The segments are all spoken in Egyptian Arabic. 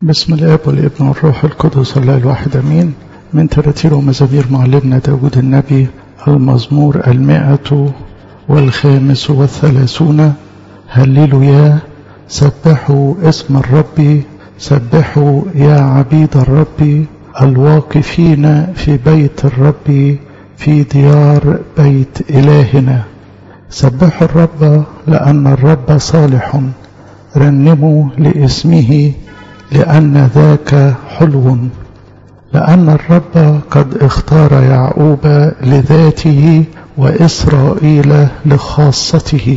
بسم الاب والابن والروح القدس الله الواحد امين من تراتير ومزامير معلمنا داود النبي المزمور المائة والخامس والثلاثون هللوا يا سبحوا اسم الرب سبحوا يا عبيد الرب الواقفين في بيت الرب في ديار بيت إلهنا سبحوا الرب لأن الرب صالح رنموا لاسمه لأن ذاك حلو لأن الرب قد اختار يعقوب لذاته وإسرائيل لخاصته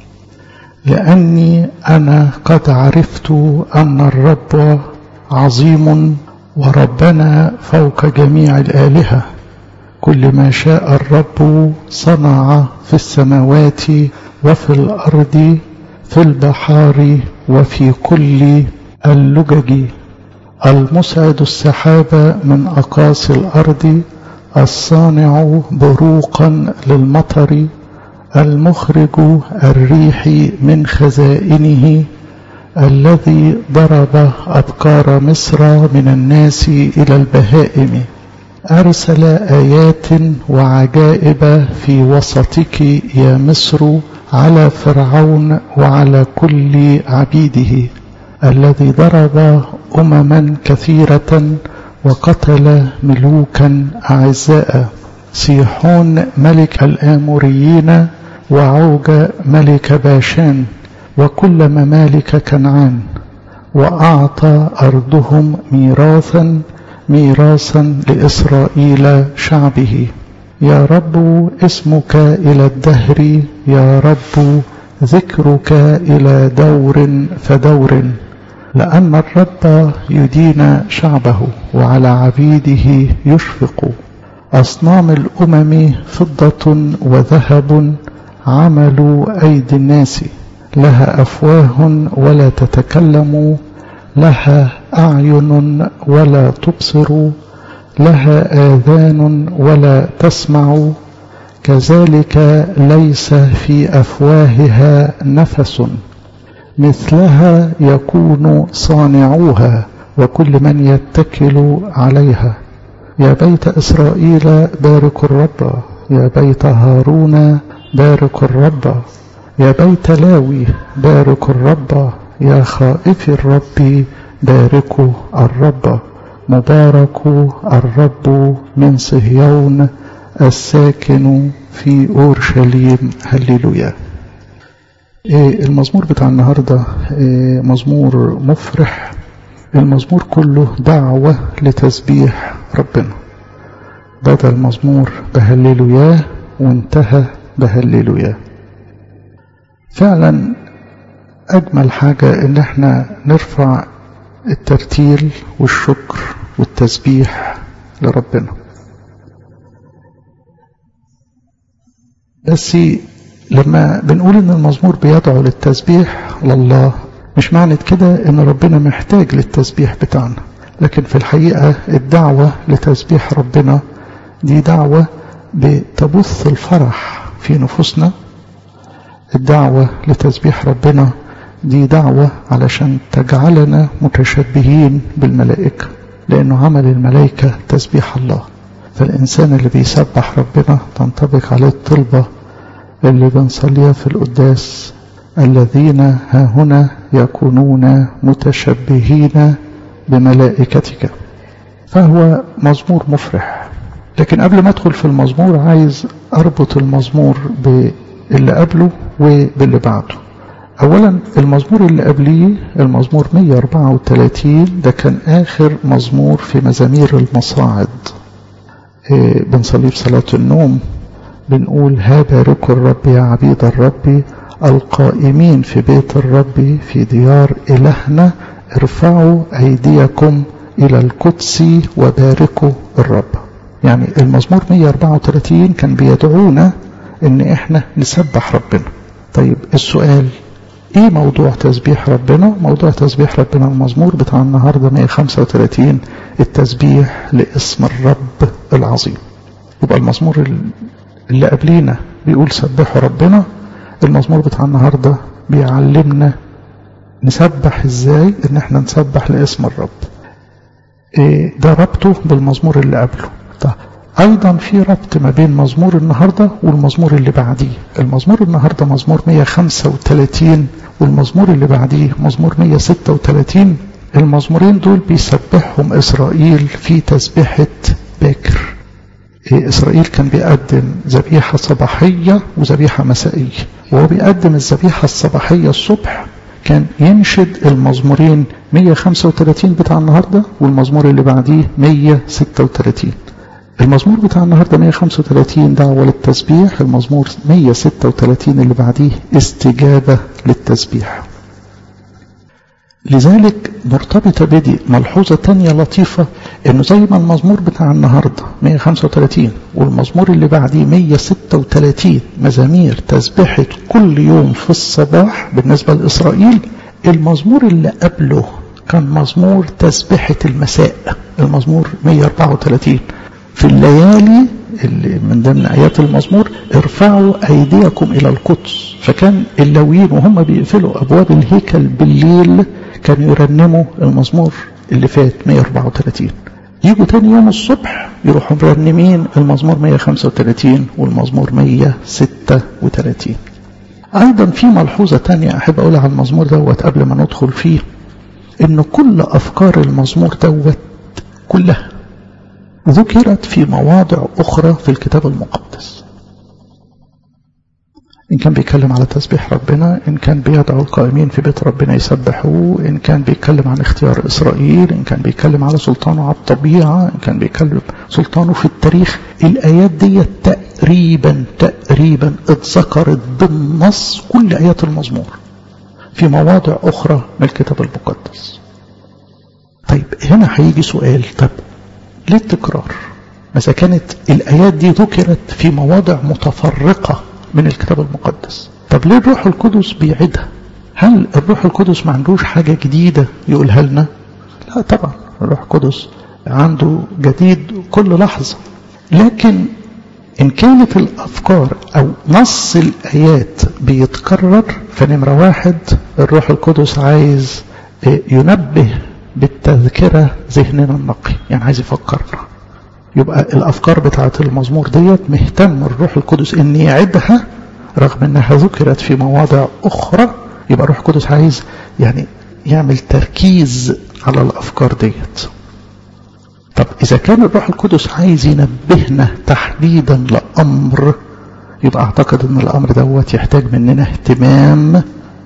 لأني أنا قد عرفت أن الرب عظيم وربنا فوق جميع الآلهة كل ما شاء الرب صنع في السماوات وفي الأرض في البحار وفي كل اللجج المسعد السحاب من أقاصي الأرض الصانع بروقا للمطر المخرج الريح من خزائنه الذي ضرب أبكار مصر من الناس إلى البهائم أرسل آيات وعجائب في وسطك يا مصر على فرعون وعلى كل عبيده الذي ضرب أمما كثيرة وقتل ملوكا أعزاء سيحون ملك الآموريين وعوج ملك باشان وكل ممالك كنعان وأعطى أرضهم ميراثا ميراثا لإسرائيل شعبه يا رب اسمك إلى الدهر يا رب ذكرك إلى دور فدور لأن الرب يدين شعبه وعلى عبيده يشفق أصنام الأمم فضة وذهب عمل أيدي الناس لها أفواه ولا تتكلم لها أعين ولا تبصر لها آذان ولا تسمع كذلك ليس في أفواهها نفس مثلها يكون صانعوها وكل من يتكل عليها يا بيت إسرائيل باركوا الرب يا بيت هارون باركوا الرب يا بيت لاوي باركوا الرب يا خائف الرب باركوا الرب مبارك الرب من صهيون الساكن في أورشليم هللويا المزمور بتاع النهاردة مزمور مفرح المزمور كله دعوة لتسبيح ربنا بدأ المزمور بهللويا وانتهى بهللويا فعلا أجمل حاجة إن احنا نرفع الترتيل والشكر والتسبيح لربنا بس لما بنقول ان المزمور بيدعو للتسبيح لله مش معنى كده ان ربنا محتاج للتسبيح بتاعنا لكن في الحقيقة الدعوة لتسبيح ربنا دي دعوة بتبث الفرح في نفوسنا الدعوة لتسبيح ربنا دي دعوة علشان تجعلنا متشبهين بالملائكة لأنه عمل الملائكة تسبيح الله فالإنسان اللي بيسبح ربنا تنطبق عليه الطلبة اللي بنصليها في القداس الذين ها هنا يكونون متشبهين بملائكتك فهو مزمور مفرح لكن قبل ما ادخل في المزمور عايز اربط المزمور باللي قبله وباللي بعده اولا المزمور اللي قبليه المزمور 134 ده كان اخر مزمور في مزامير المصاعد إيه بنصليه في صلاة النوم بنقول ها باركوا الرب يا عبيد الرب القائمين في بيت الرب في ديار إلهنا ارفعوا أيديكم إلى القدس وباركوا الرب يعني المزمور 134 كان بيدعونا ان احنا نسبح ربنا طيب السؤال ايه موضوع تسبيح ربنا موضوع تسبيح ربنا المزمور بتاع النهاردة 135 التسبيح لاسم الرب العظيم يبقى المزمور اللي قبلينا بيقول سبحوا ربنا المزمور بتاع النهاردة بيعلمنا نسبح ازاي ان احنا نسبح لاسم الرب إيه ده ربطه بالمزمور اللي قبله طيب ايضا في ربط ما بين مزمور النهاردة والمزمور اللي بعديه المزمور النهاردة مزمور 135 والمزمور اللي بعديه مزمور 136 المزمورين دول بيسبحهم اسرائيل في تسبيحة باكر إيه إسرائيل كان بيقدم ذبيحة صباحية وذبيحة مسائية وهو بيقدم الذبيحة الصباحية الصبح كان ينشد المزمورين 135 بتاع النهاردة والمزمور اللي بعديه 136 المزمور بتاع النهاردة 135 دعوة للتسبيح المزمور 136 اللي بعديه استجابة للتسبيح لذلك مرتبطة بدي ملحوظة تانية لطيفة انه زي ما المزمور بتاع النهاردة 135 والمزمور اللي بعديه 136 مزامير تسبحت كل يوم في الصباح بالنسبة لإسرائيل المزمور اللي قبله كان مزمور تسبحة المساء المزمور 134 في الليالي اللي من ضمن آيات المزمور ارفعوا أيديكم إلى القدس فكان اللويين وهم بيقفلوا أبواب الهيكل بالليل كانوا يرنموا المزمور اللي فات 134 يجوا تاني يوم الصبح يروحوا مرنمين المزمور 135 والمزمور 136 أيضا في ملحوظة تانية أحب أقولها على المزمور دوت قبل ما ندخل فيه إن كل أفكار المزمور دوت كلها ذكرت في مواضع أخرى في الكتاب المقدس إن كان بيتكلم على تسبيح ربنا إن كان بيدعو القائمين في بيت ربنا يسبحوه إن كان بيتكلم عن اختيار إسرائيل إن كان بيتكلم على سلطانه على الطبيعة إن كان بيتكلم سلطانه في التاريخ الآيات دي تقريبا تقريبا اتذكرت بالنص كل آيات المزمور في مواضع أخرى من الكتاب المقدس طيب هنا هيجي سؤال طب ليه التكرار إذا كانت الآيات دي ذكرت في مواضع متفرقة من الكتاب المقدس طب ليه الروح القدس بيعيدها هل الروح القدس ما عندوش حاجة جديدة يقولها لنا لا طبعا الروح القدس عنده جديد كل لحظة لكن إن كانت الأفكار أو نص الآيات بيتكرر فنمرة واحد الروح القدس عايز ينبه بالتذكرة ذهننا النقي يعني عايز يفكرنا يبقى الأفكار بتاعة المزمور ديت مهتم الروح القدس إن يعدها رغم إنها ذكرت في مواضع أخرى يبقى الروح القدس عايز يعني يعمل تركيز على الأفكار ديت طب إذا كان الروح القدس عايز ينبهنا تحديدا لأمر يبقى أعتقد إن الأمر دوت يحتاج مننا اهتمام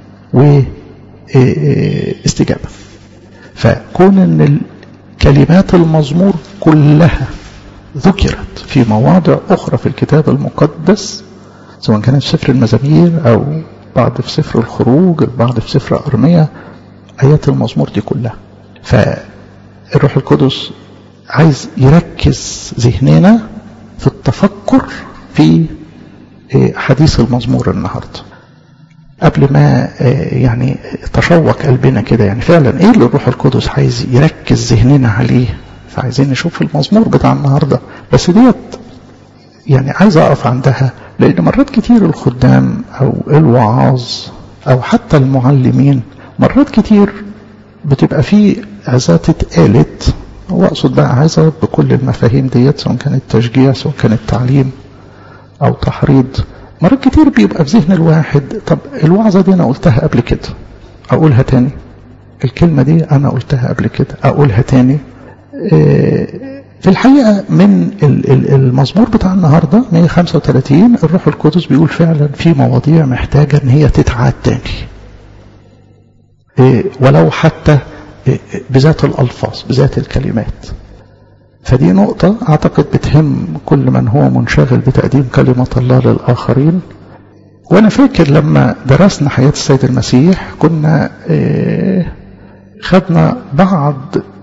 واستجابة فكون إن كلمات المزمور كلها ذكرت في مواضع أخرى في الكتاب المقدس سواء كانت في سفر المزامير أو بعض في سفر الخروج بعض في سفر أرمية آيات المزمور دي كلها فالروح القدس عايز يركز ذهننا في التفكر في حديث المزمور النهارده قبل ما يعني تشوق قلبنا كده يعني فعلا ايه اللي الروح القدس عايز يركز ذهننا عليه فعايزين نشوف المزمور بتاع النهارده بس ديت يعني عايز اقف عندها لان مرات كتير الخدام او الوعاظ او حتى المعلمين مرات كتير بتبقى في عظات اتقالت واقصد بقى عظه بكل المفاهيم ديت سواء كانت تشجيع سواء كانت تعليم او تحريض مرات كتير بيبقى في ذهن الواحد طب الوعظة دي أنا قلتها قبل كده أقولها تاني الكلمة دي أنا قلتها قبل كده أقولها تاني في الحقيقة من المزمور بتاع النهاردة 135 الروح القدس بيقول فعلا في مواضيع محتاجة ان هي تتعاد تاني ولو حتى بذات الألفاظ بذات الكلمات فدي نقطة أعتقد بتهم كل من هو منشغل بتقديم كلمة الله للآخرين وأنا فاكر لما درسنا حياة السيد المسيح كنا خدنا بعض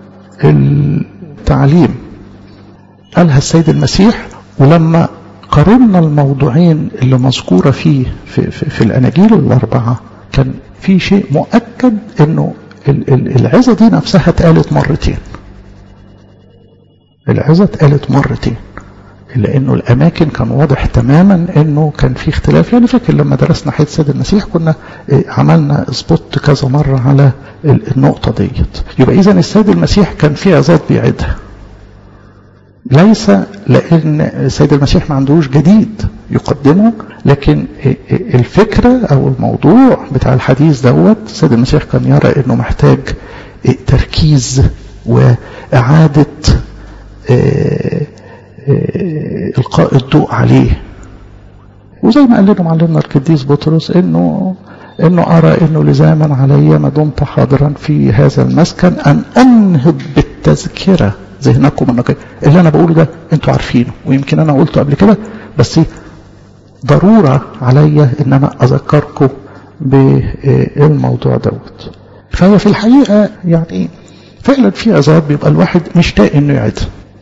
التعليم قالها السيد المسيح ولما قارنا الموضوعين اللي مذكورة فيه في, في, في الأناجيل الأربعة كان في شيء مؤكد أنه العظة دي نفسها اتقالت مرتين العظة اتقالت مرتين لانه الاماكن كان واضح تماما انه كان في اختلاف يعني فاكر لما درسنا حياه سيد المسيح كنا عملنا سبوت كذا مره على النقطه ديت يبقى اذا السيد المسيح كان في عظات بيعيدها ليس لان السيد المسيح ما عندوش جديد يقدمه لكن الفكره او الموضوع بتاع الحديث دوت السيد المسيح كان يرى انه محتاج تركيز واعاده إلقاء الضوء عليه وزي ما قال لنا معلمنا القديس بطرس إنه إنه أرى إنه لزاما علي ما دمت حاضرا في هذا المسكن أن أنهض بالتذكرة ذهنكم النقي اللي أنا بقوله ده أنتوا عارفينه ويمكن أنا قلته قبل كده بس ضرورة عليا إن أنا أذكركم بالموضوع دوت فهي في الحقيقة يعني فعلا في عذاب بيبقى الواحد مشتاق إنه يعيدها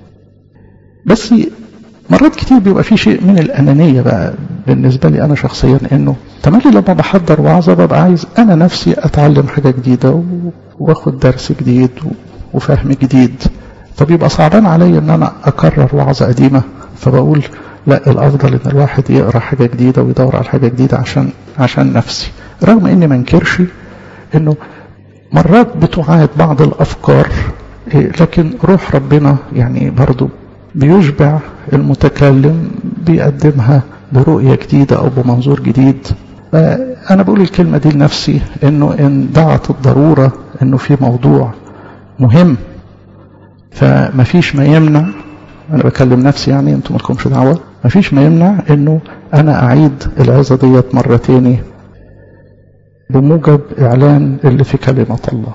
بس مرات كتير بيبقى في شيء من الأنانية بقى بالنسبة لي أنا شخصيا إنه تملي لما بحضر وعظة ببقى عايز أنا نفسي أتعلم حاجة جديدة وآخد درس جديد وفهم جديد فبيبقى صعبان عليا إن أنا أكرر وعظة قديمة فبقول لا الأفضل إن الواحد يقرأ حاجة جديدة ويدور على حاجة جديدة عشان عشان نفسي رغم إني ما انكرش إنه مرات بتعاد بعض الأفكار لكن روح ربنا يعني برضو بيشبع المتكلم بيقدمها برؤية جديدة أو بمنظور جديد أنا بقول الكلمة دي لنفسي إنه إن دعت الضرورة إنه في موضوع مهم فما فيش ما يمنع أنا بكلم نفسي يعني أنتم مالكمش دعوة ما فيش ما يمنع إنه أنا أعيد العظة ديت مرة تاني بموجب إعلان اللي في كلمة الله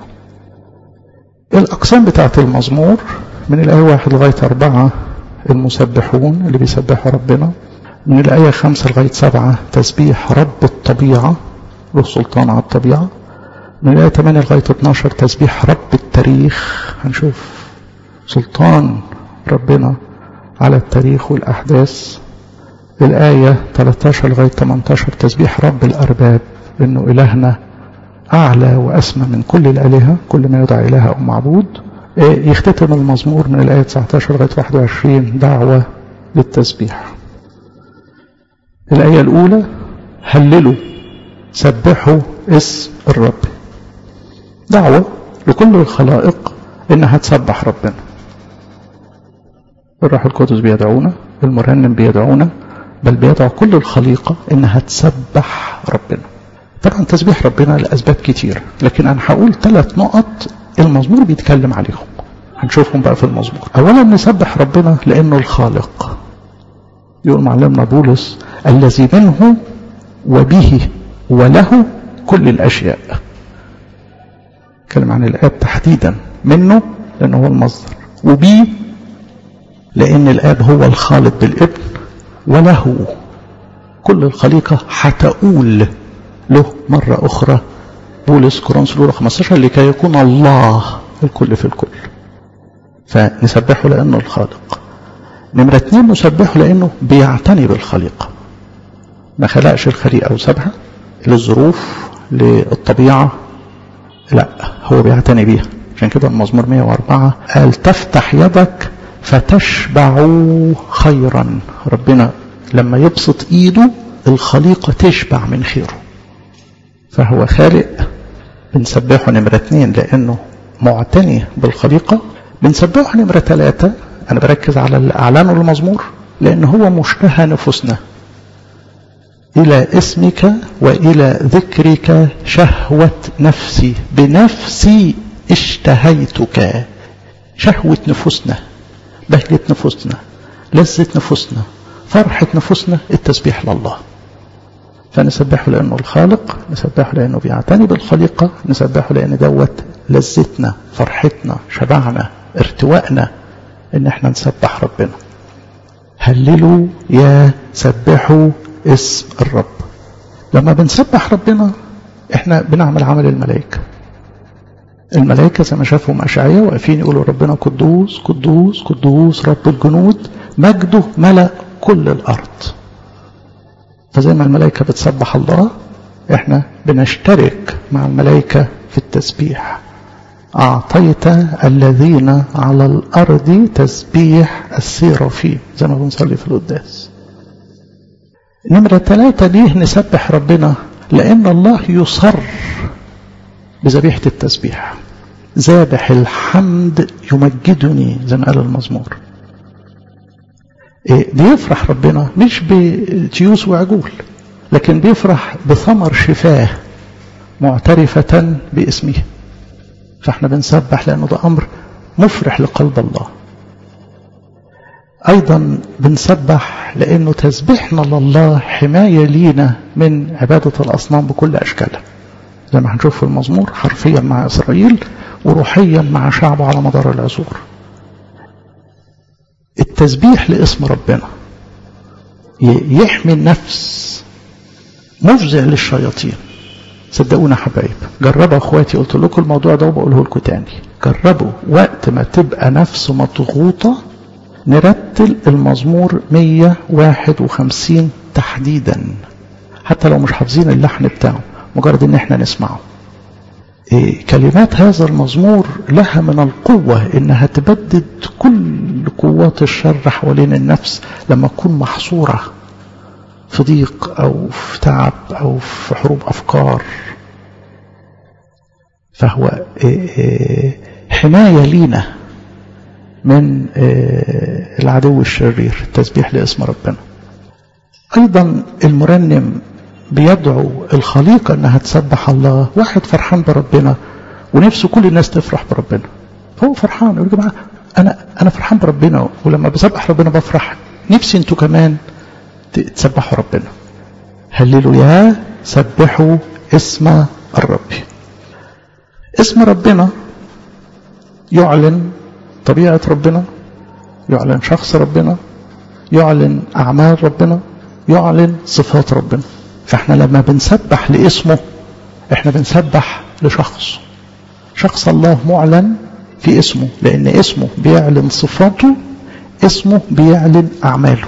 الأقسام بتاعت المزمور من الآية واحد لغاية أربعة المسبحون اللي بيسبحوا ربنا من الآية خمسة لغاية سبعة تسبيح رب الطبيعة له سلطان على الطبيعة من الآية 8 لغاية 12 تسبيح رب التاريخ هنشوف سلطان ربنا على التاريخ والأحداث الآية 13 لغاية 18 تسبيح رب الأرباب إنه إلهنا أعلى وأسمى من كل الآلهة كل ما يدعى إله أو معبود يختتم المزمور من الآية 19 لغاية 21 دعوة للتسبيح الآية الأولى هللوا سبحوا اسم الرب دعوة لكل الخلائق إنها تسبح ربنا الروح القدس بيدعونا المرنم بيدعونا بل بيدعو كل الخليقة إنها تسبح ربنا طبعا تسبيح ربنا لأسباب كتير لكن أنا هقول ثلاث نقط المزمور بيتكلم عليهم هنشوفهم بقى في المزمور أولا نسبح ربنا لأنه الخالق يقول معلمنا بولس الذي منه وبه وله كل الأشياء كلم عن الآب تحديدا منه لأنه هو المصدر وبيه لأن الآب هو الخالق بالابن وله كل الخليقة هتقول له مرة أخرى بولس كورنثوس الأولى 15 لكي يكون الله الكل في الكل فنسبحه لأنه الخالق نمرة اتنين نسبحه لأنه بيعتني بالخليقة ما خلقش الخليقة وسابها للظروف للطبيعة لا هو بيعتني بيها عشان كده المزمور 104 قال تفتح يدك فتشبع خيرا ربنا لما يبسط ايده الخليقة تشبع من خيره فهو خالق بنسبحه نمرة اتنين لأنه معتني بالخليقة بنسبحه نمرة ثلاثة أنا بركز على اللي أعلنه المزمور لأن هو مشتهى نفوسنا إلى اسمك وإلى ذكرك شهوة نفسي بنفسي اشتهيتك شهوة نفوسنا بهجة نفوسنا لذة نفوسنا فرحة نفوسنا التسبيح لله فنسبحه لأنه الخالق نسبحه لأنه بيعتني بالخليقة نسبحه لأن دوت لذتنا فرحتنا شبعنا ارتوائنا ان احنا نسبح ربنا هللوا يا سبحوا اسم الرب لما بنسبح ربنا احنا بنعمل عمل الملائكة الملائكة زي ما شافهم أشعياء واقفين يقولوا ربنا قدوس قدوس قدوس رب الجنود مجده ملأ كل الأرض فزي ما الملائكة بتسبح الله احنا بنشترك مع الملائكة في التسبيح أعطيت الذين على الأرض تسبيح السيرافيم زي ما بنصلي في القداس نمرة ثلاثة ليه نسبح ربنا لأن الله يصر بذبيحة التسبيح ذابح الحمد يمجدني زي ما قال المزمور إيه بيفرح ربنا مش بتيوس وعجول لكن بيفرح بثمر شفاه معترفة باسمه فاحنا بنسبح لأنه ده أمر مفرح لقلب الله أيضا بنسبح لأنه تسبيحنا لله حماية لينا من عبادة الأصنام بكل أشكالها زي ما هنشوف في المزمور حرفيا مع إسرائيل وروحيا مع شعبه على مدار العصور التسبيح لاسم ربنا يحمي النفس مفزع للشياطين صدقونا حبايب جربوا اخواتي قلت لكم الموضوع ده وبقوله لكم تاني جربوا وقت ما تبقى نفس مضغوطة نرتل المزمور 151 تحديدا حتى لو مش حافظين اللحن بتاعه مجرد ان احنا نسمعه إيه كلمات هذا المزمور لها من القوة انها تبدد كل قوات الشر حوالين النفس لما تكون محصورة في ضيق او في تعب او في حروب افكار فهو إيه حماية لينا من إيه العدو الشرير التسبيح لاسم ربنا ايضا المرنم بيدعو الخليقة انها تسبح الله واحد فرحان بربنا ونفسه كل الناس تفرح بربنا فهو فرحان يقول يا جماعة انا انا فرحان بربنا ولما بسبح ربنا بفرح نفسي انتوا كمان تسبحوا ربنا هللوا يا سبحوا اسم الرب اسم ربنا يعلن طبيعة ربنا يعلن شخص ربنا يعلن أعمال ربنا يعلن صفات ربنا فاحنا لما بنسبح لاسمه احنا بنسبح لشخص شخص الله معلن في اسمه لان اسمه بيعلن صفاته اسمه بيعلن اعماله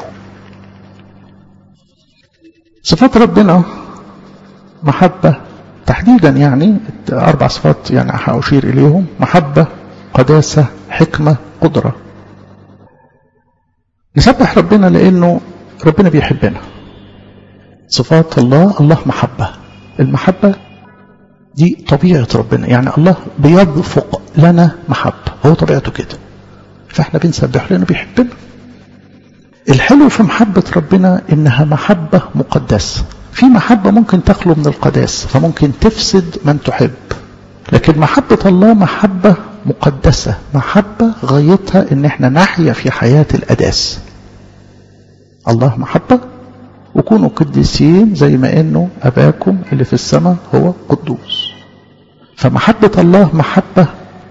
صفات ربنا محبة تحديدا يعني اربع صفات يعني هاشير اليهم محبة قداسة حكمة قدرة نسبح ربنا لانه ربنا بيحبنا صفات الله الله محبة المحبة دي طبيعة ربنا يعني الله بيرفق لنا محبة هو طبيعته كده فاحنا بنسبح لأنه بيحبنا الحلو في محبة ربنا إنها محبة مقدسة في محبة ممكن تخلو من القداسة فممكن تفسد من تحب لكن محبة الله محبة مقدسة محبة غايتها إن احنا نحيا في حياة الأداس الله محبة وكونوا قديسين زي ما انه اباكم اللي في السماء هو قدوس فمحبة الله محبة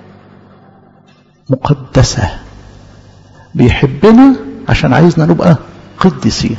مقدسة بيحبنا عشان عايزنا نبقى قديسين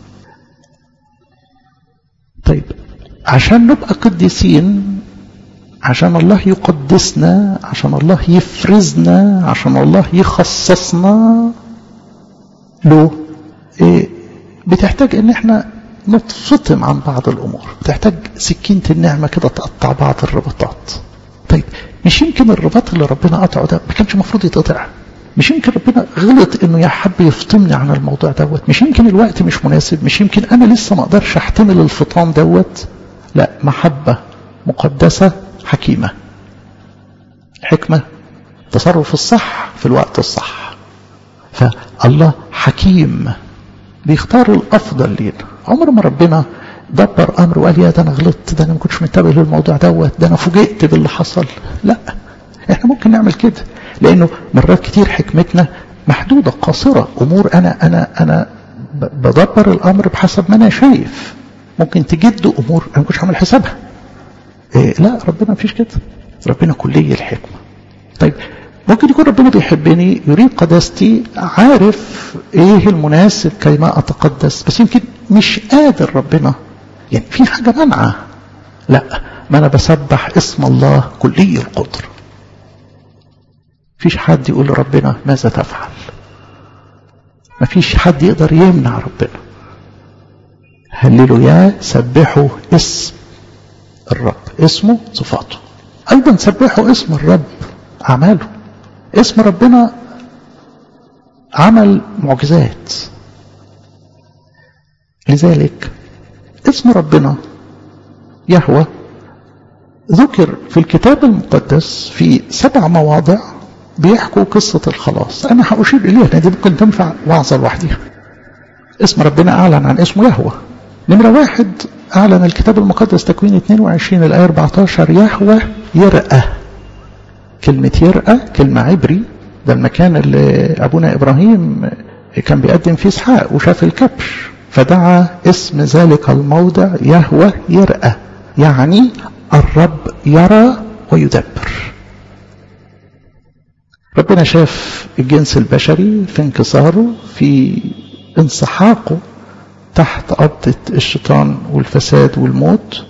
طيب عشان نبقى قديسين عشان الله يقدسنا عشان الله يفرزنا عشان الله يخصصنا له إيه بتحتاج ان احنا نتفطم عن بعض الامور بتحتاج سكينة النعمة كده تقطع بعض الرباطات طيب مش يمكن الرباط اللي ربنا قطعه ده ما كانش المفروض يتقطع مش يمكن ربنا غلط انه يحب يفطمني عن الموضوع دوت مش يمكن الوقت مش مناسب مش يمكن انا لسه ما اقدرش احتمل الفطام دوت لا محبة مقدسة حكيمة حكمة تصرف الصح في الوقت الصح فالله حكيم بيختار الافضل لينا عمر ما ربنا دبر امر وقال يا ده انا غلطت ده انا ما كنتش منتبه للموضوع دوت ده انا فوجئت باللي حصل لا احنا ممكن نعمل كده لانه مرات كتير حكمتنا محدوده قاصره امور انا انا انا بدبر الامر بحسب ما انا شايف ممكن تجد امور انا ما كنتش عامل حسابها إيه لا ربنا مفيش كده ربنا كلي الحكمه طيب ممكن يكون ربنا بيحبني يريد قداستي عارف ايه المناسب كيما اتقدس بس يمكن مش قادر ربنا يعني في حاجة منعة لا ما انا بسبح اسم الله كلي القدر فيش حد يقول لربنا ماذا تفعل ما فيش حد يقدر يمنع ربنا هللوا يا سبحوا اسم الرب اسمه صفاته ايضا سبحوا اسم الرب أعماله اسم ربنا عمل معجزات لذلك اسم ربنا يهوى ذكر في الكتاب المقدس في سبع مواضع بيحكوا قصة الخلاص أنا هأشير إليها دي ممكن تنفع وعظة لوحدها اسم ربنا أعلن عن اسمه يهوى نمرة واحد أعلن الكتاب المقدس تكوين 22 الآية 14 يهوى يرأى كلمة يرأى كلمة عبري ده المكان اللي أبونا إبراهيم كان بيقدم فيه إسحاق وشاف الكبش فدعا اسم ذلك الموضع يهوى يرأى يعني الرب يرى ويدبر ربنا شاف الجنس البشري في انكساره في انسحاقه تحت قبضة الشيطان والفساد والموت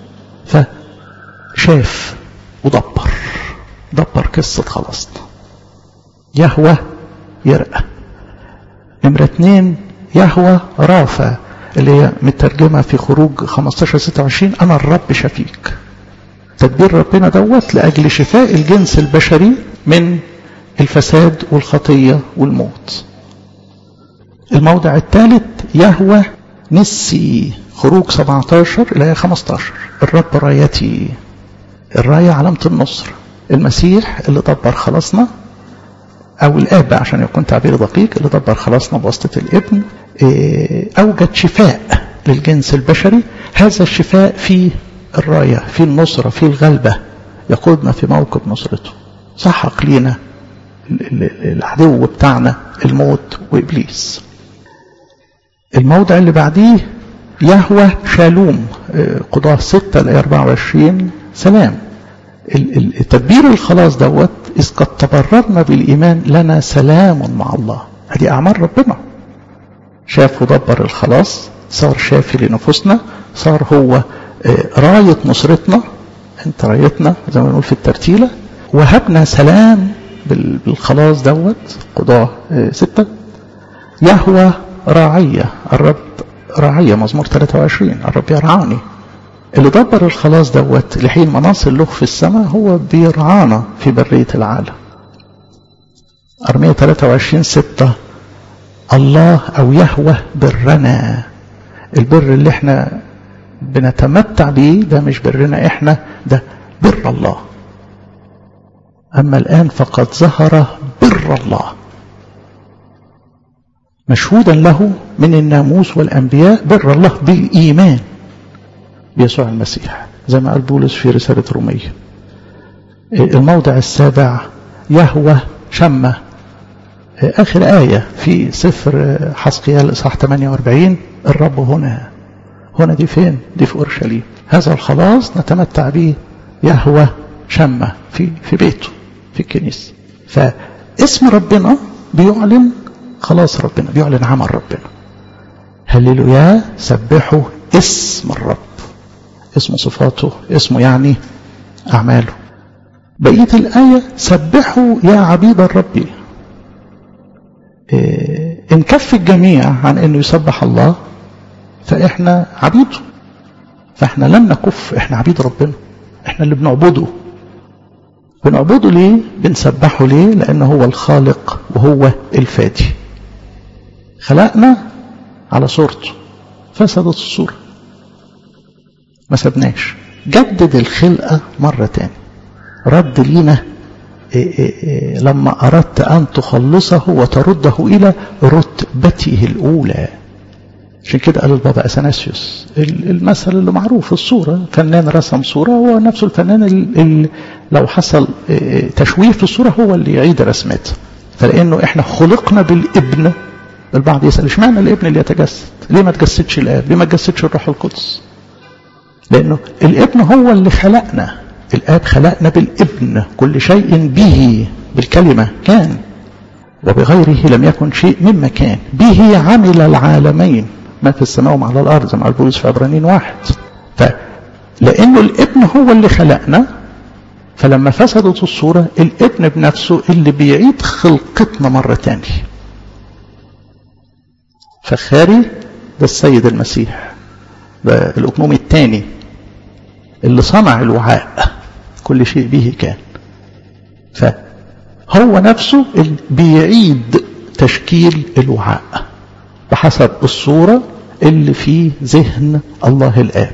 فشاف ودبر دبر قصة خلاصنا يهوى يرأى نمرة اتنين يهوى رافع اللي هي مترجمة في خروج 15 26 أنا الرب شفيك تدبير ربنا دوت لأجل شفاء الجنس البشري من الفساد والخطية والموت الموضع الثالث يهوى نسي خروج 17 إلى 15 الرب رايتي الراية علامة النصر المسيح اللي دبر خلاصنا أو الآب عشان يكون تعبير دقيق اللي دبر خلاصنا بواسطة الابن أوجد شفاء للجنس البشري هذا الشفاء في الراية في النصرة في الغلبة يقودنا في موكب نصرته سحق لينا العدو بتاعنا الموت وإبليس الموضع اللي بعديه يهوى شالوم قضاة 6 ل 24 سلام التدبير الخلاص دوت إذ قد تبررنا بالإيمان لنا سلام مع الله هذه أعمال ربنا شاف ودبر الخلاص صار شافي لنفوسنا صار هو راية نصرتنا انت رايتنا زي ما نقول في الترتيلة وهبنا سلام بالخلاص دوت قضاة ستة يهوى راعية الرب راعية مزمور 23 الرب يرعاني اللي دبر الخلاص دوت لحين ما نصل له في السماء هو بيرعانا في برية العالم أرمية 23 ستة الله أو يهوى برنا البر اللي احنا بنتمتع بيه ده مش برنا احنا ده بر الله أما الآن فقد ظهر بر الله مشهودا له من الناموس والأنبياء بر الله بالإيمان بيسوع المسيح زي ما قال بولس في رسالة رومية الموضع السابع يهوى شمة آخر آية في سفر حسقيال إصحاح 48 الرب هنا هنا دي فين؟ دي في أورشليم هذا الخلاص نتمتع به يهوى شمة في في بيته في الكنيسة فاسم ربنا بيعلن خلاص ربنا بيعلن عمل ربنا هللويا سبحوا اسم الرب اسم صفاته اسمه يعني أعماله بقية الآية سبحوا يا عبيد الرب إيه إن كف الجميع عن أنه يسبح الله فإحنا عبيده فإحنا لم نكف إحنا عبيد ربنا إحنا اللي بنعبده بنعبده ليه بنسبحه ليه لأنه هو الخالق وهو الفادي خلقنا على صورته فسدت الصورة ما سبناش جدد الخلقة مرة تاني رد لينا إيه إيه إيه لما أردت أن تخلصه وترده إلى رتبته الأولى عشان كده قال البابا أثناسيوس المثل اللي معروف الصورة فنان رسم صورة هو نفسه الفنان اللي لو حصل تشويه في الصورة هو اللي يعيد رسمتها فلأنه احنا خلقنا بالابن البعض يسأل اشمعنى الابن اللي يتجسد ليه ما تجسدش الاب ليه ما تجسدش الروح القدس لأنه الابن هو اللي خلقنا الآب خلقنا بالابن كل شيء به بالكلمة كان وبغيره لم يكن شيء مما كان به عمل العالمين ما في السماء وما على الأرض زي ما قال بولس في عبرانيين واحد فلأنه الابن هو اللي خلقنا فلما فسدت الصورة الابن بنفسه اللي بيعيد خلقتنا مرة تانية فخاري ده السيد المسيح ده الأقنوم الثاني اللي صنع الوعاء كل شيء به كان هو نفسه اللي بيعيد تشكيل الوعاء بحسب الصورة اللي في ذهن الله الآب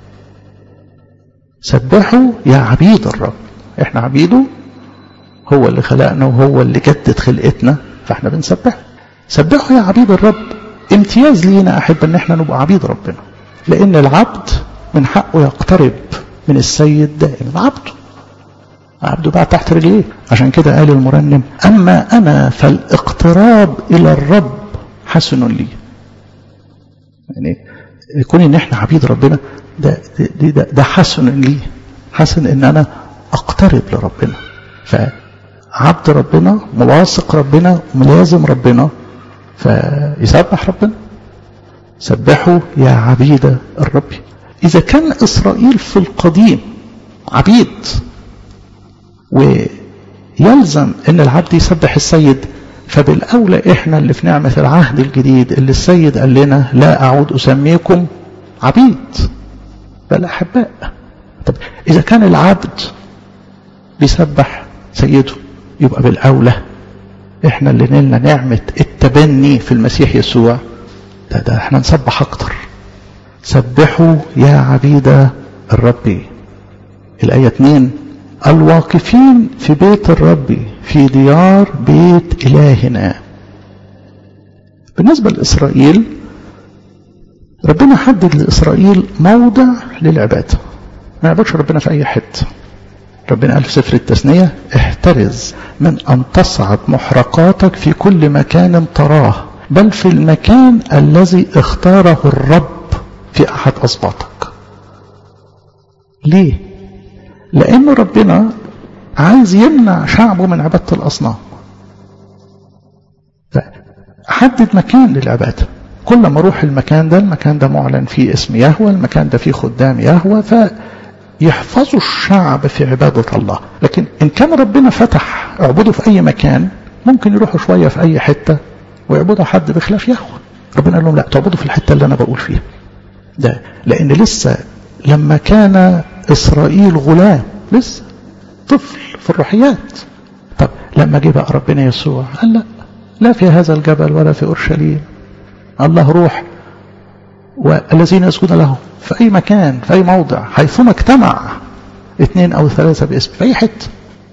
سبحوا يا عبيد الرب احنا عبيده هو اللي خلقنا وهو اللي جدد خلقتنا فاحنا بنسبحه سبحوا يا عبيد الرب امتياز لينا احب ان احنا نبقى عبيد ربنا لان العبد من حقه يقترب من السيد دائما عبده عبده بقى تحت رجليه عشان كده قال المرنم اما انا فالاقتراب الى الرب حسن لي يعني يكون ان احنا عبيد ربنا ده ده, ده, ده حسن لي حسن ان انا اقترب لربنا فعبد ربنا مواثق ربنا ملازم ربنا فيسبح ربنا سبحوا يا عبيد الرب إذا كان إسرائيل في القديم عبيد ويلزم أن العبد يسبح السيد فبالأولى إحنا اللي في نعمة العهد الجديد اللي السيد قال لنا لا أعود أسميكم عبيد بل أحباء طب إذا كان العبد بيسبح سيده يبقى بالأولى إحنا اللي نلنا نعمة التبني في المسيح يسوع ده, ده احنا نسبح أكتر سبحوا يا عبيد الرب الآية 2 الواقفين في بيت الرب في ديار بيت إلهنا بالنسبة لإسرائيل ربنا حدد لإسرائيل موضع للعبادة ما يعبدش ربنا في أي حتة ربنا قال في سفر التثنية احترز من أن تصعد محرقاتك في كل مكان تراه بل في المكان الذي اختاره الرب في أحد أصباطك ليه؟ لأن ربنا عايز يمنع شعبه من عبادة الأصنام فحدد مكان للعبادة كل ما اروح المكان ده المكان ده معلن فيه اسم يهوى المكان ده فيه خدام يهوى فيحفظوا الشعب في عبادة الله لكن إن كان ربنا فتح اعبدوا في أي مكان ممكن يروحوا شوية في أي حتة ويعبدوا حد بخلاف يهوى ربنا قال لهم لا تعبدوا في الحتة اللي أنا بقول فيها ده لأن لسه لما كان إسرائيل غلام لسه طفل في الروحيات طب لما جه بقى ربنا يسوع قال لا لا في هذا الجبل ولا في أورشليم الله روح والذين يسجدون له في أي مكان في أي موضع حيثما اجتمع اثنين أو ثلاثة باسم في أي حتة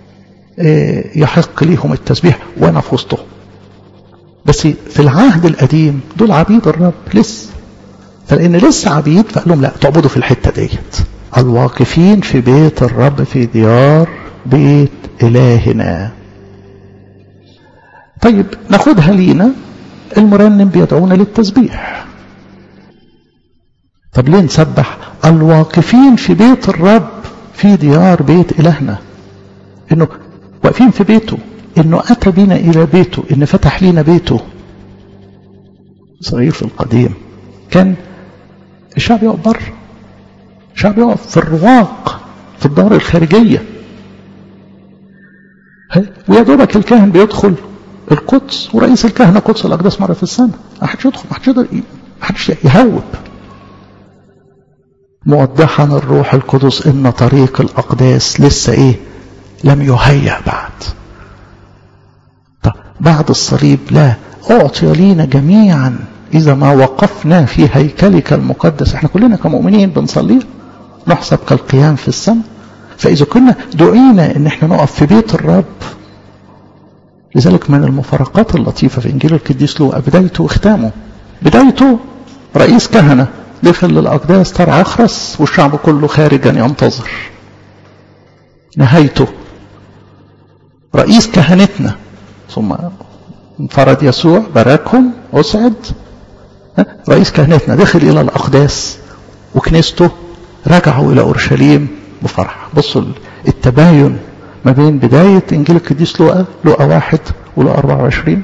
يحق ليهم التسبيح وأنا في وسطهم بس في العهد القديم دول عبيد الرب لسه فلأن لسه عبيد فقال لهم لا تعبدوا في الحتة ديت الواقفين في بيت الرب في ديار بيت إلهنا طيب ناخدها لينا المرنم بيدعونا للتسبيح طب ليه نسبح الواقفين في بيت الرب في ديار بيت إلهنا إنه واقفين في بيته إنه أتى بنا إلى بيته إن فتح لنا بيته صغير في القديم كان الشعب يقف بره الشعب يقف في الرواق في الدار الخارجية ويا دوبك الكاهن بيدخل القدس ورئيس الكهنة قدس الأقداس مرة في السنة ما حدش يدخل ما حدش يقدر ما حدش يهوب موضحا الروح القدس إن طريق الأقداس لسه إيه لم يهيأ بعد طب بعد الصليب لا أعطي لينا جميعا إذا ما وقفنا في هيكلك المقدس احنا كلنا كمؤمنين بنصلي نحسب كالقيام في السماء فإذا كنا دعينا إن احنا نقف في بيت الرب لذلك من المفارقات اللطيفة في إنجيل القديس لوقا بدايته وختامه بدايته رئيس كهنة دخل للأقداس ترعى أخرس والشعب كله خارجا ينتظر نهايته رئيس كهنتنا ثم انفرد يسوع باركهم أسعد رئيس كهنتنا دخل إلى الأقداس وكنيسته رجعوا إلى أورشليم بفرح بصوا التباين ما بين بداية إنجيل القديس لوقا لوقا واحد ولوقا 24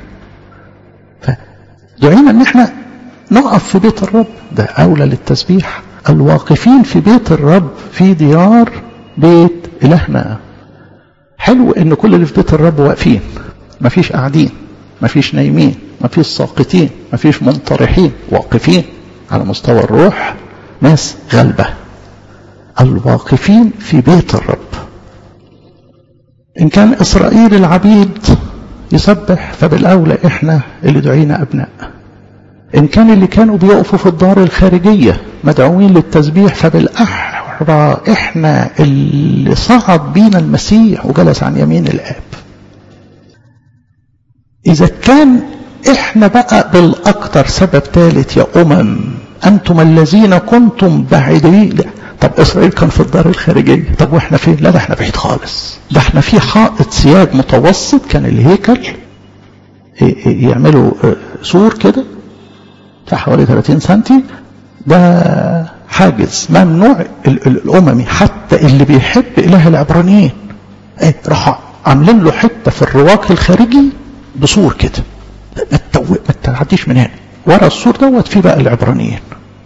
فدعينا إن احنا نقف في بيت الرب ده أولى للتسبيح الواقفين في بيت الرب في ديار بيت إلهنا حلو إن كل اللي في بيت الرب واقفين مفيش قاعدين مفيش نايمين مفيش ساقطين مفيش منطرحين واقفين على مستوى الروح ناس غلبة الواقفين في بيت الرب إن كان إسرائيل العبيد يسبح فبالأولى إحنا اللي دعينا أبناء إن كان اللي كانوا بيقفوا في الدار الخارجية مدعوين للتسبيح فبالأحرى إحنا اللي صعد بينا المسيح وجلس عن يمين الآب إذا كان إحنا بقى بالأكثر سبب ثالث يا أمم أنتم الذين كنتم بعيدين طب إسرائيل كان في الدار الخارجية طب وإحنا فين لا ده إحنا بعيد خالص ده إحنا في حائط سياج متوسط كان الهيكل يعملوا سور كده بتاع حوالي 30 سنتي ده حاجز ممنوع الأممي حتى اللي بيحب إله العبرانيين ايه راحوا عاملين له حتة في الرواق الخارجي بسور كده ما تتوق ما تعديش من هنا ورا السور دوت فيه بقى العبرانيين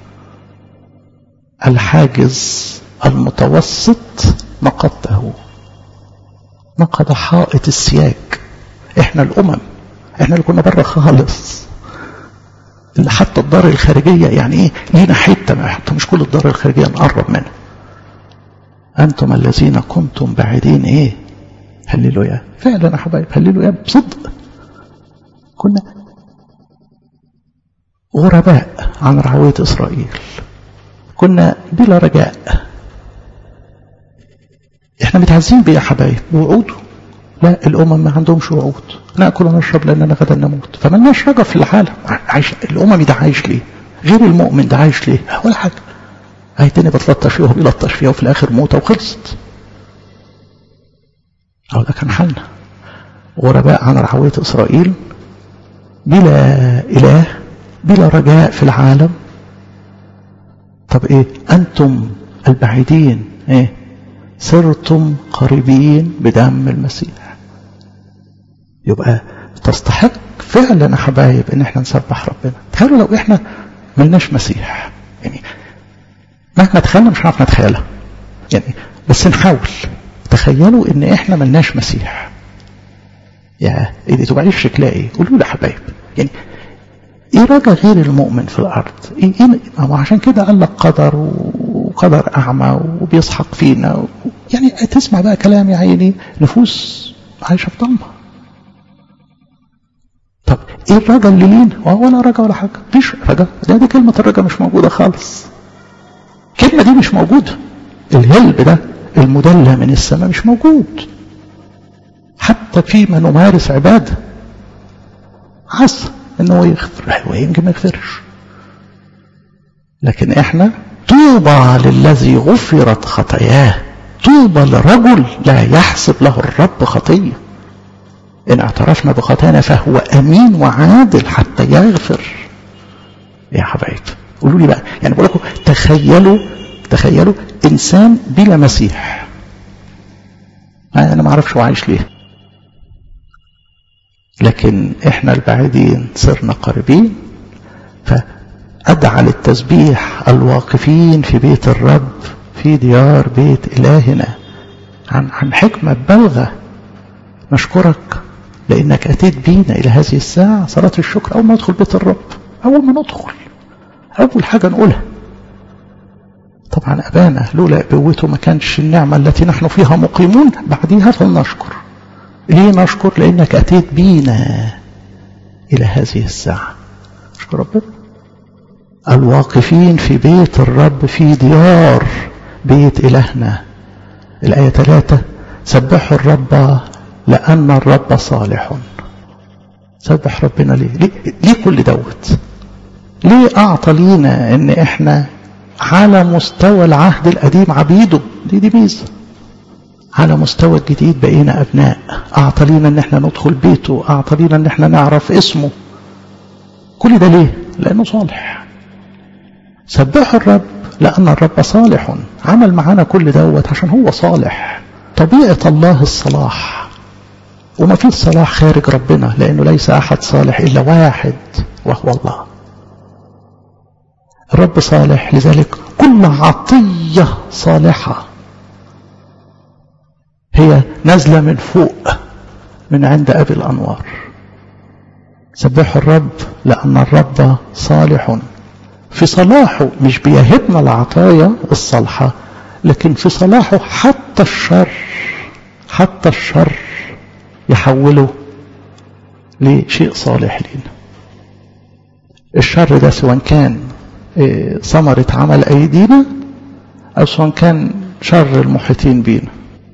الحاجز المتوسط نقضته نقض حائط السياج احنا الامم احنا اللي كنا بره خالص اللي حتى الدار الخارجيه يعني ايه لينا حته حتى مش كل الدار الخارجيه نقرب منها انتم الذين كنتم بعيدين ايه هللويا فعلا يا حبايب هللويا بصدق كنا غرباء عن رعوية إسرائيل كنا بلا رجاء احنا متعزين بيه يا حبايب بوعوده لا الأمم ما عندهمش وعود نأكل ونشرب لأننا غدا نموت فملناش رجا في العالم عايش الأمم ده عايش ليه غير المؤمن ده عايش ليه ولا حاجة هيتني بتلطش فيها وبيلطش فيها وفي الآخر موتة وخلصت أو ده كان حالنا غرباء عن رعوية إسرائيل بلا إله بلا رجاء في العالم طب إيه أنتم البعيدين إيه صرتم قريبين بدم المسيح يبقى تستحق فعلا يا حبايب ان احنا نسبح ربنا تخيلوا لو احنا ملناش مسيح يعني مهما تخيلنا مش هنعرف نتخيلها يعني بس نحاول تخيلوا ان احنا ملناش مسيح يا ايه دي تبقى عيش شكلها ايه قولوا لي يا حبايب يعني ايه رجا غير المؤمن في الارض ايه, إيه عشان كده قال لك قدر وقدر اعمى وبيسحق فينا و... يعني تسمع بقى كلام يا عيني نفوس عايشه في ضلمه طب ايه الرجا اللي لينا ولا رجا ولا حاجه مفيش رجا ده دي كلمه الرجا مش موجوده خالص الكلمه دي مش موجوده الهلب ده المدلى من السماء مش موجود حتى فيما نمارس عباده عسى انه يغفر ويمكن ما يغفرش لكن احنا طوبى للذي غفرت خطاياه طوبى لرجل لا يحسب له الرب خطيه ان اعترفنا بخطايانا فهو امين وعادل حتى يغفر يا حبايب قولوا لي بقى يعني بقول لكم تخيلوا تخيلوا انسان بلا مسيح انا ما اعرفش هو عايش ليه لكن احنا البعيدين صرنا قريبين فأدعى للتسبيح الواقفين في بيت الرب في ديار بيت إلهنا عن عن حكمة بالغة نشكرك لأنك أتيت بينا إلى هذه الساعة صلاة الشكر أول ما ندخل بيت الرب أول ما ندخل أول حاجة نقولها طبعا أبانا لولا أبوته ما كانش النعمة التي نحن فيها مقيمون بعديها فلنشكر ليه نشكر لأنك أتيت بينا إلى هذه الساعة نشكر ربنا الواقفين في بيت الرب في ديار بيت إلهنا الآية ثلاثة سبحوا الرب لأن الرب صالح سبح ربنا ليه ليه, ليه كل دوت ليه أعطى لينا إن إحنا على مستوى العهد القديم عبيده دي دي ميزه على مستوى الجديد بقينا أبناء أعطى لينا أن احنا ندخل بيته أعطى لينا أن احنا نعرف اسمه كل ده ليه؟ لأنه صالح سبحوا الرب لأن الرب صالح عمل معانا كل دوت عشان هو صالح طبيعة الله الصلاح وما فيش صلاح خارج ربنا لأنه ليس أحد صالح إلا واحد وهو الله الرب صالح لذلك كل عطية صالحة هي نازلة من فوق من عند أبي الأنوار سبحوا الرب لأن الرب صالح في صلاحه مش بيهبنا العطايا الصالحة لكن في صلاحه حتى الشر حتى الشر يحوله لشيء صالح لينا الشر ده سواء كان ثمرة عمل أيدينا أو سواء كان شر المحيطين بينا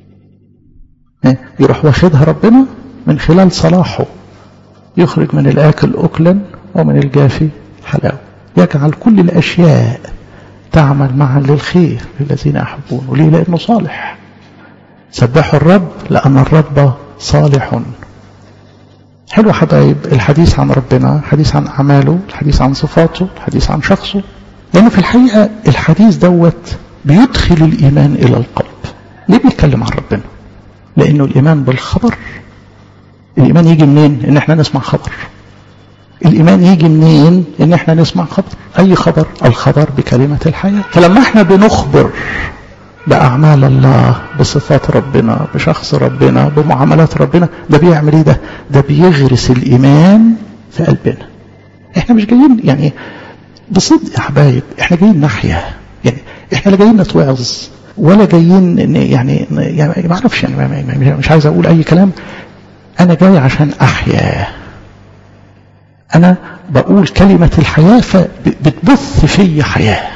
يروح واخدها ربنا من خلال صلاحه يخرج من الآكل أكلا ومن الجافي حلاوة يجعل كل الأشياء تعمل معا للخير للذين يحبونه ليه لأنه صالح سبحوا الرب لأن الرب صالح حلو حبايب الحديث عن ربنا الحديث عن أعماله الحديث عن صفاته الحديث عن شخصه لأنه في الحقيقة الحديث دوت بيدخل الإيمان إلى القلب ليه بيتكلم عن ربنا لأنه الإيمان بالخبر الإيمان يجي منين إن احنا نسمع خبر الإيمان يجي منين إن احنا نسمع خبر أي خبر الخبر بكلمة الحياة فلما احنا بنخبر بأعمال الله بصفات ربنا بشخص ربنا بمعاملات ربنا ده بيعمل ايه ده ده بيغرس الإيمان في قلبنا احنا مش جايين يعني بصدق يا حبايب احنا جايين نحيا يعني احنا لا جايين نتوعظ ولا جايين يعني يعني ما اعرفش يعني مش عايز اقول اي كلام انا جاي عشان احيا انا بقول كلمة الحياة فبتبث في حياة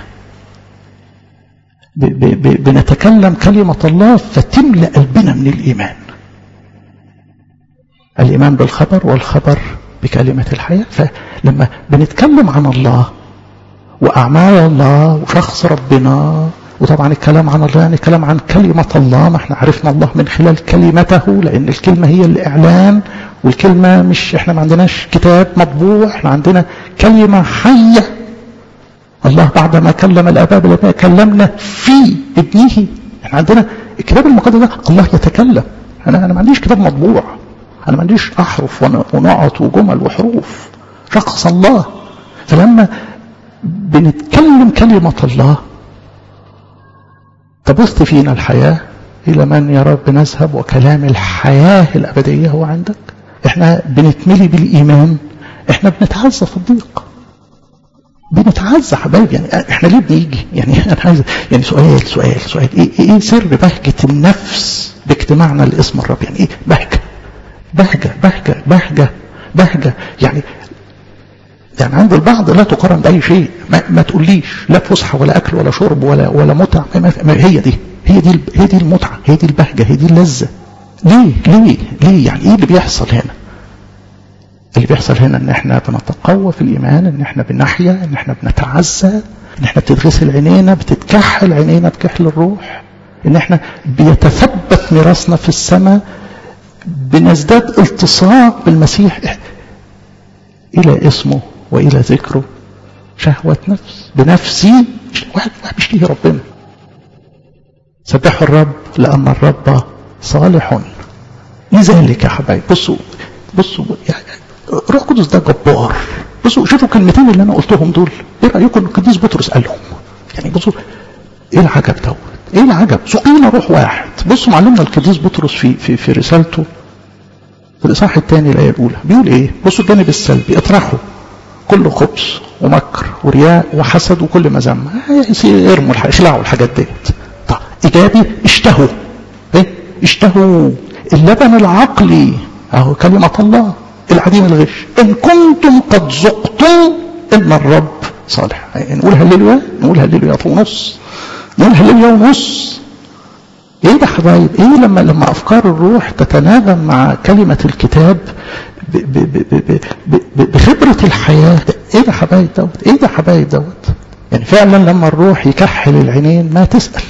بنتكلم كلمة الله فتملأ قلبنا من الإيمان الإيمان بالخبر والخبر بكلمة الحياة فلما بنتكلم عن الله وأعمال الله وشخص ربنا وطبعا الكلام عن الله يعني الكلام عن كلمة الله ما احنا عرفنا الله من خلال كلمته لأن الكلمة هي الإعلان والكلمة مش احنا ما عندناش كتاب مطبوع احنا عندنا كلمة حية الله بعدما كلم الآباء بالآباء كلمنا في ابنه احنا عندنا الكتاب المقدس ده الله يتكلم انا انا ما عنديش كتاب مطبوع انا ما عنديش احرف ونقط وجمل وحروف شخص الله فلما بنتكلم كلمة الله تبث فينا الحياة إلى من يا رب نذهب وكلام الحياة الأبدية هو عندك احنا بنتملي بالإيمان احنا بنتعزى في الضيق بنتعزى حبايب يعني احنا ليه بنيجي يعني انا عايز يعني سؤال سؤال سؤال ايه, ايه سر بهجة النفس باجتماعنا لاسم الرب يعني ايه بهجة بهجة بهجة بهجة بهجة يعني يعني عند البعض لا تقارن بأي شيء ما, ما تقوليش لا فسحة ولا أكل ولا شرب ولا ولا متعة ما ما هي دي هي دي هي دي المتعة هي دي البهجة هي دي اللذة ليه ليه ليه يعني ايه اللي بيحصل هنا اللي بيحصل هنا ان احنا بنتقوى في الايمان ان احنا بنحيا ان احنا بنتعزى ان احنا بتتغسل عينينا بتتكحل عينينا بكحل الروح ان احنا بيتثبت ميراثنا في السماء بنزداد التصاق بالمسيح الى اسمه والى ذكره شهوة نفس بنفسي واحد مش ليه ربنا سبحوا الرب لأن الرب صالح لذلك يا حبايب بصوا بصوا يعني روح قدس ده جبار بصوا شوفوا الكلمتين اللي انا قلتهم دول ايه رايكم القديس بطرس قالهم يعني بصوا ايه العجب دوت ايه العجب سقينا روح واحد بصوا معلمنا القديس بطرس في في في رسالته في الاصحاح الثاني الايه الاولى بيقول ايه بصوا الجانب السلبي اطرحوا كل خبث ومكر ورياء وحسد وكل مذمه ارموا اخلعوا الحاجات ديت طب ايجابي اشتهوا ايه اشتهوا اللبن العقلي اهو كلمه الله العديم الغش ان كنتم قد ذقتم ان الرب صالح نقول هللويا نقول هللويا ونص نقول هللويا ونص ايه ده حبايب ايه لما لما افكار الروح تتناغم مع كلمه الكتاب ب ب ب ب بخبره الحياه ايه ده حبايب دوت ايه ده حبايب دوت يعني فعلا لما الروح يكحل العينين ما تسال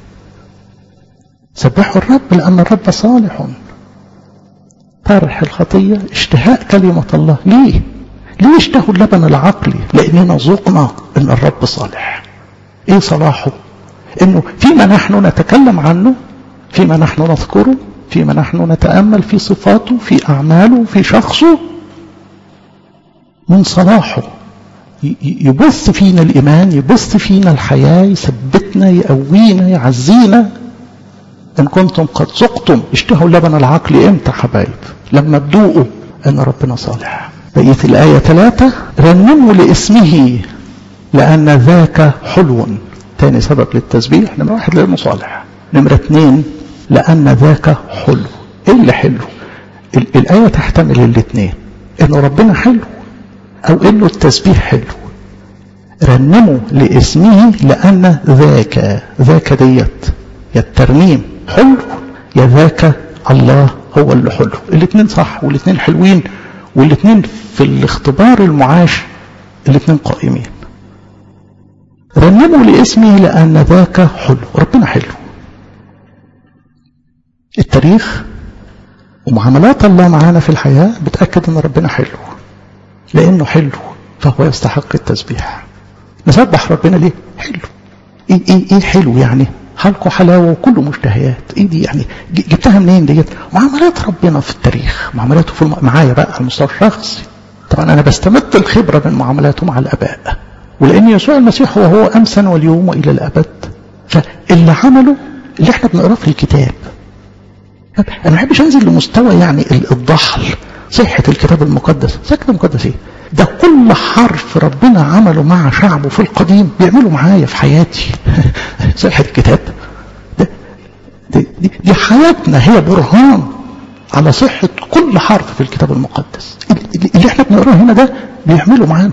سبحوا الرب لان الرب صالح طرح الخطية اشتهاء كلمة الله ليه ليه اشتهوا اللبن العقلي لأننا ذقنا أن الرب صالح ايه صلاحه انه فيما نحن نتكلم عنه فيما نحن نذكره فيما نحن نتأمل في صفاته في أعماله في شخصه من صلاحه يبث فينا الإيمان يبث فينا الحياة يثبتنا يقوينا يعزينا إن كنتم قد ذقتم اشتهوا اللبن العقلي امتى حبايب لما تذوقوا أن ربنا صالح بقية الآية ثلاثة رنموا لاسمه لأن ذاك حلو تاني سبب للتسبيح نمرة واحد لأنه صالح نمرة اثنين لأن ذاك حلو إيه اللي حلو الآية تحتمل الاثنين إنه ربنا حلو أو إنه التسبيح حلو رنموا لاسمه لأن ذاك ذاك ديت يا الترنيم حلو يا ذاك الله هو اللي حلو الاثنين صح والاثنين حلوين والاثنين في الاختبار المعاش الاثنين قائمين رنموا لاسمه لأن ذاك حلو ربنا حلو التاريخ ومعاملات الله معانا في الحياة بتأكد ان ربنا حلو لانه حلو فهو يستحق التسبيح نسبح ربنا ليه حلو ايه ايه ايه حلو يعني حلقه حلاوه وكله مشتهيات ايه دي يعني جبتها منين ديت معاملات ربنا في التاريخ معاملاته في الم... معايا بقى على المستوى الشخصي طبعا انا بستمد الخبره من معاملاته مع الاباء ولان يسوع المسيح هو هو امسا واليوم والى الابد فاللي عمله اللي احنا بنقراه في الكتاب انا ما بحبش انزل لمستوى يعني الضحل صحة الكتاب المقدس صحة الكتاب المقدس ايه ده كل حرف ربنا عمله مع شعبه في القديم بيعمله معايا في حياتي صحة الكتاب ده دي, دي, دي حياتنا هي برهان على صحة كل حرف في الكتاب المقدس اللي احنا بنقراه هنا ده بيعمله معانا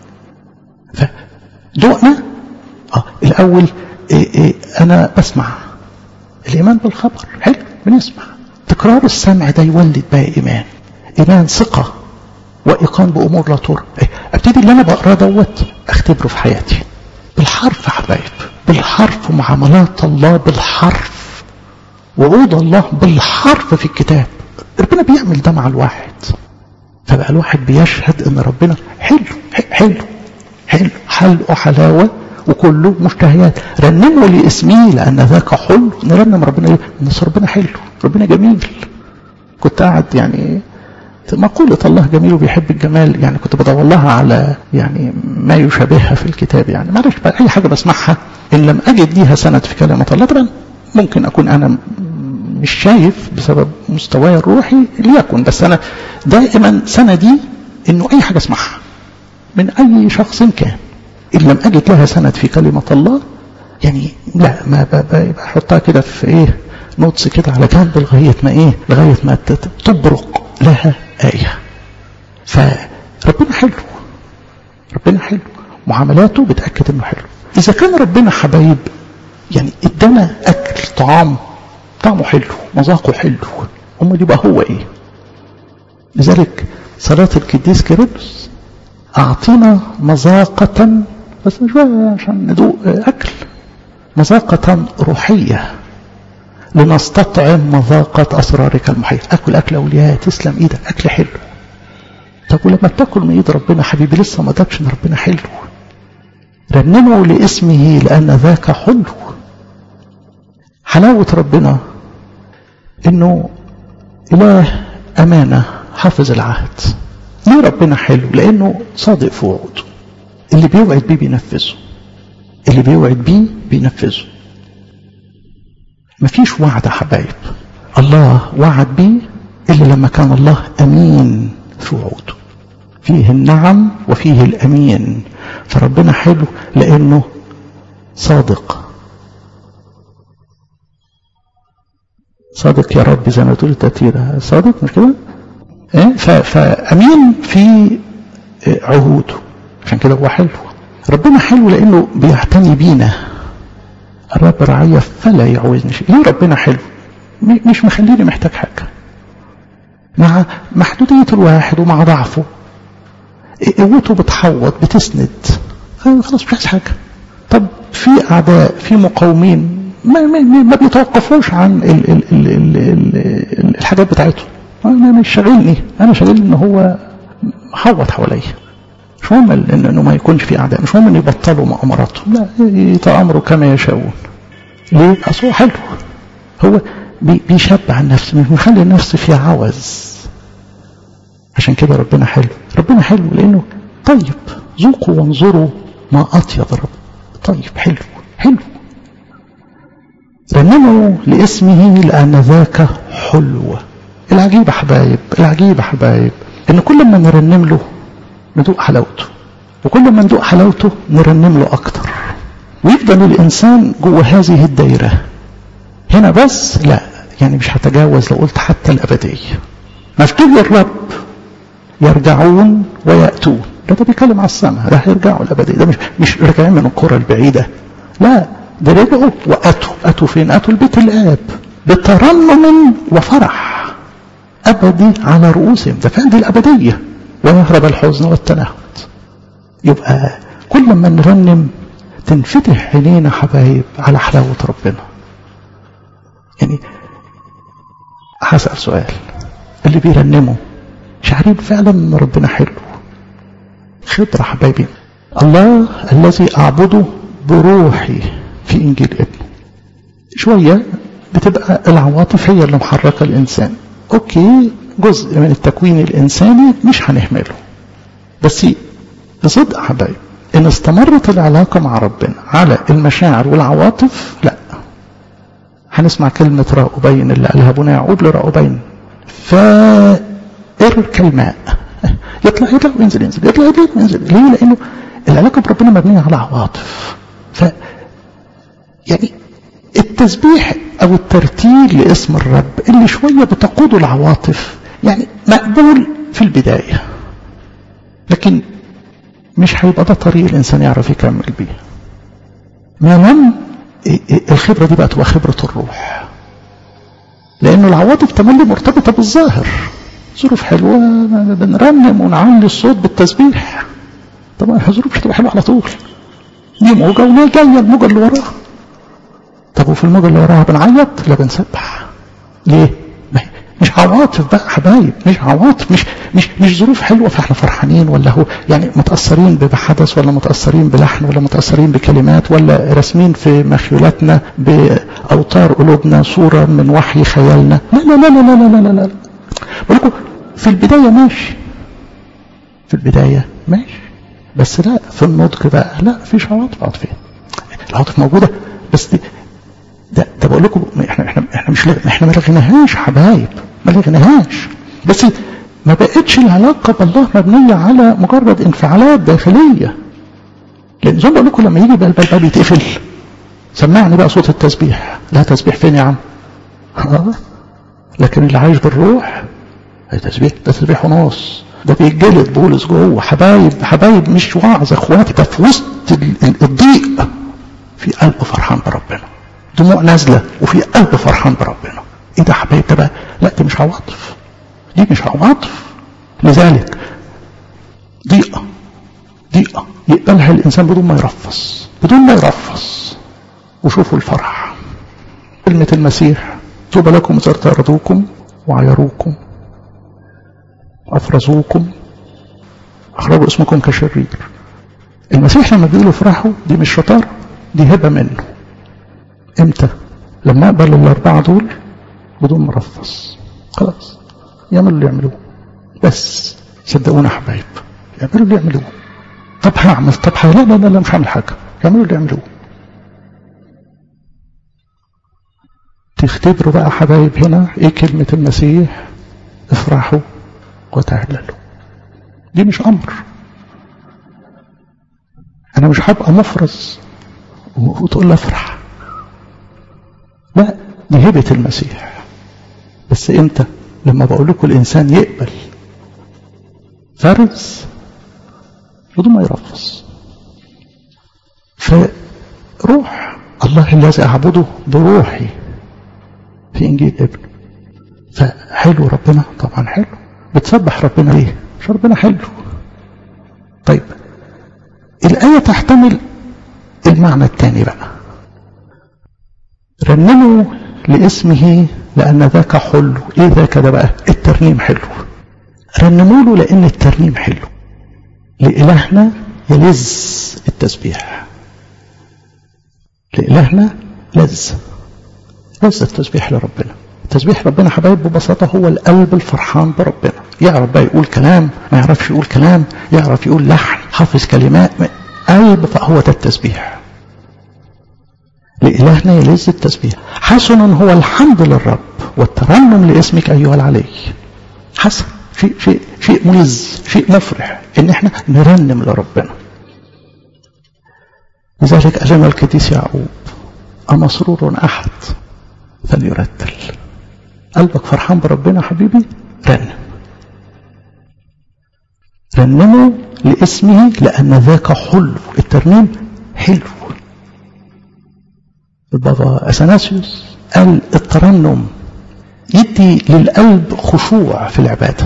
فدقنا اه الاول إيه إيه انا بسمع الايمان بالخبر حلو بنسمع تكرار السمع ده يولد بقى ايمان ايمان ثقه وايقان بامور لا ترى ابتدي اللي انا بقراه دوت اختبره في حياتي بالحرف يا حبايب بالحرف ومعاملات الله بالحرف وعود الله بالحرف في الكتاب ربنا بيعمل ده مع الواحد فبقى الواحد بيشهد ان ربنا حلو حلو حلو حلو حلاوه وكله مشتهيات رنموا لاسمه لان ذاك حلو نرنم ربنا ايه الناس ربنا حلو ربنا جميل كنت قاعد يعني مقولة الله جميل وبيحب الجمال يعني كنت بدور لها على يعني ما يشابهها في الكتاب يعني معلش بقى أي حاجة بسمعها إن لم أجد ليها سند في كلمة الله طبعا ممكن أكون أنا مش شايف بسبب مستواي الروحي ليكن بس أنا دائما سندي إنه أي حاجة أسمعها من أي شخص كان إن لم أجد لها سند في كلمة الله يعني لا ما بحطها كده في إيه نوتس كده على جنب لغاية ما إيه لغاية ما تبرق لها آية فربنا حلو ربنا حلو معاملاته بتأكد إنه حلو إذا كان ربنا حبايب يعني ادانا أكل طعام طعمه حلو مذاقه حلو أمال يبقى هو إيه لذلك صلاة القديس كيرلس أعطينا مذاقة بس شوية عشان ندوق أكل مذاقة روحية لنستطعم مذاقة أسرارك المحيط أكل أكل أولياء تسلم إيدك أكل حلو طب ولما تاكل من إيد ربنا حبيبي لسه ما دكش إن ربنا حلو رنموا لاسمه لأن ذاك حلو حلاوة ربنا إنه إله أمانة حافظ العهد ليه ربنا حلو لأنه صادق في وعوده اللي بيوعد بيه بينفذه اللي بيوعد بيه بينفذه مفيش وعد يا حبايب الله وعد بيه إلا لما كان الله أمين في وعوده فيه النعم وفيه الأمين فربنا حلو لأنه صادق صادق يا رب زي ما تقول التأثير صادق مش كده إيه؟ فأمين في عهوده عشان كده هو حلو ربنا حلو لأنه بيعتني بينا الرب رعية فلا يعوزني شيء ليه ربنا حلو مش مخليني محتاج حاجة مع محدودية الواحد ومع ضعفه قوته بتحوط بتسند خلاص مش عايز حاجة طب في أعداء في مقاومين ما, ما, ما بيتوقفوش عن ال ال ال ال ال الحاجات بتاعتهم انا مش شاغلني انا شاغلني ان هو محوط حواليا مش مهم انه ما يكونش في اعداء مش مهم ان يبطلوا مؤامراتهم لا يتامروا كما يشاءون ليه اصل هو حلو هو بيشبع النفس مش مخلي النفس في عوز عشان كده ربنا حلو ربنا حلو لانه طيب ذوقوا وانظروا ما اطيب رب طيب حلو حلو رنموا لاسمه لان ذاك حلو العجيب يا حبايب العجيب يا حبايب ان كل ما نرنم له ندوق حلاوته وكل ما ندوق حلاوته نرنم له اكتر ويفضل الانسان جوه هذه الدايره هنا بس لا يعني مش هتجاوز لو قلت حتى الأبدية مكتوب للرب يرجعون ويأتون ده ده بيتكلم على السماء ده هيرجعوا الأبدية ده مش مش راجعين من القرى البعيدة لا ده رجعوا وأتوا أتوا فين أتوا البيت الآب بترنم وفرح أبدي على رؤوسهم ده فين دي الأبدية ويهرب الحزن والتنهد يبقى كل ما نرنم تنفتح عينينا حبايب على حلاوة ربنا يعني هسأل سؤال اللي بيرنموا شعرين فعلا ان ربنا حلو خبرة حبايبي الله الذي أعبده بروحي في إنجيل ابنه شوية بتبقى العواطف هي اللي محركة الإنسان أوكي جزء من التكوين الإنساني مش هنهمله بس بصدق حبايب إن استمرت العلاقة مع ربنا على المشاعر والعواطف لا هنسمع كلمة راؤوبين اللي قالها ابونا يعقوب لراؤوبين فائر كالماء يطلع يطلع وينزل ينزل يطلع يطلع وينزل ليه؟ لأنه العلاقة بربنا مبنية على عواطف ف يعني التسبيح أو الترتيل لاسم الرب اللي شوية بتقوده العواطف يعني مقبول في البداية لكن مش هيبقى ده طريق الإنسان يعرف يكمل بيه ما لم الخبرة دي بقى تبقى خبرة الروح لأنه العواطف تملي مرتبطة بالظاهر ظروف حلوة بنرنم ونعلي الصوت بالتسبيح طبعا الظروف هتبقى حلوة على طول دي موجة ونال جاية الموجة اللي وراها طب وفي الموجة اللي وراها بنعيط لا بنسبح ليه؟ مش عواطف بقى حبايب مش عواطف مش مش مش ظروف حلوه فاحنا فرحانين ولا هو يعني متاثرين بحدث ولا متاثرين بلحن ولا متاثرين بكلمات ولا راسمين في مخيولاتنا باوتار قلوبنا صوره من وحي خيالنا لا لا لا لا لا لا لا, لا. بقول لكم في البدايه ماشي في البدايه ماشي بس لا في النضج بقى لا فيش عواطف عاطفيه العواطف موجوده بس دي ده ده بقول لكم احنا احنا احنا مش احنا ما لغيناهاش حبايب ما لغيناهاش بس ما بقتش العلاقه بالله مبنيه على مجرد انفعالات داخليه لان زي ما بقول لكم لما يجي بقى الباب يتقفل سمعني بقى صوت التسبيح لا تسبيح فين يا عم اه لكن اللي عايش بالروح تسبيح ده تسبيح ونص ده بيتجلد بولس جوه حبايب حبايب مش وعظ اخواتي ده في وسط الضيق في قلبه فرحان بربنا دموع نازله وفي قلب فرحان بربنا ايه ده حبايب ده بقى لا دي مش عواطف دي مش عواطف لذلك ضيقه ضيقه يقبلها الانسان بدون ما يرفص بدون ما يرفص وشوفوا الفرح كلمه المسيح طوبى لكم اذا طردوكم وعيروكم افرزوكم اخرجوا اسمكم كشرير المسيح لما بيقولوا افرحوا دي مش شطاره دي هبه منه امتى لما اقبل الاربعه دول بدون مرفص خلاص يعملوا اللي يعملوه بس صدقونا حبايب يعملوا اللي يعملوه طب هعمل طب لا لا لا لا مش هعمل حاجه يعملوا اللي يعملوه تختبروا بقى حبايب هنا ايه كلمه المسيح افرحوا وتهللوا دي مش امر انا مش هبقى مفرز وتقول لي افرح لا دي هبة المسيح بس امتى لما بقول لكم الانسان يقبل فرز بدون ما يرفص فروح الله الذي اعبده بروحي في انجيل ابنه فحلو ربنا طبعا حلو بتسبح ربنا ليه مش ربنا حلو طيب الآية تحتمل المعنى الثاني بقى رنموا لاسمه لأن ذاك حلو إيه ذاك ده بقى الترنيم حلو رنموا له لأن الترنيم حلو لإلهنا يلذ التسبيح لإلهنا لذ لذ التسبيح لربنا تسبيح ربنا حبايب ببساطة هو القلب الفرحان بربنا يعرف بقى يقول كلام ما يعرفش يقول كلام يعرف يقول لحن حافظ كلمات قلب فهو ده التسبيح لإلهنا يلذ التسبيح حسن هو الحمد للرب والترنم لاسمك أيها العلي حسن شيء شيء شيء ملز شيء مفرح ان احنا نرنم لربنا لذلك أجمع القديس يعقوب أمسرور أحد فليرتل قلبك فرحان بربنا حبيبي رنم رنموا لاسمه لأن ذاك حلو الترنيم حلو البابا أثناسيوس قال الترنم يدي للقلب خشوع في العبادة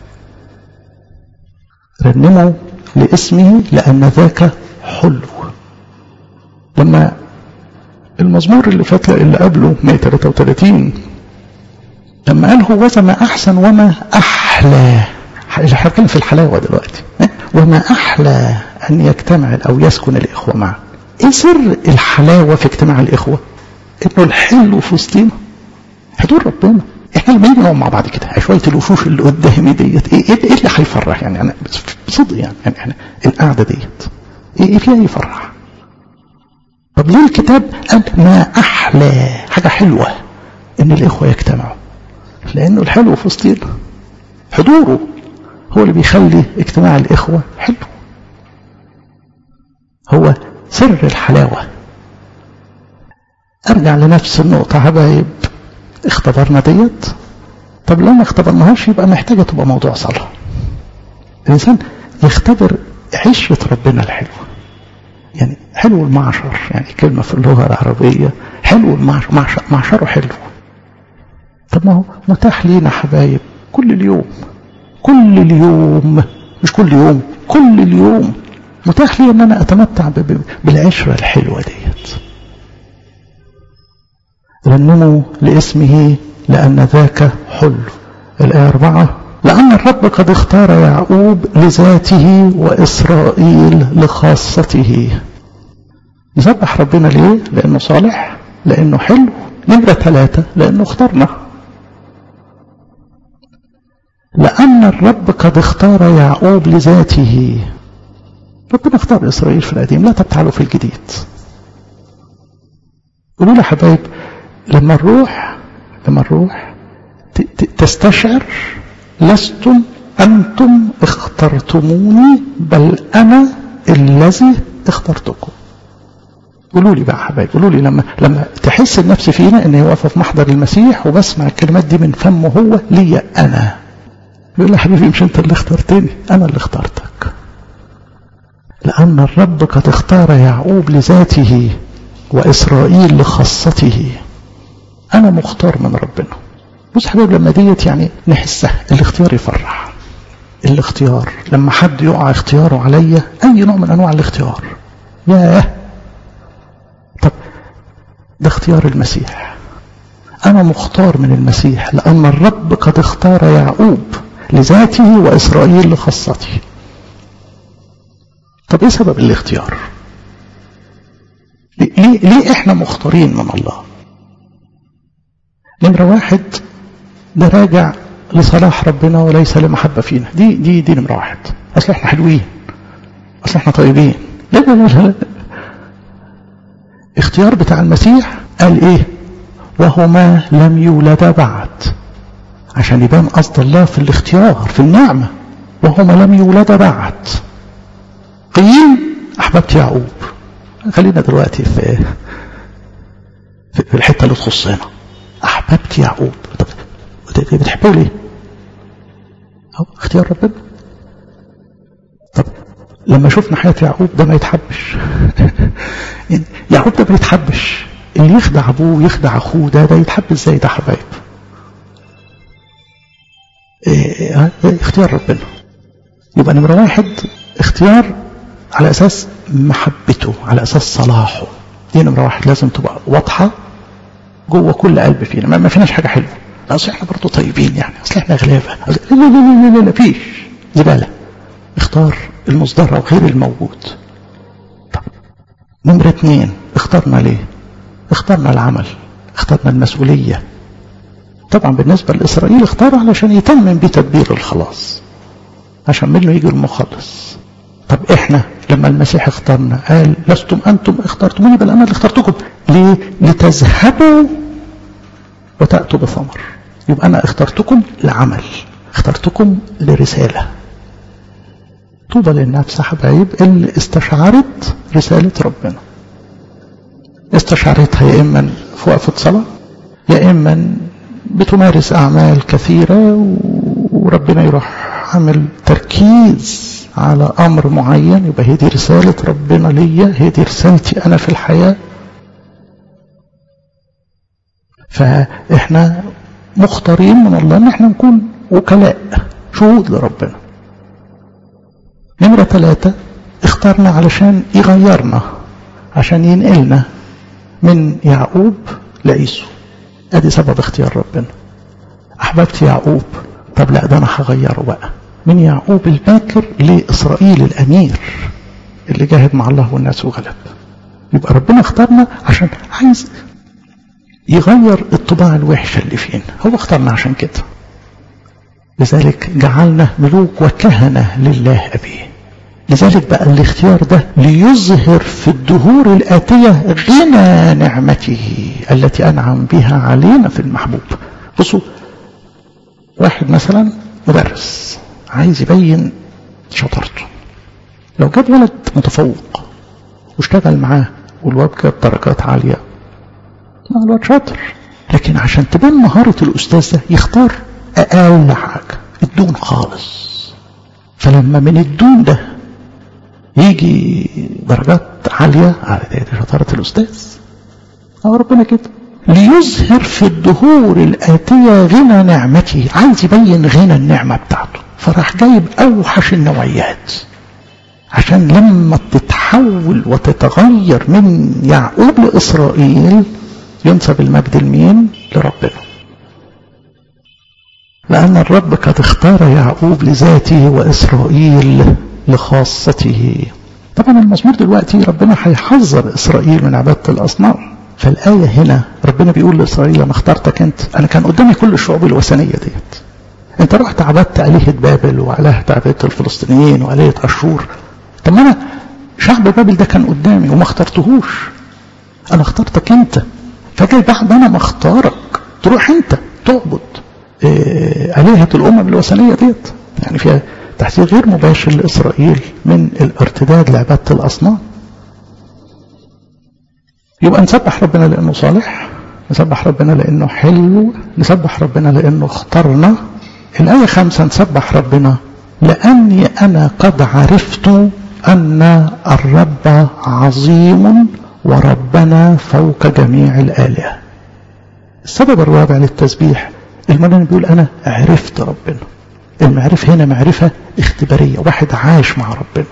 رنموا لاسمه لأن ذاك حلو لما المزمور اللي فات اللي قبله 133 لما قال هو ما أحسن وما أحلى احنا بنتكلم في الحلاوة دلوقتي وما أحلى أن يجتمع أو يسكن الإخوة معا إيه سر الحلاوة في اجتماع الإخوة إنه الحلو في وسطينا حضور ربنا احنا لما نيجي نقعد مع بعض كده شويه الوشوش اللي قدامي ديت ايه, إيه اللي هيفرح يعني انا بصدق يعني, يعني احنا القعده ديت ايه, إيه فيها يفرح طب ليه الكتاب قال ما احلى حاجه حلوه ان الاخوه يجتمعوا لانه الحلو في وسطينا حضوره هو اللي بيخلي اجتماع الاخوه حلو هو سر الحلاوه ارجع لنفس النقطه حبايب اختبرنا ديت طب لو ما اختبرناهاش يبقى محتاجه تبقى موضوع صلاه الانسان يختبر عشره ربنا الحلوه يعني حلو المعشر يعني كلمة في اللغة العربية حلو المعشر معشر معشره حلو طب ما هو متاح لينا حبايب كل اليوم كل اليوم مش كل يوم كل اليوم متاح لي ان انا اتمتع بالعشرة الحلوة ديت رنموا لاسمه لأن ذاك حلو الآية أربعة لأن الرب قد اختار يعقوب لذاته وإسرائيل لخاصته نسبح ربنا ليه؟ لأنه صالح لأنه حلو نمرة ثلاثة لأنه اختارنا لأن الرب قد اختار يعقوب لذاته ربنا اختار إسرائيل في القديم لا تبتعلوا في الجديد قولوا لي حبايب لما نروح لما نروح تستشعر لستم أنتم اخترتموني بل أنا الذي اخترتكم قولوا لي بقى حبايب قولوا لي لما لما تحس النفس فينا ان هي واقفه في محضر المسيح وبسمع الكلمات دي من فمه هو ليا انا يقول لي حبيبي مش انت اللي اخترتني انا اللي اخترتك لان الرب قد اختار يعقوب لذاته واسرائيل لخاصته انا مختار من ربنا بص حبيبي لما ديت يعني نحسها الاختيار يفرح الاختيار لما حد يقع اختياره عليا اي نوع من انواع الاختيار ياه طب ده اختيار المسيح انا مختار من المسيح لان الرب قد اختار يعقوب لذاته واسرائيل لخاصته طب ايه سبب الاختيار ليه, ليه احنا مختارين من الله نمرة واحد ده راجع لصلاح ربنا وليس لمحبة فينا دي دي دي نمرة واحد أصل احنا حلوين أصل احنا طيبين لا لا لا لا اختيار بتاع المسيح قال ايه وهما لم يولدا بعد عشان يبان قصد الله في الاختيار في النعمة وهما لم يولدا بعد قيل أحببت يعقوب خلينا دلوقتي في في الحتة اللي تخصنا أحببت يعقوب طب بتحبه ليه أو اختيار ربنا طب لما شفنا حياة يعقوب ده ما يتحبش يعقوب ده ما يتحبش اللي يخدع أبوه يخدع أخوه ده ده يتحب ازاي ده حبايب إيه اختيار ربنا يبقى نمرة واحد اختيار على أساس محبته على أساس صلاحه دي نمرة واحد لازم تبقى واضحة جوه كل قلب فينا ما فيناش حاجة حلوة اصل احنا برضه طيبين يعني اصل احنا غلابة لا لا لا لا لا فيش زبالة اختار المصدر وغير الموجود طب نمرة اتنين اخترنا ليه اخترنا العمل اخترنا المسؤولية طبعا بالنسبة لإسرائيل اختار علشان يتمم بيه تدبير الخلاص عشان منه يجي المخلص طب احنا لما المسيح اختارنا قال لستم انتم اخترتموني بل انا اللي اخترتكم ليه لتذهبوا وتأتوا بثمر يبقى انا اخترتكم لعمل اخترتكم لرسالة طوبى للنفس حبايب اللي استشعرت رسالة ربنا استشعرتها يا اما في وقفة صلاة يا اما بتمارس أعمال كثيرة وربنا يروح عامل تركيز على أمر معين يبقى هي دي رسالة ربنا ليا هي دي رسالتي أنا في الحياة فإحنا مختارين من الله إن إحنا نكون وكلاء شهود لربنا نمرة ثلاثة اختارنا علشان يغيرنا عشان ينقلنا من يعقوب لعيسو ادي سبب اختيار ربنا احببت يعقوب طب لا ده انا هغيره بقى من يعقوب الباكر لاسرائيل الامير اللي جاهد مع الله والناس وغلب يبقى ربنا اختارنا عشان عايز يغير الطباع الوحشه اللي فينا هو اختارنا عشان كده لذلك جعلنا ملوك وكهنه لله ابيه لذلك بقى الاختيار ده ليظهر في الدهور الآتية غنى نعمته التي أنعم بها علينا في المحبوب بصوا واحد مثلا مدرس عايز يبين شطارته لو جاب ولد متفوق واشتغل معاه والواد جاب درجات عالية لا الواد شاطر لكن عشان تبان مهارة الأستاذ ده يختار أقل حاجة الدون خالص فلما من الدون ده يجي درجات عالية على شطارة الأستاذ أو ربنا كده ليظهر في الدهور الآتية غنى نعمته عايز يبين غنى النعمة بتاعته فراح جايب أوحش النوعيات عشان لما تتحول وتتغير من يعقوب لإسرائيل ينسب المجد لمين؟ لربنا لأن الرب قد اختار يعقوب لذاته وإسرائيل لخاصته طبعا المزمور دلوقتي ربنا هيحذر إسرائيل من عبادة الأصنام فالآية هنا ربنا بيقول لإسرائيل لما اخترتك أنت أنا كان قدامي كل الشعوب الوثنية ديت أنت رحت عبدت آلهة بابل وعلهت عبادة الفلسطينيين وآلهة أشور طب ما أنا شعب بابل ده كان قدامي وما اخترتهوش أنا اخترتك أنت فجاي بعد أنا ما اختارك تروح أنت تعبد آلهة الأمم الوثنية ديت يعني فيها تحذير غير مباشر لإسرائيل من الارتداد لعبادة الأصنام يبقى نسبح ربنا لأنه صالح نسبح ربنا لأنه حلو نسبح ربنا لأنه اختارنا الآية خمسة نسبح ربنا لأني أنا قد عرفت أن الرب عظيم وربنا فوق جميع الآلهة السبب الرابع للتسبيح المرنم بيقول أنا عرفت ربنا المعرفة هنا معرفة اختبارية واحد عاش مع ربنا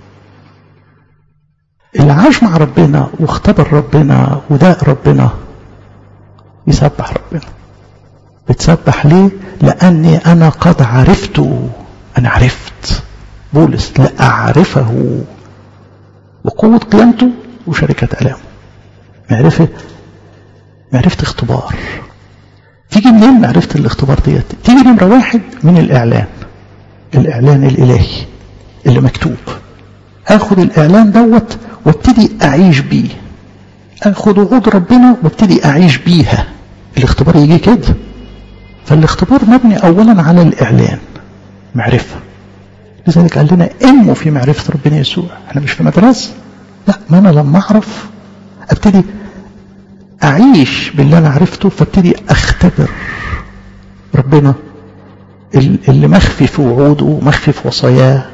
اللي عاش مع ربنا واختبر ربنا وداق ربنا يسبح ربنا بتسبح ليه لأني أنا قد عرفته أنا عرفت بولس لأعرفه وقوة قيامته وشركة ألامه معرفة معرفة اختبار تيجي منين معرفة الاختبار ديت تيجي نمرة واحد من الإعلان الإعلان الإلهي اللي مكتوب اخد الإعلان دوت وابتدي أعيش بيه اخد وعود ربنا وابتدي أعيش بيها الاختبار يجي كده فالاختبار مبني أولا على الإعلان معرفة لذلك قال لنا انموا في معرفة ربنا يسوع احنا مش في مدرسة لا ما أنا لما أعرف ابتدي أعيش باللي أنا عرفته فابتدي أختبر ربنا اللي مخفي في وعوده مخفي في وصاياه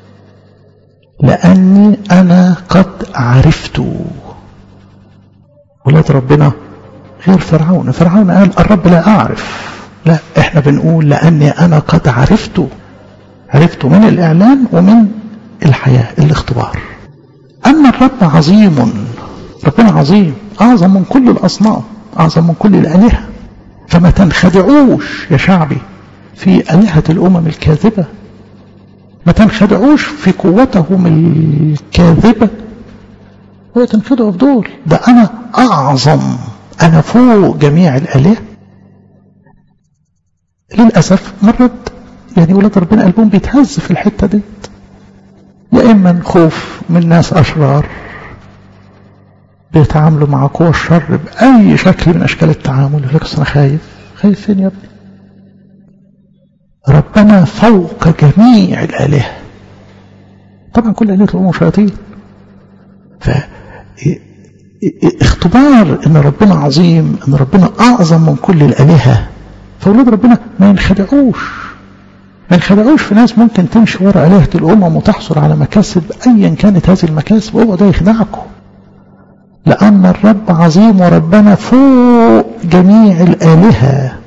لأني أنا قد عرفته ولاد ربنا غير فرعون فرعون قال الرب لا أعرف لا احنا بنقول لأني أنا قد عرفته عرفته من الإعلان ومن الحياة الاختبار أما الرب عظيم ربنا عظيم أعظم من كل الأصنام أعظم من كل الآلهة فما تنخدعوش يا شعبي في آلهة الأمم الكاذبة ما تنخدعوش في قوتهم الكاذبة هو تنخدعوا في دول ده أنا أعظم أنا فوق جميع الآلهة للأسف مرت يعني ولاد ربنا قلبهم بيتهز في الحتة دي يا إما خوف من ناس أشرار بيتعاملوا مع قوى الشر بأي شكل من أشكال التعامل يقول لك أنا خايف خايف فين يا ابني ربنا فوق جميع الآلهة طبعا كل آلهة الأمم شياطين ف اختبار ان ربنا عظيم ان ربنا اعظم من كل الالهه فأولاد ربنا ما ينخدعوش ما ينخدعوش في ناس ممكن تمشي ورا آلهة الأمم وتحصل على مكاسب أيا كانت هذه المكاسب هو ده يخدعكم لأن الرب عظيم وربنا فوق جميع الآلهة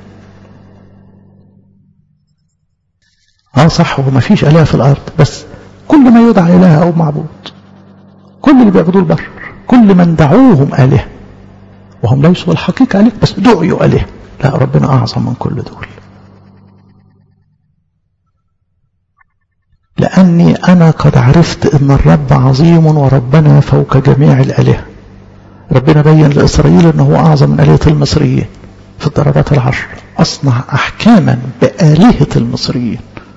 اه صح هو ما فيش آلهة في الأرض بس كل ما يدعى إله أو معبود كل اللي بيعبدوه البشر كل من دعوهم آلهة وهم ليسوا الحقيقة آلهة بس دعوا آلهة لا ربنا أعظم من كل دول لأني أنا قد عرفت أن الرب عظيم وربنا فوق جميع الآلهة ربنا بين لإسرائيل أنه هو أعظم من آلهة المصريين في الضربات العشر أصنع أحكاما بآلهة المصريين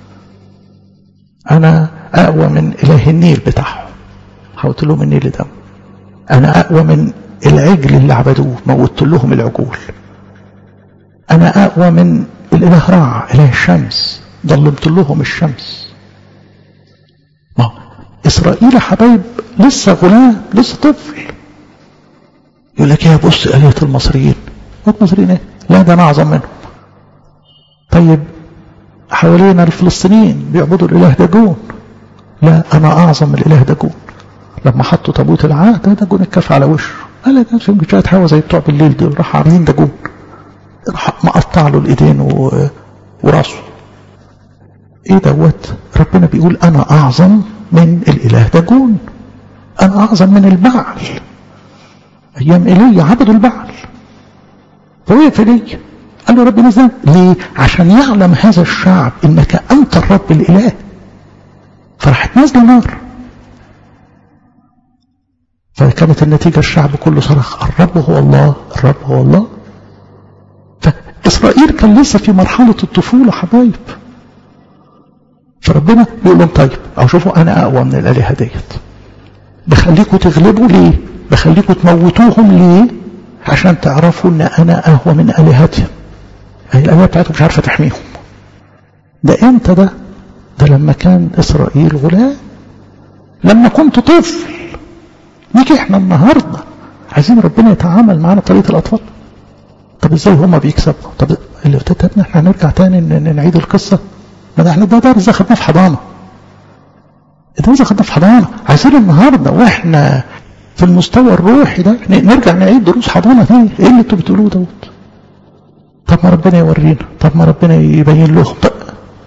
أنا أقوى من إله النيل بتاعهم حوت لهم النيل دم أنا أقوى من العجل اللي عبدوه موت لهم العجول أنا أقوى من الإله رع إله الشمس ظلمت لهم الشمس ما إسرائيل حبايب لسه غلام لسه طفل يقول لك يا بص آلهة المصريين المصريين ايه لا ده أنا أعظم منهم طيب حوالينا الفلسطينيين بيعبدوا الإله داجون لا أنا أعظم من الإله داجون لما حطوا تابوت العهد ده داجون اتكف على وشه قال لك في شوية هوا زي بتوع بالليل دول راح عاملين داجون راح مقطع له الإيدين و... وراسه ايه دوت ربنا بيقول انا اعظم من الاله داجون انا اعظم من البعل ايام ايليا عبدوا البعل فوقف ايليا قال له ربنا ازاي ليه عشان يعلم هذا الشعب انك انت الرب الاله فراحت نازله نار فكانت النتيجه الشعب كله صرخ الرب هو الله الرب هو الله فاسرائيل كان لسه في مرحله الطفوله حبايب فربنا بيقول لهم طيب او شوفوا انا اقوى من الالهه ديت بخليكم تغلبوا ليه بخليكم تموتوهم ليه عشان تعرفوا ان انا اهوى من الهتهم الالهه بتاعتهم مش عارفه تحميهم ده امتى ده ده لما كان اسرائيل غلام لما كنت طفل نيجي احنا النهارده عايزين ربنا يتعامل معانا بطريقه الاطفال طب ازاي هما بيكسبوا طب اللي ابتدى احنا هنرجع تاني نعيد القصه ما ده احنا ده درس خدناه في حضانه درس خدناه في حضانه عايزين النهارده واحنا في المستوى الروحي ده نرجع نعيد دروس حضانه تاني ايه اللي انتوا بتقولوه دوت طب ما ربنا يورينا طب ما ربنا يبين لهم طب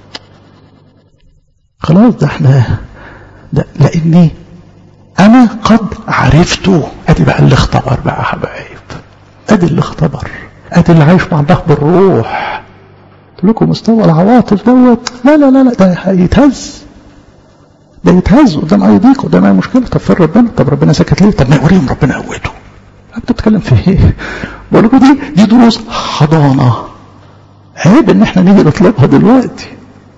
خلاص ده احنا ده لاني انا قد عرفته ادي بقى اللي اختبر بقى حبايب ادي اللي اختبر ادي اللي عايش مع الله بالروح قلت لكم مستوى العواطف دوت لا لا لا لا ده يتهز ده يتهز قدام اي ضيق قدام اي مشكله طب فين ربنا طب ربنا سكت ليه طب ما يوريهم ربنا قوته انت بتتكلم في ايه بقول لكم دي دي دروس حضانه عيب ان احنا نيجي نطلبها دلوقتي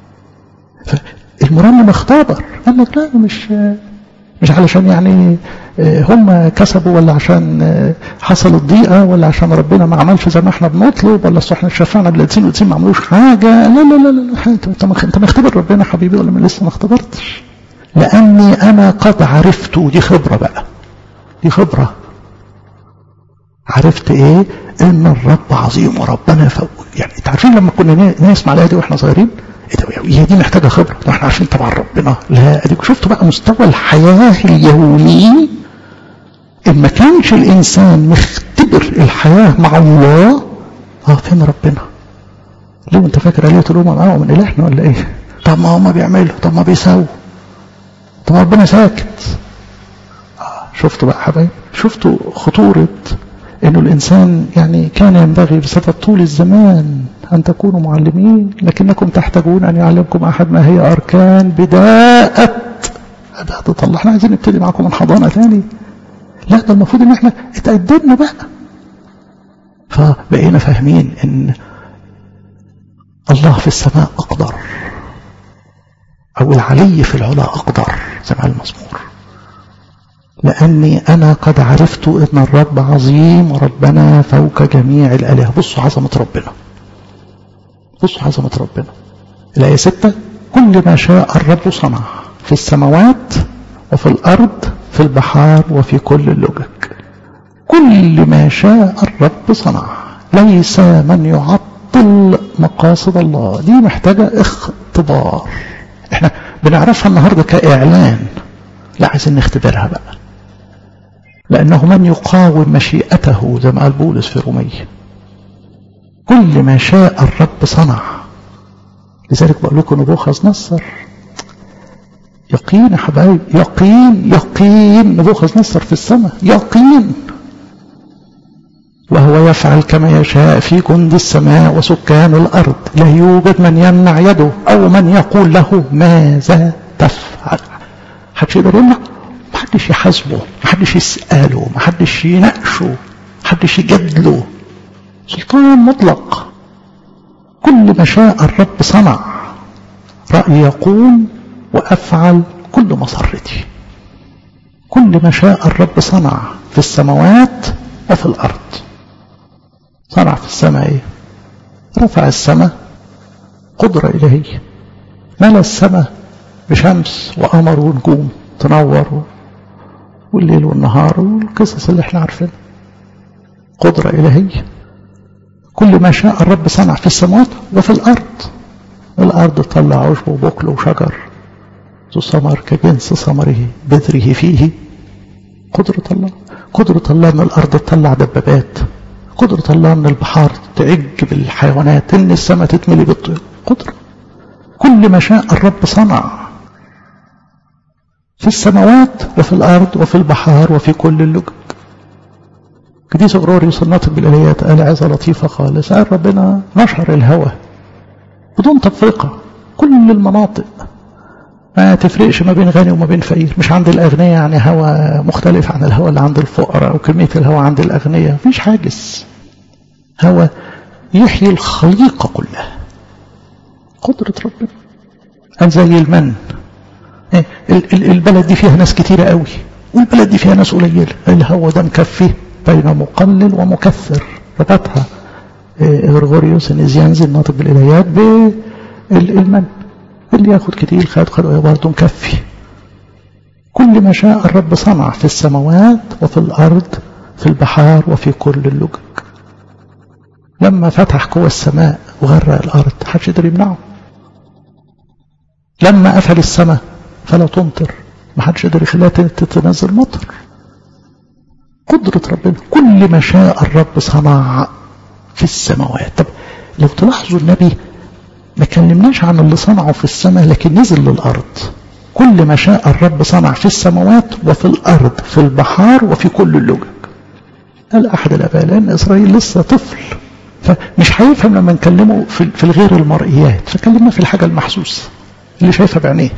فالمرنم اختبر قال لك لا مش مش علشان يعني هم كسبوا ولا عشان حصلت ضيقه ولا عشان ربنا ما عملش زي ما احنا بنطلب ولا اصل احنا شفعنا بالقديسين والقديسين ما عملوش حاجه لا لا لا لا انت انت مختبر ربنا حبيبي ولا من لسه ما اختبرتش لاني انا قد عرفت دي خبره بقى دي خبره عرفت ايه ان الرب عظيم وربنا فوق يعني انت عارفين لما كنا نسمع الايه دي واحنا صغيرين هي دي محتاجه خبره احنا عارفين طبعا ربنا لا اديكوا شفتوا بقى مستوى الحياه اليومي ان ما كانش الانسان مختبر الحياه مع الله اه فين ربنا ليه انت فاكر آلية الأمم معاهم من إلهنا ولا إيه؟ طب ما هم بيعملوا طب ما بيساووا طب ما ربنا ساكت آه شفتوا بقى حبايب شفتوا خطورة انه الانسان يعني كان ينبغي بسبب طول الزمان ان تكونوا معلمين لكنكم تحتاجون ان يعلمكم احد ما هي اركان بداءة ده تطلع احنا عايزين نبتدي معاكم من حضانة تاني لا ده المفروض ان احنا اتقدمنا بقى فبقينا فاهمين ان الله في السماء اقدر او العلي في العلا اقدر زي ما المزمور لأني أنا قد عرفت أن الرب عظيم وربنا فوق جميع الآلهة بصوا عظمة ربنا بصوا عظمة ربنا الآية ستة كل ما شاء الرب صنع في السماوات وفي الأرض في البحار وفي كل اللجج كل ما شاء الرب صنع ليس من يعطل كل مقاصد الله دي محتاجة اختبار احنا بنعرفها النهاردة كإعلان لا عايزين نختبرها بقى لأنه من يقاوم مشيئته زي ما قال بولس في رومية كل ما شاء الرب صنع لذلك بقول لكم نبوخذ نصر يقين يا حبايب يقين يقين نبوخذ نصر في السماء يقين وهو يفعل كما يشاء في جند السماء وسكان الأرض لا يوجد من يمنع يده أو من يقول له ماذا تفعل محدش يقدر يمنع محدش يحاسبه محدش يسأله محدش يناقشه محدش يجادله سلطان مطلق كل ما شاء الرب صنع رأي يقول وأفعل كل مسرتي كل ما شاء الرب صنع في السماوات وفي الأرض صنع في السماء ايه رفع السماء قدرة إلهية ملا السماء بشمس وقمر ونجوم تنور والليل والنهار والقصص اللي احنا عارفينها قدرة إلهية كل ما شاء الرب صنع في السماوات وفي الأرض الأرض طلع عشب وبكل وشجر ذو ثمر كجنس ثمره بذره فيه قدرة الله قدرة الله أن الأرض تطلع دبابات قدرة الله أن البحار تعج بالحيوانات أن السماء تتملي بالطيور قدرة كل ما شاء الرب صنع في السماوات وفي الأرض وفي البحار وفي كل اللجج قديس غروريوس الناطق بالآليات قال عظة لطيفة خالص قال ربنا نشر الهوى بدون تفرقة كل المناطق ما تفرقش ما بين غني وما بين فقير مش عند الأغنياء يعني هوى مختلف عن الهوى اللي عند الفقراء أو كمية الهوى عند الأغنياء مفيش حاجز هوى يحيي الخليقة كلها قدرة ربنا قال زي المن البلد دي فيها ناس كتيرة قوي والبلد دي فيها ناس قليلة الهوى ده مكفي بين مقلل ومكثر ربطها غرغوريوس نزيانزي الناطق بالإلهيات بالمن اللي ياخد كتير خد خد برضه مكفي كل ما شاء الرب صنع في السماوات وفي الأرض في البحار وفي كل اللجج لما فتح قوى السماء وغرق الأرض محدش يقدر يمنعه لما قفل السماء فلا تمطر محدش يقدر يخليها تنزل مطر قدرة ربنا كل ما شاء الرب صنع في السماوات طب لو تلاحظوا النبي ما كلمناش عن اللي صنعه في السماء لكن نزل للأرض كل ما شاء الرب صنع في السماوات وفي الأرض في البحار وفي كل اللجج قال أحد الآباء لأن إسرائيل لسه طفل فمش هيفهم لما نكلمه في, في الغير المرئيات فكلمنا في الحاجة المحسوسة اللي شايفها بعينيه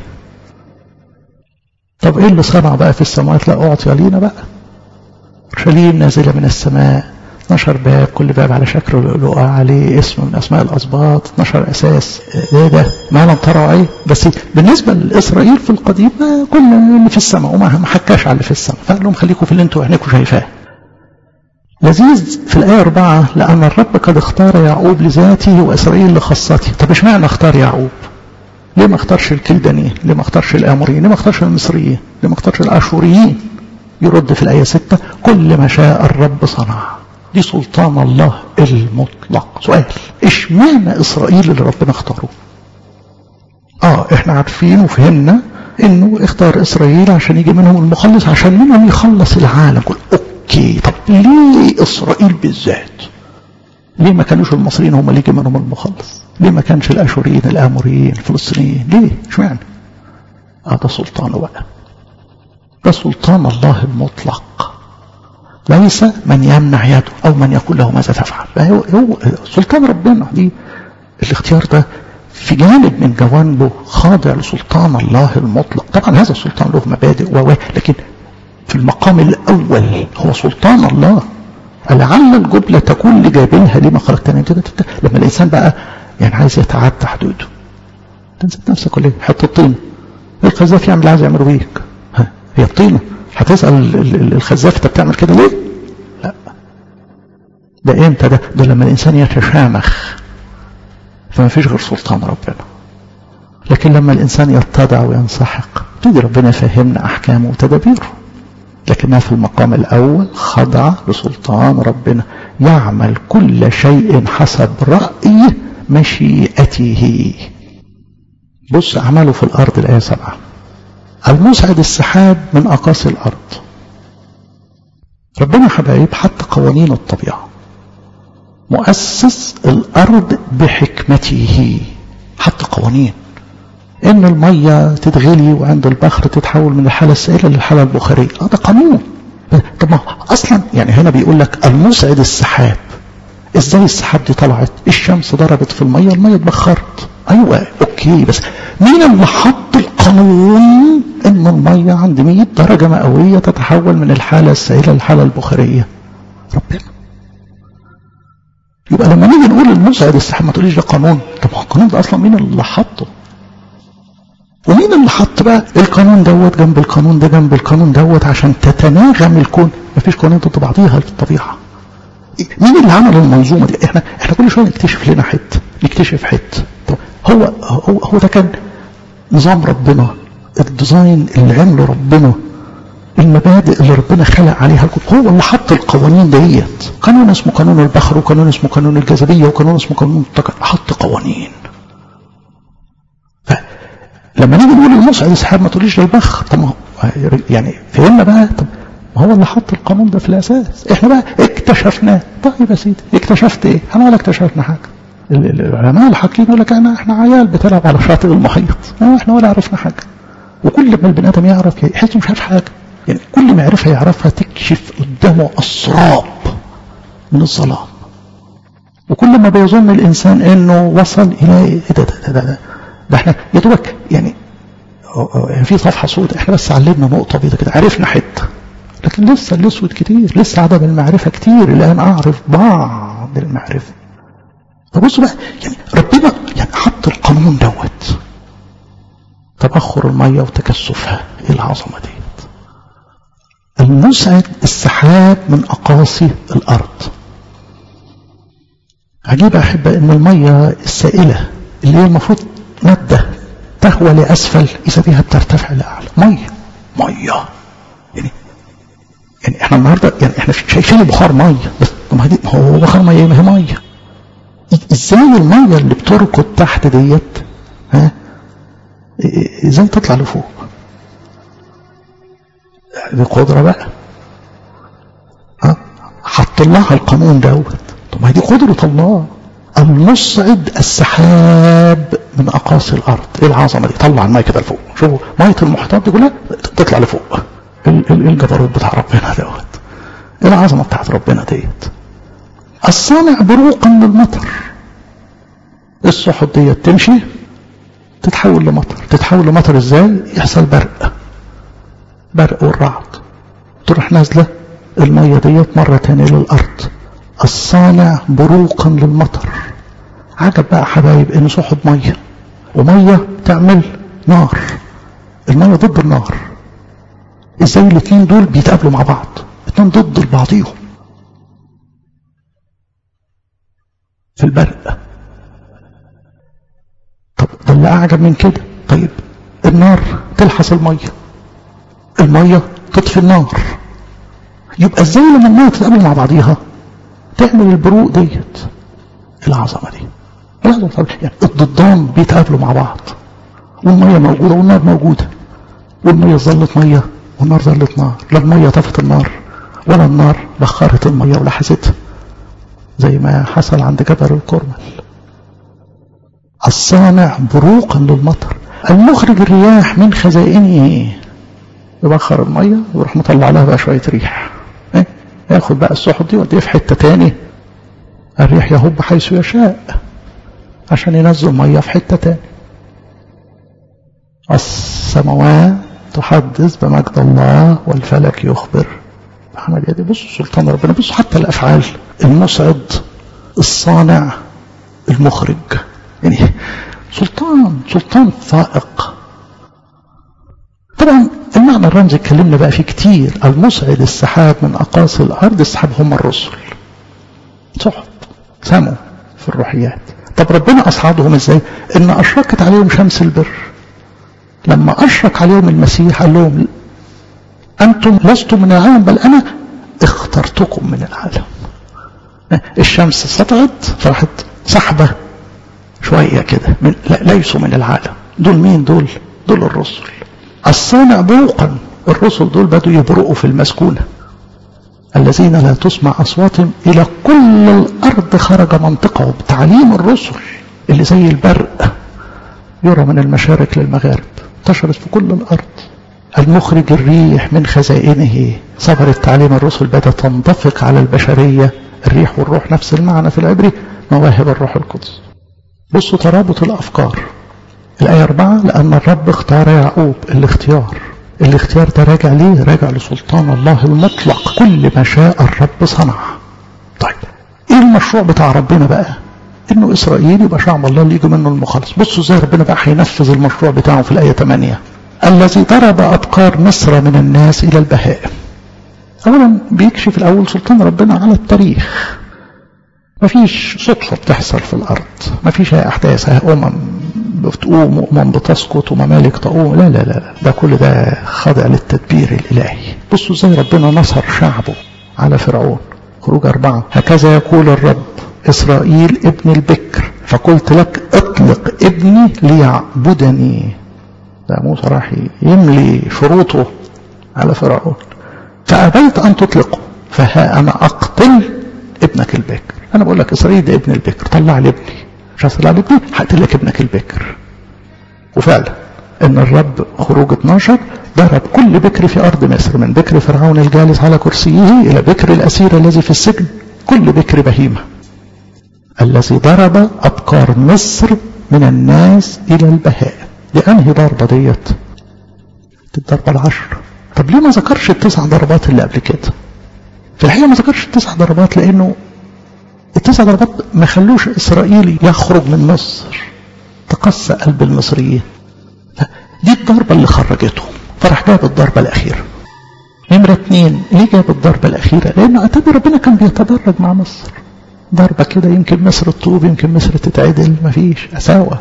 طب ايه اللي صنع بقى في السماوات لا اعطي لينا بقى اورشليم نازله من السماء 12 باب كل باب على شكل لؤلؤة عليه اسم من اسماء الاسباط 12 اساس ايه ده ما لم تروا ايه بس بالنسبه لاسرائيل في القديم كل اللي في السماء وما ما حكاش على اللي في السماء فقال لهم خليكم في اللي انتوا عينيكم شايفاه لذيذ في الآية أربعة لأن الرب قد اختار يعقوب لذاته وإسرائيل لخاصته طب اشمعنى اختار يعقوب ليه ما اختارش الكلدانيين ليه ما اختارش الآموريين ليه ما اختارش المصريين ليه ما اختارش الآشوريين يرد في الآية ستة كل ما شاء الرب صنع دي سلطان الله المطلق سؤال اشمعنى إسرائيل اللي ربنا اختاره اه احنا عارفين وفهمنا انه اختار اسرائيل عشان يجي منهم المخلص عشان منهم يخلص العالم كله اوكي طب ليه اسرائيل بالذات ليه ما كانوش المصريين هم اللي يجي منهم المخلص ليه ما كانش الاشوريين الاموريين الفلسطينيين ليه اشمعنى اه ده سلطانه بقى ده سلطان الله المطلق ليس من يمنع يده او من يقول له ماذا تفعل هو, هو سلطان ربنا دي الاختيار ده في جانب من جوانبه خاضع لسلطان الله المطلق طبعا هذا السلطان له مبادئ و لكن في المقام الأول هو سلطان الله لعل الجبلة تكون لجابلها لما خلقتني كده لما الإنسان بقى يعني عايز يتعدى حدوده تنسى نفسك ولا حط الطين الخزاف يعمل عايز يعمله بيك هي الطينة هتسأل الخزاف انت بتعمل كده ليه؟ لا ده امتى ده؟ ده لما الإنسان يتشامخ فما فيش غير سلطان ربنا لكن لما الإنسان يتضع وينسحق تيجي ربنا يفهمنا أحكامه وتدابيره لكنها في المقام الأول خضع لسلطان ربنا يعمل كل شيء حسب رأي مشيئته بص أعماله في الأرض الآية سبعة المسعد السحاب من أقاصي الأرض ربنا حبايب حط قوانين الطبيعة مؤسس الأرض بحكمته حط قوانين إن المية تتغلي وعند البخر تتحول من الحالة السائلة للحالة البخارية هذا قانون طب ما اصلا يعني هنا بيقول لك المسعد السحاب ازاي السحاب دي طلعت الشمس ضربت في الميه الميه اتبخرت ايوه اوكي بس مين اللي حط القانون ان الميه عند 100 درجه مئويه تتحول من الحاله السائله للحاله البخاريه ربنا يبقى لما نيجي نقول المسعد السحاب ما تقوليش ده قانون طب ما القانون ده اصلا مين اللي حطه ومين اللي حط بقى القانون دوت جنب القانون ده جنب القانون دوت عشان تتناغم الكون مفيش قوانين ضد بعضيها في الطبيعه مين اللي عمل المنظومه دي احنا احنا كل شويه نكتشف لنا حته نكتشف حته طب هو هو هو ده كان نظام ربنا الديزاين اللي عمله ربنا المبادئ اللي ربنا خلق عليها الكون هو اللي حط القوانين ديت قانون اسمه قانون البحر وقانون اسمه قانون الجاذبيه وقانون اسمه قانون الطاقه حط قوانين لما نيجي نقول المسعد السحاب ما تقوليش للبخ طب يعني فهمنا بقى طب ما هو اللي حط القانون ده في الاساس احنا بقى اكتشفناه طيب يا سيدي اكتشفت ايه احنا ولا اكتشفنا حاجه العلماء الحاكيين يقول لك انا احنا عيال بتلعب على شاطئ المحيط احنا ولا عرفنا حاجه وكل ما البني ادم يعرف يحس مش عارف حاجه يعني كل معرفه يعرفها تكشف قدامه اسراب من الظلام وكل ما بيظن الانسان انه وصل الى ايه ده ده ده, ده, ده احنا يا دوبك يعني في صفحه سوداء احنا بس علمنا نقطه بيضاء كده عرفنا حته لكن لسه الاسود كتير لسه عدم المعرفه كتير الان اعرف بعض المعرفه فبصوا بقى يعني ربنا يعني حط القانون دوت تبخر الميه وتكثفها ايه العظمه ديت المسعد السحاب من اقاصي الارض عجيب احب ان الميه السائله اللي هي المفروض ماده تهوى لاسفل اذا بها بترتفع لاعلى ميه ميه يعني يعني احنا النهارده يعني احنا شايفين بخار ميه بس ما هو بخار ميه ما هي ميه ازاي الميه اللي بتركض تحت ديت ها ازاي تطلع لفوق دي قدره بقى ها حط لها القانون دوت طب ما هي دي قدره الله المصعد السحاب من اقاصي الارض ايه العظمه دي طلع الميه كده لفوق شوفوا ميه المحيطات دي كلها تطلع لفوق الجبروت بتاع ربنا دوت ايه العظمه بتاعت ربنا ديت الصانع بروقا للمطر السحب ديت تمشي تتحول لمطر تتحول لمطر ازاي يحصل برق برق والرعد تروح نازله الميه ديت مره تانية للارض الصانع بروقا للمطر عجب بقى حبايب ان سحب ميه وميه تعمل نار الميه ضد النار ازاي الاثنين دول بيتقابلوا مع بعض الاثنين ضد بعضيهم في البرق طب ده اللي اعجب من كده طيب النار تلحس الميه الميه تطفي النار يبقى ازاي لما الميه تتقابل مع بعضيها تعمل البروق ديت العظمه دي يعني الضدان بيتقابلوا مع بعض والميه موجوده والنار موجوده والميه ظلت ميه والنار ظلت نار لا الميه طفت النار ولا النار بخرت الميه ولحستها زي ما حصل عند جبل الكرمل الصانع بروقا للمطر المخرج الرياح من خزائنه يبخر الميه ويروح مطلع لها بقى شويه ريح إيه؟ ياخد بقى السحب دي ويوديها في حته تاني الريح يهب حيث يشاء عشان ينزل ميه في حته تاني السماوات تحدث بمجد الله والفلك يخبر محمد يدي بصوا سلطان ربنا بصوا حتى الافعال المسعد الصانع المخرج يعني سلطان سلطان فائق طبعا المعنى الرمزي اتكلمنا بقى فيه كتير المسعد السحاب من اقاصي الارض السحاب هم الرسل سحب سموا في الروحيات طب ربنا اصعدهم ازاي ان اشرقت عليهم شمس البر لما اشرق عليهم المسيح قال لهم انتم لستم من العالم بل انا اخترتكم من العالم الشمس سطعت فراحت سحبة شوية كده من لا ليسوا من العالم دول مين دول دول الرسل الصانع بروقا الرسل دول بدوا يبرقوا في المسكونة الذين لا تسمع أصواتهم إلى كل الأرض خرج منطقه بتعليم الرسل اللي زي البرق يرى من المشارق للمغارب انتشرت في كل الأرض المخرج الريح من خزائنه صبر التعليم الرسل بدأ تنطفق على البشرية الريح والروح نفس المعنى في العبري مواهب الروح القدس بصوا ترابط الأفكار الآية أربعة لأن الرب اختار يعقوب الاختيار الاختيار ده راجع ليه راجع لسلطان الله المطلق كل ما شاء الرب صنع طيب ايه المشروع بتاع ربنا بقى انه اسرائيل يبقى شعب الله اللي يجي منه المخلص بصوا ازاي ربنا بقى هينفذ المشروع بتاعه في الايه 8 الذي ضرب ابقار مصر من الناس الى البهائم اولا بيكشف الاول سلطان ربنا على التاريخ مفيش صدفة بتحصل في الأرض مفيش أحداث أمم بتقوم وأمم بتسقط وممالك تقوم لا لا لا ده كل ده خاضع للتدبير الإلهي بصوا ازاي ربنا نصر شعبه على فرعون خروج أربعة هكذا يقول الرب إسرائيل ابن البكر فقلت لك اطلق ابني ليعبدني ده موسى راح يملي شروطه على فرعون فأبيت أن تطلقه فها أنا أقتل ابنك البكر أنا بقول لك إسرائيل ده ابن البكر طلع لابني مش هطلع لابني هقتل لك ابنك البكر وفعلا ان الرب خروج 12 ضرب كل بكر في ارض مصر من بكر فرعون الجالس على كرسيه الى بكر الاسير الذي في السجن كل بكر بهيمه الذي ضرب ابكار مصر من الناس الى البهائم لانهي ضربه ديت الضربه العشر طب ليه ما ذكرش التسع ضربات اللي قبل كده في الحقيقه ما ذكرش التسع ضربات لانه التسع ضربات ما خلوش اسرائيل يخرج من مصر تقسى قلب المصريين دي الضربة اللي خرجتهم فراح جاب الضربة الأخيرة نمرة اتنين ليه جاب الضربة الأخيرة لأنه اعتبر ربنا كان بيتدرج مع مصر ضربة كده يمكن مصر تطوب يمكن مصر تتعدل مفيش أساوة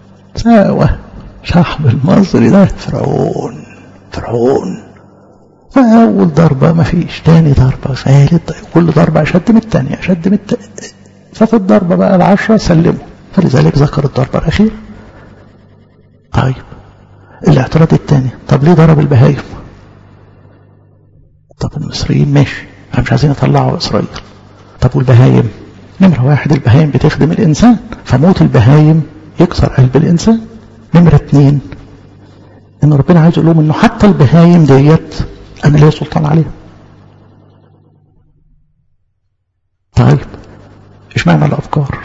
ساوة شعب المصري ده فرعون فرعون فأول ضربة مفيش تاني ضربة ثالث كل ضربة أشد من التانية أشد من التانية ففي الضربة بقى العشرة سلموا فلذلك ذكر الضربة الأخيرة طيب الاعتراض الثاني طب ليه ضرب البهايم طب المصريين ماشي احنا مش عايزين يطلعوا اسرائيل طب والبهايم نمرة واحد البهايم بتخدم الإنسان فموت البهايم يكسر قلب الإنسان نمرة اتنين إن ربنا عايز يقول لهم إنه حتى البهايم ديت أنا ليا سلطان عليها طيب اشمعنى الأفكار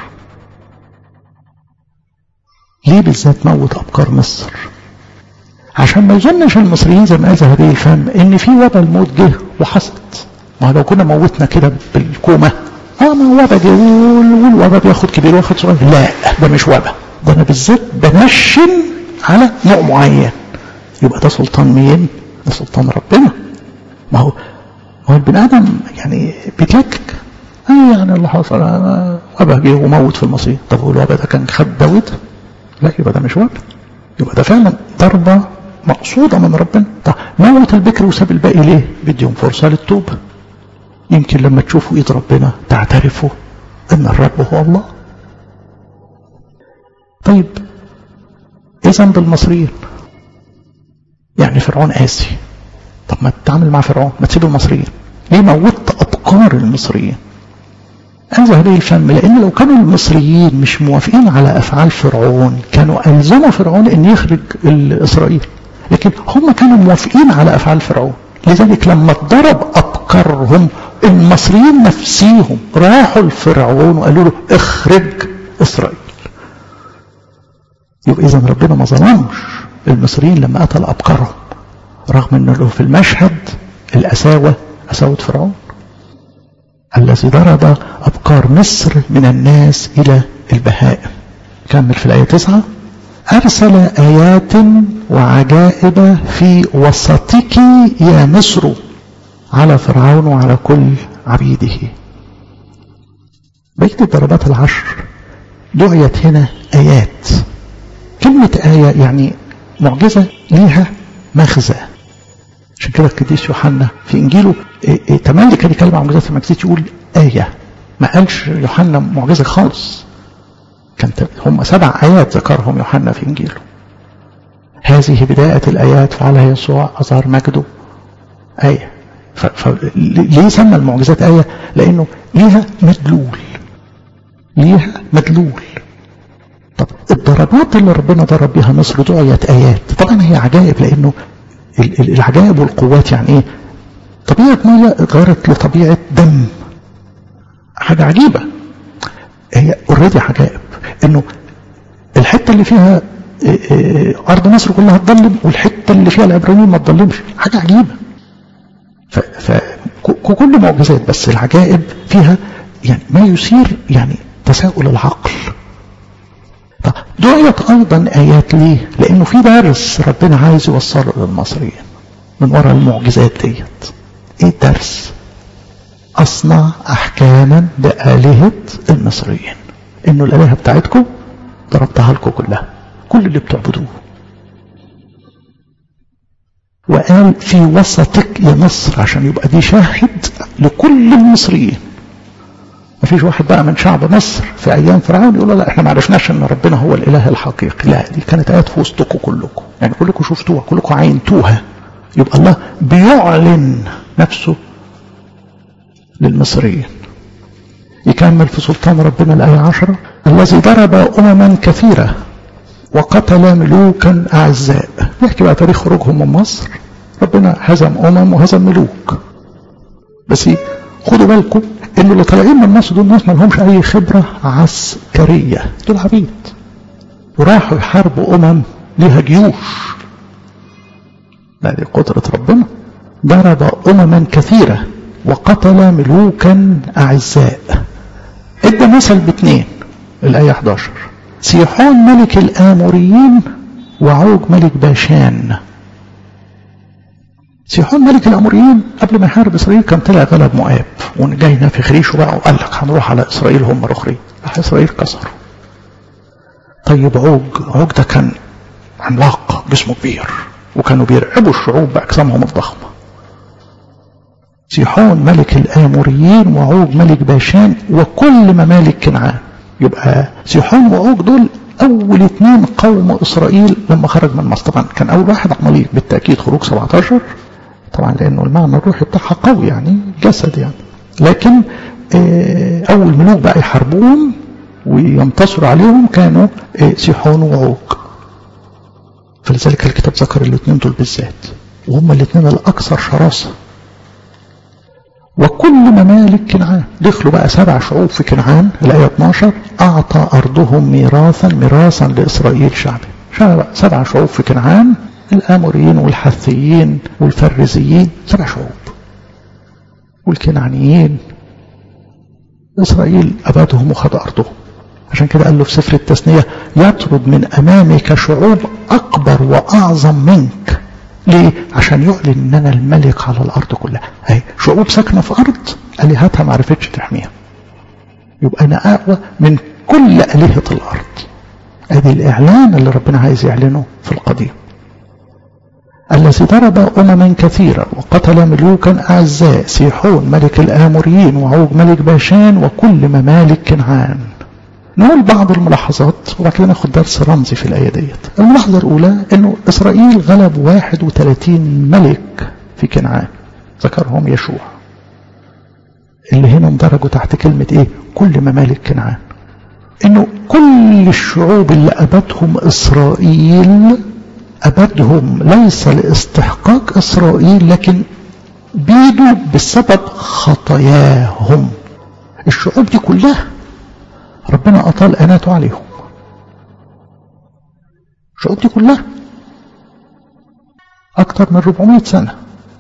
ليه بالذات موت أبكار مصر عشان ما يظنش المصريين زي ما قال ذهبي الفم ان في وبا الموت جه وحصلت ما لو كنا موتنا كده بالكومة اه ما وبا جه والوبا بياخد كبير واخد صغير لا ده مش وبا ده انا بالذات بنشن على نوع معين يبقى ده سلطان مين؟ ده سلطان ربنا ما هو ما هو البني ادم يعني بيتلكك ايه يعني اللي حصل وبا جه وموت في المصريين طب والوبا ده كان خد داود؟ لا يبقى ده مش وبا يبقى ده فعلا ضربة مقصودة من ربنا طب موت البكر وساب الباقي ليه بديهم فرصة للتوبة يمكن لما تشوفوا ايد ربنا تعترفوا ان الرب هو الله طيب اذا بالمصريين يعني فرعون قاسي طب ما تتعامل مع فرعون ما تسيب المصريين ليه موت ابقار المصريين هذا هذه الفم لأن لو كانوا المصريين مش موافقين على أفعال فرعون كانوا ألزموا فرعون أن يخرج إسرائيل لكن هم كانوا موافقين على أفعال فرعون لذلك لما اتضرب أبكارهم المصريين نفسيهم راحوا لفرعون وقالوا له اخرج إسرائيل يبقى إذا ربنا ما ظلمش المصريين لما قتل أبكارهم رغم أنه في المشهد الأساوة أساوة فرعون الذي ضرب أبكار مصر من الناس إلى البهائم كمل في الآية تسعة أرسل آيات وعجائب في وسطك يا مصر على فرعون وعلى كل عبيده بقية الضربات العشر دعيت هنا آيات كلمة آية يعني معجزة ليها مغزى عشان كده القديس يوحنا في انجيله تملي كان يتكلم عن معجزات المجازات يقول آية ما قالش يوحنا معجزة خالص كانت هم سبع آيات ذكرهم يوحنا في إنجيله هذه بداية الآيات فعلها يسوع أظهر مجده آية ف... ف... ليه سمى المعجزات آية لأنه ليها مدلول ليها مدلول طب الضربات اللي ربنا ضرب بها مصر دعيت آيات طبعا هي عجائب لأنه العجائب والقوات يعني ايه طبيعة مية اتغيرت لطبيعة دم حاجة عجيبة هي اوريدي عجائب انه الحتة اللي فيها ارض مصر كلها تضلم والحتة اللي فيها العبرانيين ما تضلمش حاجة عجيبة فكل معجزات بس العجائب فيها يعني ما يثير يعني تساؤل العقل دعيت ايضا ايات ليه لانه في درس ربنا عايز يوصله للمصريين من وراء المعجزات ديت ايه الدرس اصنع احكاما بآلهة المصريين انه الالهة بتاعتكم ضربتها لكم كلها كل اللي بتعبدوه وقال في وسطك يا مصر عشان يبقى دي شاهد لكل المصريين ما فيش واحد بقى من شعب مصر في ايام فرعون يقول لا احنا ما عرفناش ان ربنا هو الاله الحقيقي لا دي كانت ايات في وسطكم كلكم يعني كلكم شفتوها كلكم عينتوها يبقى الله بيعلن نفسه للمصريين يكمل في سلطان ربنا الآية عشرة الذي ضرب أمما كثيرة وقتل ملوكا أعزاء يحكي بقى تاريخ خروجهم من مصر ربنا هزم أمم وهزم ملوك بس خدوا بالكم ان اللي طالعين من مصر دول ناس ما لهمش اي خبره عسكريه دول عبيد وراحوا يحاربوا امم ليها جيوش لا دي قدره ربنا ضرب امما كثيره وقتل ملوكا اعزاء ادى مثل باثنين الايه 11 سيحون ملك الاموريين وعوج ملك باشان سيحون ملك الاموريين قبل ما يحارب اسرائيل كان طلع غلب مؤاب وجاي نافخ ريشه بقى وقال لك هنروح على اسرائيل هم الاخرين راح اسرائيل كسروا طيب عوج عوج ده كان عملاق جسمه كبير وكانوا بيرعبوا الشعوب باجسامهم الضخمه سيحون ملك الاموريين وعوج ملك باشان وكل ممالك كنعان يبقى سيحون وعوج دول اول اثنين قوم اسرائيل لما خرج من مصر طبعا كان اول واحد عماليق بالتاكيد خروج 17 طبعا لانه المعنى الروحي بتاعها قوي يعني جسد يعني لكن اول ملوك بقى يحاربوهم وينتصروا عليهم كانوا سيحون وعوج فلذلك الكتاب ذكر الاثنين دول بالذات وهم الاثنين الاكثر شراسه وكل ممالك كنعان دخلوا بقى سبع شعوب في كنعان الآية 12 أعطى أرضهم ميراثا ميراثا لإسرائيل شعبه شعب سبع شعوب في كنعان الآموريين والحثيين والفرزيين سبع شعوب والكنعانيين إسرائيل أبادهم وخد أرضهم عشان كده قال له في سفر التثنية يطرد من أمامك شعوب أكبر وأعظم منك ليه؟ عشان يعلن ان انا الملك على الارض كلها اهي شعوب ساكنه في ارض الهتها ما عرفتش تحميها يبقى انا اقوى من كل الهه الارض ادي الاعلان اللي ربنا عايز يعلنه في القديم الذي ضرب امما كثيره وقتل ملوكا اعزاء سيحون ملك الاموريين وعوج ملك باشان وكل ممالك كنعان نقول بعض الملاحظات وبعد كده ناخد درس رمزي في الآية ديت الملاحظة الأولى أنه إسرائيل غلب 31 ملك في كنعان ذكرهم يشوع اللي هنا اندرجوا تحت كلمة إيه كل ممالك كنعان أنه كل الشعوب اللي أبدهم إسرائيل أبدهم ليس لاستحقاق إسرائيل لكن بيدوا بسبب خطاياهم الشعوب دي كلها ربنا أطال أناته عليهم الشعوب دي كلها أكتر من 400 سنة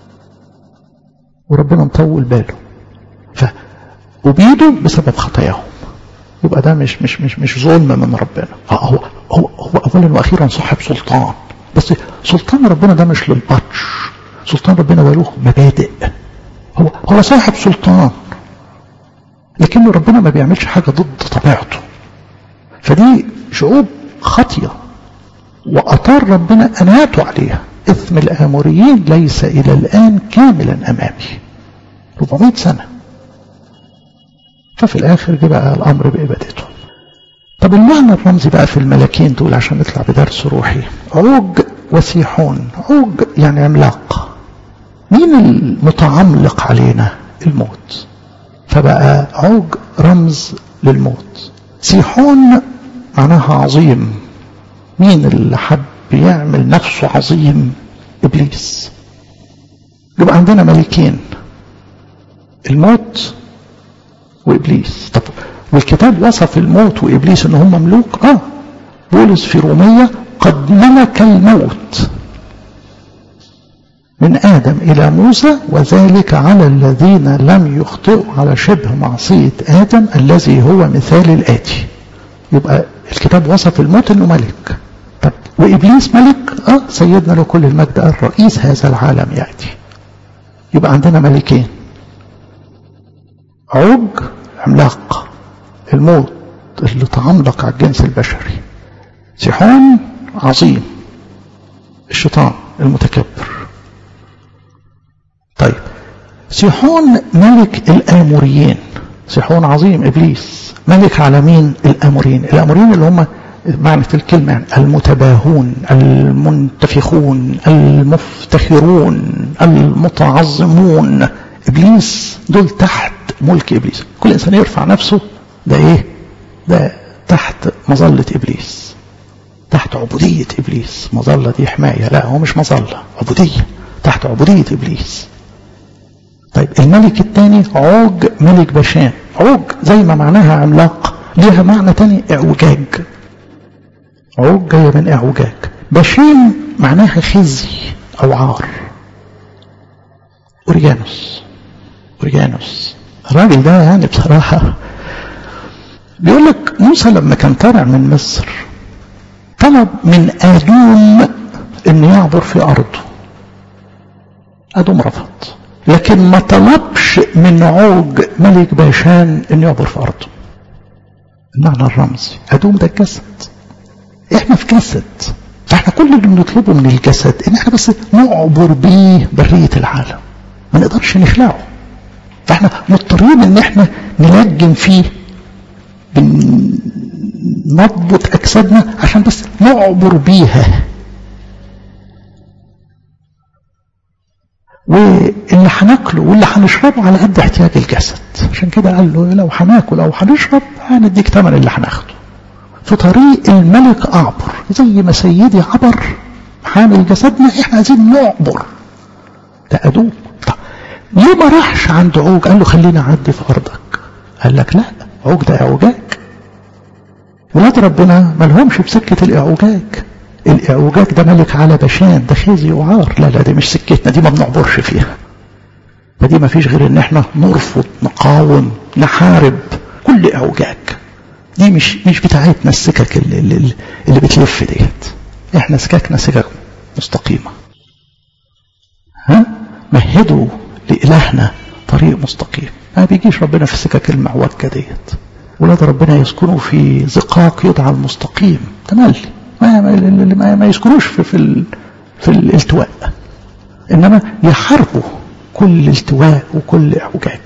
وربنا مطول باله ف وبيدوا بسبب خطاياهم يبقى ده مش مش مش مش ظلم من ربنا هو هو هو اولا واخيرا صاحب سلطان بس سلطان ربنا ده مش للبطش سلطان ربنا ده له مبادئ هو هو صاحب سلطان لكن ربنا ما بيعملش حاجة ضد طبيعته فدي شعوب خطية وأطار ربنا أناته عليها إثم الآموريين ليس إلى الآن كاملا أمامي 400 سنة ففي الآخر جه بقى الأمر بإبادته طب المعنى الرمزي بقى في الملاكين دول عشان نطلع بدرس روحي عوج وسيحون عوج يعني عملاق مين المتعملق علينا الموت فبقى عوج رمز للموت سيحون معناها عظيم مين اللي حب يعمل نفسه عظيم إبليس يبقى عندنا ملكين الموت وإبليس طب والكتاب وصف الموت وإبليس إن هم ملوك آه بولس في رومية قد ملك الموت من آدم إلى موسى وذلك على الذين لم يخطئوا على شبه معصية آدم الذي هو مثال الآتي يبقى الكتاب وصف الموت إنه ملك طب وإبليس ملك آه سيدنا له كل المجد قال رئيس هذا العالم يأتي يبقى عندنا ملكين عوج عملاق الموت اللي تعملق على الجنس البشري سيحون عظيم الشيطان المتكبر طيب سيحون ملك الآموريين سيحون عظيم إبليس ملك على مين الآموريين الآموريين اللي هم معنى الكلمة يعني المتباهون المنتفخون المفتخرون المتعظمون إبليس دول تحت ملك إبليس كل إنسان يرفع نفسه ده إيه ده تحت مظلة إبليس تحت عبودية إبليس مظلة دي حماية لا هو مش مظلة عبودية تحت عبودية إبليس طيب الملك الثاني عوج ملك بشان عوج زي ما معناها عملاق ليها معنى تاني اعوجاج عوج جاية من اعوجاج بشين معناها خزي او عار اوريجانوس اوريجانوس الراجل ده يعني بصراحة بيقول لك موسى لما كان طالع من مصر طلب من آدوم ان يعبر في ارضه آدوم رفض لكن ما طلبش من عوج ملك باشان ان يعبر في ارضه المعنى الرمزي ادوم ده الجسد احنا في جسد فاحنا كل اللي بنطلبه من الجسد ان احنا بس نعبر بيه برية العالم ما نقدرش نخلعه فاحنا مضطرين ان احنا نلجم فيه بنضبط اجسادنا عشان بس نعبر بيها واللي هناكله واللي هنشربه على قد احتياج الجسد عشان كده قال له لو هناكل او هنشرب هنديك ثمن اللي هناخده في طريق الملك اعبر زي ما سيدي عبر حامل جسدنا احنا عايزين نعبر ده ادوب طب ليه ما راحش عند عوج قال له خلينا اعدي في ارضك قال لك لا عوج ده اعوجاج ولاد ربنا ما لهمش بسكه الاعوجاج الاعوجاج ده ملك على بشان ده خزي وعار لا لا دي مش سكتنا دي ما بنعبرش فيها فدي ما فيش غير ان احنا نرفض نقاوم نحارب كل اعوجاج دي مش مش بتاعتنا السكك اللي, اللي, اللي بتلف ديت احنا سككنا سكك مستقيمة ها مهدوا لإلهنا طريق مستقيم ما بيجيش ربنا في السكك المعوجة ديت ولاد ربنا يسكنوا في زقاق يدعى المستقيم تملي ما ما, ما يسكنوش في في, ال في الالتواء انما يحاربوا كل التواء وكل اعوجاج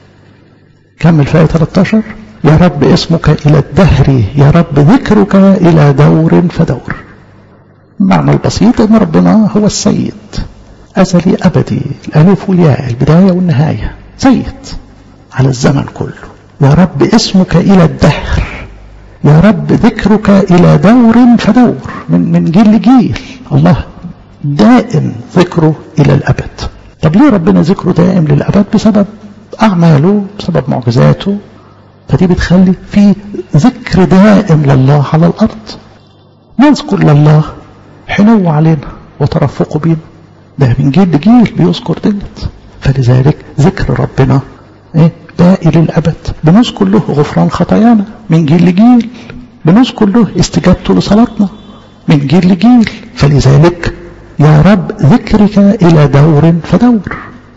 كمل في 13 يا رب اسمك الى الدهر يا رب ذكرك الى دور فدور المعنى البسيط ان ربنا هو السيد ازلي ابدي الالف والياء البدايه والنهايه سيد على الزمن كله يا رب اسمك الى الدهر يا رب ذكرك إلى دور فدور من, من جيل لجيل الله دائم ذكره إلى الأبد طب ليه ربنا ذكره دائم للأبد بسبب أعماله بسبب معجزاته فدي بتخلي في ذكر دائم لله على الأرض نذكر لله حنو علينا وترفقه بينا ده من جيل لجيل بيذكر ديت فلذلك ذكر ربنا ايه باقي للأبد بنذكر له غفران خطايانا من جيل لجيل بنذكر له استجابته لصلاتنا من جيل لجيل فلذلك يا رب ذكرك إلى دور فدور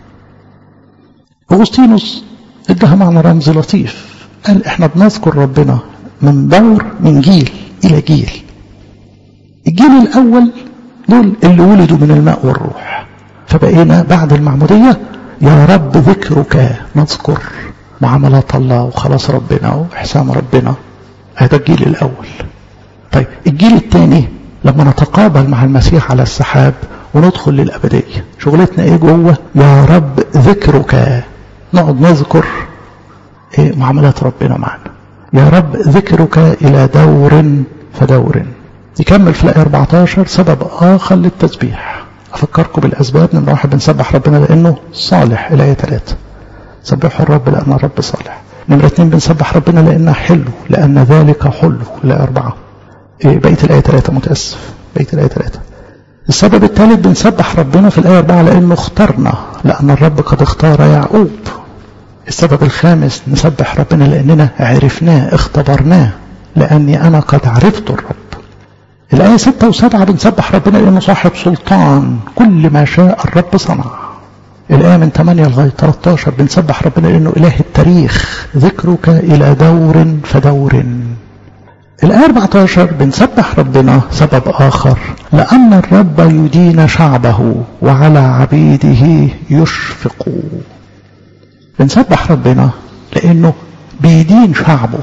أغسطينوس ادها معنى رمز لطيف قال احنا بنذكر ربنا من دور من جيل إلى جيل الجيل الأول دول اللي ولدوا من الماء والروح فبقينا بعد المعمودية يا رب ذكرك نذكر معاملات الله وخلاص ربنا وإحسان ربنا هذا الجيل الأول طيب الجيل الثاني لما نتقابل مع المسيح على السحاب وندخل للأبدية شغلتنا ايه جوه يا رب ذكرك نقعد نذكر ايه معاملات ربنا معنا يا رب ذكرك إلى دور فدور يكمل في الآية 14 سبب آخر للتسبيح أفكركم بالأسباب من واحد بنسبح ربنا لأنه صالح الآية 3 سبحوا الرب لأن الرب صالح نمرة اثنين بنسبح ربنا لأنه حلو لأن ذلك حلو الآية أربعة إيه بقية الآية ثلاثة متأسف بقية الآية ثلاثة السبب الثالث بنسبح ربنا في الآية أربعة لأنه اخترنا لأن الرب قد اختار يعقوب السبب الخامس نسبح ربنا لأننا عرفناه اختبرناه لأني أنا قد عرفت الرب الآية ستة وسبعة بنسبح ربنا لأنه صاحب سلطان كل ما شاء الرب صنع الآية من 8 لغاية 13 بنسبح ربنا لأنه إله التاريخ ذكرك إلى دور فدور الآية 14 بنسبح ربنا سبب آخر لأن الرب يدين شعبه وعلى عبيده يشفق بنسبح ربنا لأنه بيدين شعبه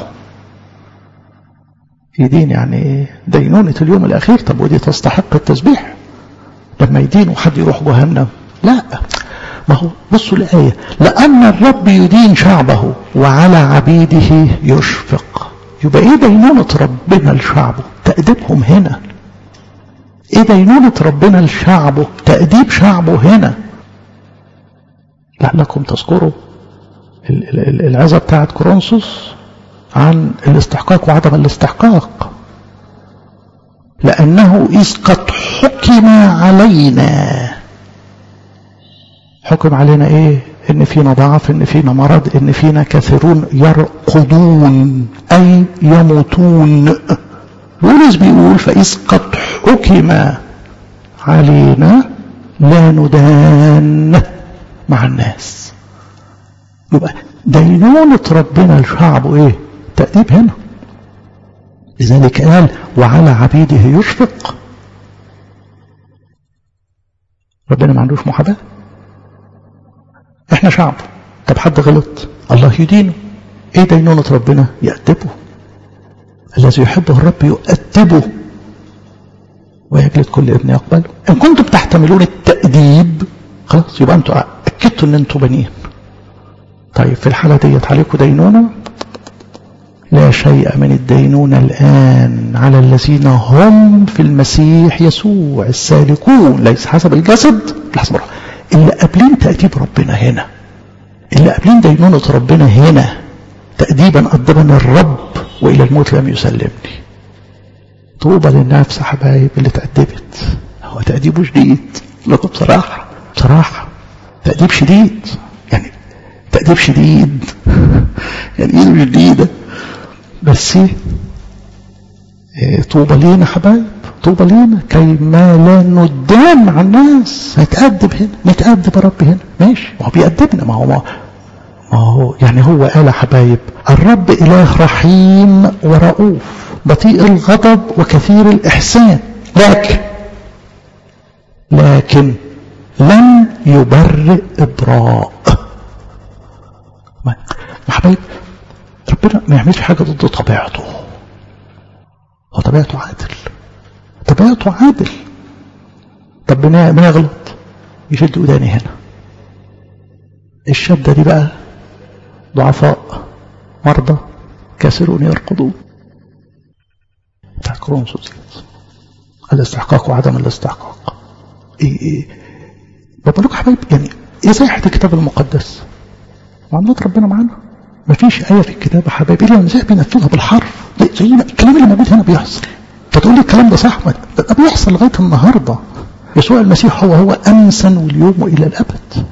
يدين يعني دينونة اليوم الأخير طب ودي تستحق التسبيح لما يدين حد يروح جهنم لا ما هو بصوا الآية لأن الرب يدين شعبه وعلى عبيده يشفق يبقى ايه دينونة ربنا لشعبه تأديبهم هنا ايه دينونة ربنا لشعبه تأديب شعبه هنا لعلكم تذكروا العظة بتاعت كورنثوس عن الاستحقاق وعدم الاستحقاق لأنه إذ قد حكم علينا حكم علينا إيه إن فينا ضعف إن فينا مرض إن فينا كثيرون يرقدون أي يموتون بولس بيقول فإذ قد حكم علينا لا ندان مع الناس يبقى دينونة ربنا لشعبه ايه تأديب هنا لذلك قال وعلى عبيده يشفق ربنا ما عندوش محاباة احنا شعب طب حد غلط الله يدينه ايه دينونة ربنا يأدبه الذي يحبه الرب يؤدبه ويجلد كل ابن يقبله ان كنتم تحتملون التأديب خلاص يبقى انتوا اكدتوا ان انتوا بنين طيب في الحالة ديت عليكم دينونة لا شيء من الدينونة الآن على الذين هم في المسيح يسوع السالكون ليس حسب الجسد حسب الروح اللي قابلين تأديب ربنا هنا اللي قابلين دينونة ربنا هنا تأديبا أدبنا الرب وإلى الموت لم يسلمني طوبى للنفس يا حبايب اللي تأدبت هو تأديبه شديد لكم بصراحة بصراحة تأديب شديد يعني تأديب شديد يعني ايده شديدة بس إيه طوبى لينا حبايب طوبى لينا كي ما لا ندان مع الناس هيتأدب هنا نتأدب يا رب هنا ماشي ما هو بيأدبنا ما هو ما هو يعني هو قال يا حبايب الرب إله رحيم ورؤوف بطيء الغضب وكثير الإحسان لكن لكن لم يبرئ إبراء ما حبايب ربنا ما يعملش حاجة ضد طبيعته هو طبيعته عادل طبيعته عادل طب بنغلط يشد وداني هنا الشدة دي بقى ضعفاء مرضى كاسرون يرقدون بتاعت كرونسوس الاستحقاق وعدم الاستحقاق ايه ايه بقول لكم حبايب يعني ايه صحة الكتاب المقدس معاملات ربنا معانا مفيش آية في الكتاب يا حبايبي إلا المسيح بينفذها بالحرف زي ما الكلام اللي موجود هنا بيحصل فتقول لي الكلام ده صح ده بيحصل لغاية النهاردة يسوع المسيح هو هو أمسا واليوم وإلى الأبد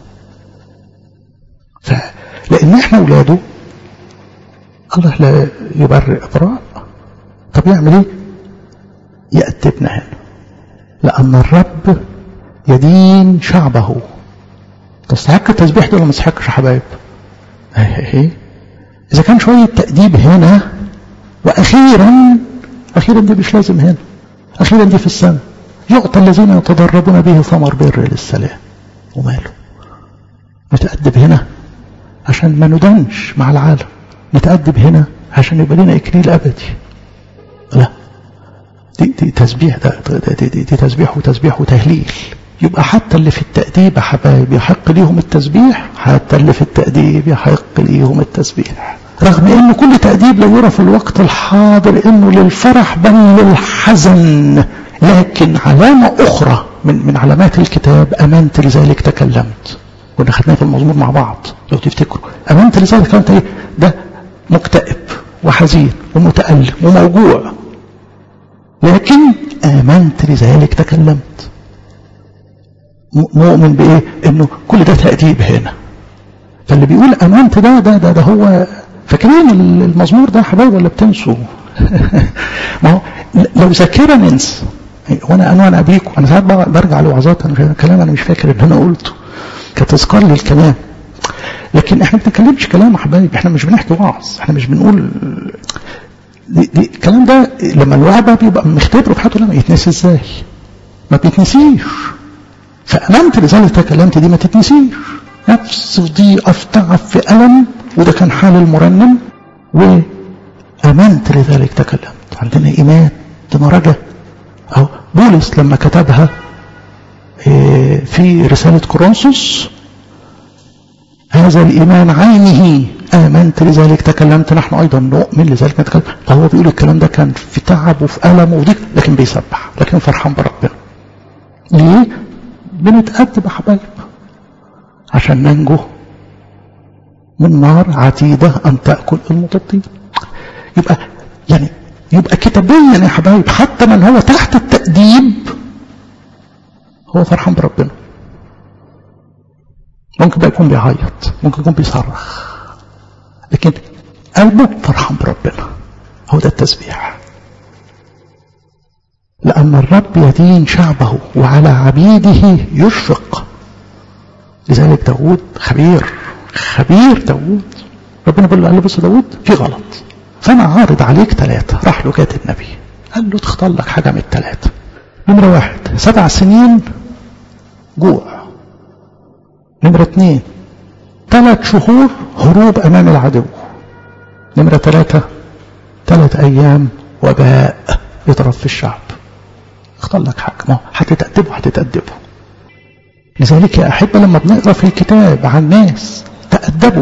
فلأن احنا أولاده الله لا يبرئ إبراء طب يعمل ايه يأدبنا هنا لأن الرب يدين شعبه تستحق التسبيح ده ولا ما تستحقش يا حبايب ايه إذا كان شوية تأديب هنا وأخيرا أخيرا دي مش لازم هنا أخيرا دي في السماء يعطى الذين يتدربون به ثمر بر للسلام وماله نتأدب هنا عشان ما ندنش مع العالم نتأدب هنا عشان يبقى لنا إكليل أبدي لا دي, دي تسبيح ده دي, دي, دي تسبيح وتسبيح وتهليل يبقى حتى اللي في التأديب يا حبايب يحق ليهم التسبيح حتى اللي في التأديب يحق ليهم التسبيح رغم ان كل تأديب لا يرى في الوقت الحاضر انه للفرح بل للحزن لكن علامة اخرى من, من علامات الكتاب امنت لذلك تكلمت كنا خدناها في المزمور مع بعض لو تفتكروا امنت لذلك انت ايه ده مكتئب وحزين ومتألم وموجوع لكن آمنت لذلك تكلمت مؤمن بإيه إنه كل ده تأديب هنا فاللي بيقول آمنت ده ده ده, ده هو فاكرين المزمور ده حبايب ولا بتنسوا ما هو لو ذاكرة ننسى وانا انا وانا ابيكم انا ساعات برجع لوعظات انا كلام انا مش فاكر ان انا قلته كتذكار للكلام لكن احنا ما بنتكلمش كلام يا حبايب احنا مش بنحكي وعظ احنا مش بنقول دي دي الكلام ده لما الواحد بقى بيبقى مختبره في حياته لما يتنسي ازاي ما بيتنسيش فامنت لذلك تكلمت دي ما تتنسيش نفس ضيقه في تعب في الم وده كان حال المرنم وامنت لذلك تكلمت عندنا ايمان ده رجا أو بولس لما كتبها في رسالة كورنثوس هذا الإيمان عينه آمنت لذلك تكلمت نحن أيضا نؤمن لذلك نتكلم فهو بيقول الكلام ده كان في تعب وفي ألم وضيق لكن بيسبح لكن فرحان بربنا ليه؟ بنتأدب يا حبايب عشان ننجو من نار عتيدة أن تأكل المطبطين يبقى يعني يبقى كتابيا يا حبايب حتى من هو تحت التأديب هو فرحان بربنا ممكن بقى يكون بيعيط ممكن يكون بيصرخ لكن قلبه فرحان بربنا هو ده التسبيح لأن الرب يدين شعبه وعلى عبيده يشفق لذلك داود خبير خبير داود ربنا بيقول له قال له بص داود في غلط فأنا عارض عليك ثلاثة راح له جات النبي قال له تختار لك حاجة من الثلاثة نمرة واحد سبع سنين جوع نمرة اثنين ثلاث شهور هروب أمام العدو نمرة ثلاثة ثلاث أيام وباء يضرب في الشعب اختار لك حاجة ما هتتأدبه هتتأدبه لذلك يا أحبة لما بنقرأ في الكتاب عن ناس تأدبوا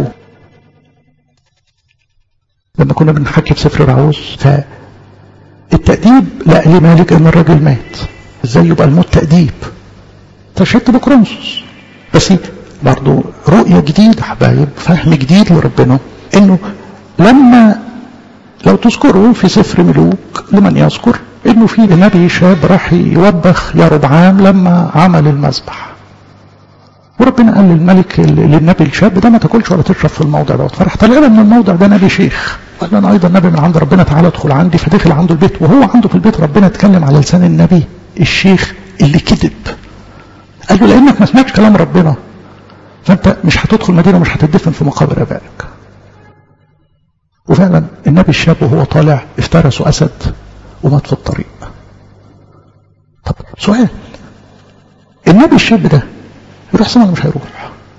لما كنا بنحكي في سفر رعوز فالتأديب لا ليه مالك ان الراجل مات ازاي يبقى الموت تأديب تشهدت بكرونسوس بس برضو رؤية جديدة حبايب فهم جديد لربنا انه لما لو تذكروا في سفر ملوك لمن يذكر انه في نبي شاب راح يوبخ يا ربعام لما عمل المذبح وربنا قال للملك للنبي الشاب ده ما تاكلش ولا تشرب في الموضع دوت فراح طلع من الموضع ده نبي شيخ قال له انا ايضا نبي من عند ربنا تعالى ادخل عندي فدخل عنده البيت وهو عنده في البيت ربنا اتكلم على لسان النبي الشيخ اللي كذب قال له لانك ما سمعتش كلام ربنا فانت مش هتدخل مدينه ومش هتدفن في مقابر ابائك وفعلا النبي الشاب وهو طالع افترسوا اسد ومات في الطريق طب سؤال النبي الشاب ده يروح السماء مش هيروح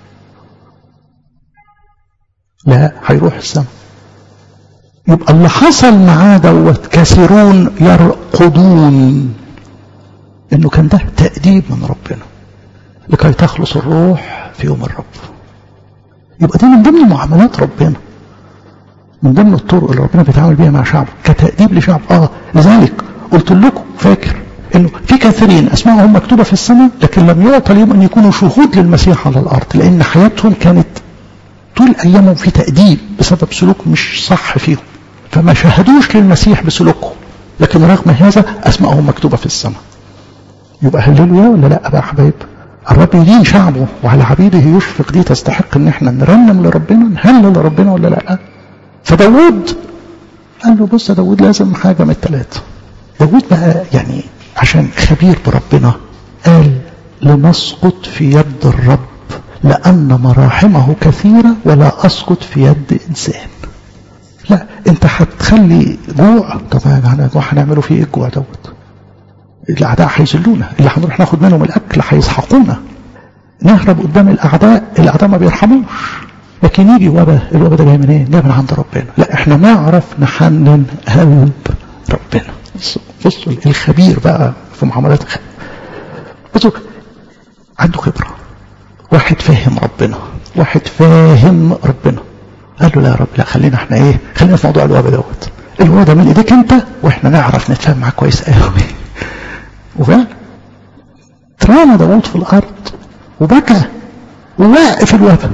لا هيروح السماء يبقى اللي حصل معاه دوت كثيرون يرقدون انه كان ده تأديب من ربنا لكي تخلص الروح في يوم الرب يبقى دي من ضمن معاملات ربنا من ضمن الطرق اللي ربنا بيتعامل بيها مع شعبه كتأديب لشعب اه لذلك قلت لكم فاكر انه في كثيرين اسمائهم مكتوبه في السماء لكن لم يعطى لهم ان يكونوا شهود للمسيح على الارض لان حياتهم كانت طول ايامهم في تاديب بسبب سلوك مش صح فيهم فما شهدوش للمسيح بسلوكهم لكن رغم هذا اسمائهم مكتوبه في السماء يبقى هللوا ولا لا بقى حبايب الرب يدين شعبه وعلى عبيده يشفق دي تستحق ان احنا نرنم لربنا نهلل لربنا ولا لا فداود قال له بص يا داود لازم حاجه من الثلاثه داود بقى يعني عشان خبير بربنا قال لنسقط في يد الرب لأن مراحمه كثيرة ولا أسقط في يد إنسان لا انت هتخلي جوع طب هنعمله فيه ايه الجوع دوت الاعداء هيذلونا اللي هنروح ناخد منهم الاكل هيسحقونا نهرب قدام الاعداء الاعداء ما بيرحموش لكن يجي وباء الوباء ده جاي منين؟ جاي من عند ربنا لا احنا نعرف نحنن قلب ربنا بصوا الخبير بقى في معاملات الخبير بصوا عنده خبرة واحد فاهم ربنا واحد فاهم ربنا قال له لا يا رب لا خلينا احنا ايه خلينا في موضوع الوباء دوت الوباء ده من ايديك انت واحنا نعرف نتفاهم معاه كويس قوي وفعلا ترامى داوود في الارض وبكى وواقف الوباء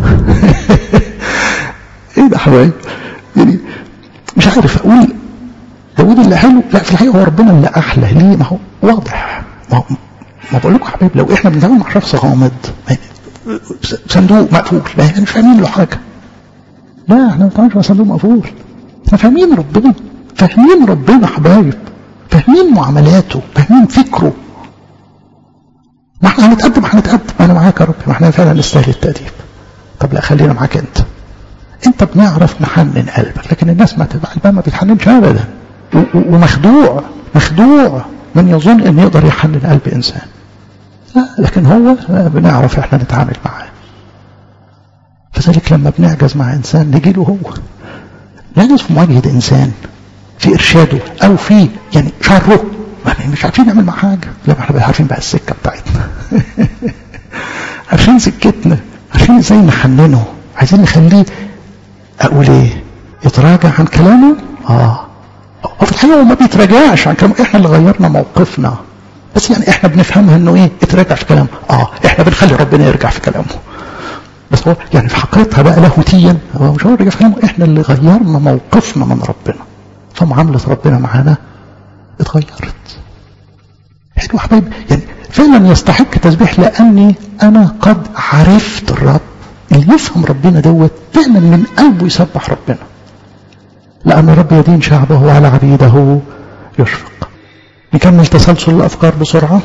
ايه ده حبايب يعني مش عارف اقول داوود اللي حلو لا في الحقيقه هو ربنا اللي احلى ليه ما هو واضح ما هو ما بقول لكم حبايب لو احنا بنتعامل مع شخص غامض صندوق مقفول ما مش فاهمين له حاجه لا احنا ما بنتعاملش مع صندوق مقفول احنا فاهمين ربنا فاهمين ربنا حبايب فاهمين معاملاته فاهمين فكره ما احنا هنتقدم هنتقدم انا معاك يا رب ما احنا فعلا نستاهل التأديب طب لا خلينا معاك انت انت بنعرف نحنن قلبك لكن الناس ما تبقى قلبها ما بيتحننش ابدا ومخدوع مخدوع من يظن ان يقدر يحنن قلب انسان لا لكن هو بنعرف احنا نتعامل معاه فذلك لما بنعجز مع انسان نجي له هو نعجز في مواجهه انسان في ارشاده او في يعني شره مش عارفين نعمل معاه حاجه لا احنا عارفين بقى السكه بتاعتنا عارفين سكتنا عارفين ازاي نحننه عايزين نخليه اقول ايه يتراجع عن كلامه اه وفي الحقيقه هو ما بيتراجعش عن كلامه احنا اللي غيرنا موقفنا بس يعني احنا بنفهمها انه ايه اتراجع في كلامه اه احنا بنخلي ربنا يرجع في كلامه بس هو يعني في حقيقتها بقى لاهوتيا هو مش هو رجع في كلامه احنا اللي غيرنا موقفنا من ربنا فمعامله ربنا معانا اتغيرت حلو حبايب يعني فعلا يستحق تسبيح لاني انا قد عرفت الرب اللي يفهم ربنا دوت فعلا من قلبه يسبح ربنا لأن الرب يدين شعبه وعلى عبيده يشفق نكمل تسلسل الأفكار بسرعة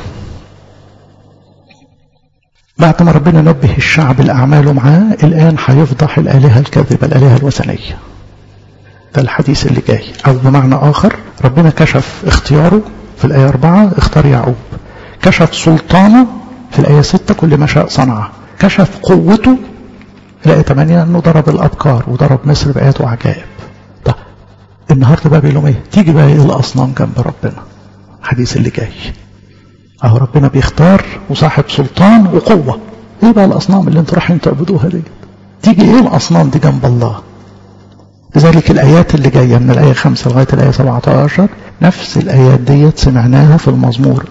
بعد ما ربنا نبه الشعب الأعمال معاه الآن هيفضح الآلهة الكاذبة الآلهة الوثنية ده الحديث اللي جاي أو بمعنى آخر ربنا كشف اختياره في الآية أربعة اختار يعقوب كشف سلطانه في الآية ستة كل ما شاء صنعه كشف قوته الآية 8 أنه ضرب الأبكار وضرب مصر بآيات وعجائب طب النهاردة بقى بيقول لهم إيه تيجي بقى إيه الأصنام جنب ربنا الحديث اللي جاي أهو ربنا بيختار وصاحب سلطان وقوة إيه بقى الأصنام اللي أنتوا رايحين تعبدوها دي تيجي إيه الأصنام دي جنب الله لذلك الآيات اللي جاية من الآية 5 لغاية الآية 17 نفس الآيات ديت سمعناها في المزمور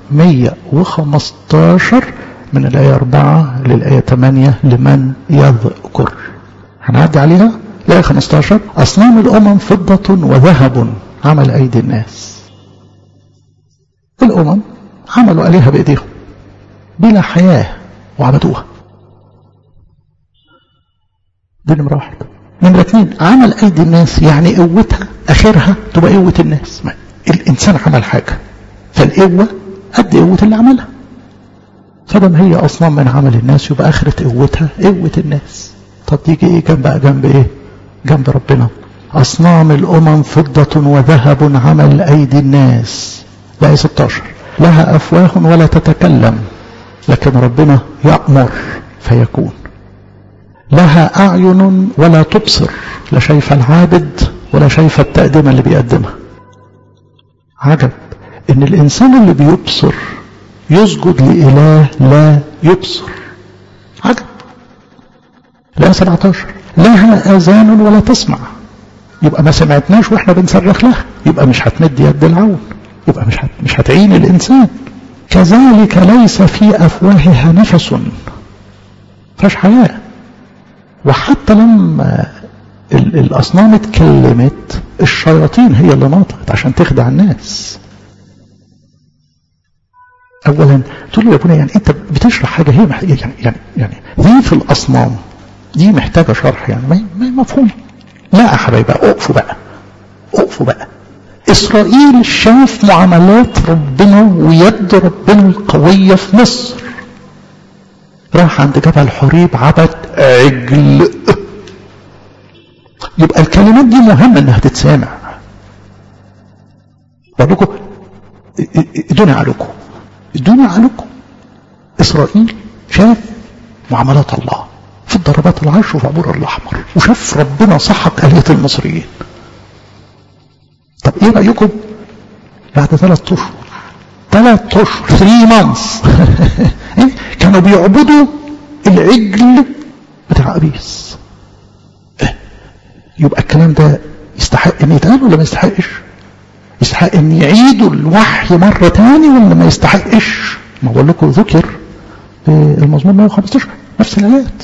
115 من الآية 4 للآية 8 لمن يذكر هنعدي عليها الآية 15 أصنام الأمم فضة وذهب عمل أيدي الناس الأمم عملوا عليها بإيديهم بلا حياة وعبدوها دي نمرة واحد نمرة اثنين عمل أيدي الناس يعني قوتها آخرها تبقى قوة الناس الإنسان عمل حاجة فالقوة قد قوة اللي عملها فدام هي أصلا من عمل الناس يبقى آخرة قوتها قوة الناس طب تيجي إيه جنب جنب إيه جنب ربنا أصنام الأمم فضة وذهب عمل أيدي الناس لا 16 لها أفواه ولا تتكلم لكن ربنا يأمر فيكون لها أعين ولا تبصر لا شايفة العابد ولا شايفة التقدمة اللي بيقدمها عجب إن الإنسان اللي بيبصر يسجد لإله لا يبصر عجب لا 17 لها آذان ولا تسمع يبقى ما سمعتناش واحنا بنصرخ لها يبقى مش هتمد يد العون يبقى مش هت... مش هتعين الإنسان كذلك ليس في أفواهها نفس فاش حياة وحتى لما ال... الأصنام اتكلمت الشياطين هي اللي نطقت عشان تخدع الناس اولا تقول له يا ابونا يعني انت بتشرح حاجه هي محتاجه يعني يعني يعني دي في الاصنام دي محتاجه شرح يعني ما ما مفهوم لا يا حبايبي اقفوا بقى اقفوا بقى اسرائيل شاف معاملات ربنا ويد ربنا القويه في مصر راح عند جبل حريب عبد عجل يبقى الكلمات دي مهمه انها تتسامع بقول لكم ادوني عليكم ادوني عليكم اسرائيل شاف معاملات الله فضة ضربات العشر في عبور الأحمر وشاف ربنا سحق آلية المصريين طب ايه رأيكم بعد ثلاث اشهر ثلاث اشهر 3 مانثs كانوا بيعبدوا العجل بتاع ابيس يبقى الكلام ده يستحق ان يتقال ولا ما يستحقش يستحق ان يعيدوا الوحي مرة تاني ولا ما يستحقش ما بقول لكم ذكر في المزمور 115 نفس الايات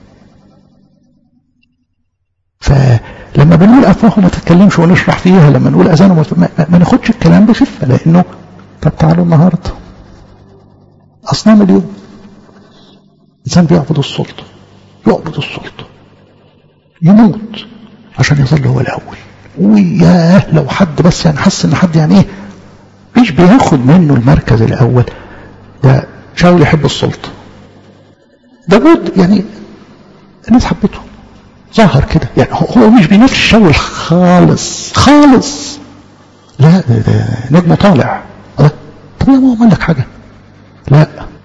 فلما بنقول افواه ما تتكلمش ونشرح فيها لما نقول اذان ما, ما, ما ناخدش الكلام بخفه لانه طب تعالوا النهارده اصنام اليوم الانسان بيعبد السلطه يعبد السلطه يموت عشان يظل هو الاول وياه لو حد بس يعني حس ان حد يعني ايه مش بياخد منه المركز الاول ده شاول يحب السلطه داود يعني الناس حبته ظهر كده يعني هو مش بنفس شاول خالص خالص لا ده, ده نجم طالع أه؟ طب يا ماما لك حاجه لا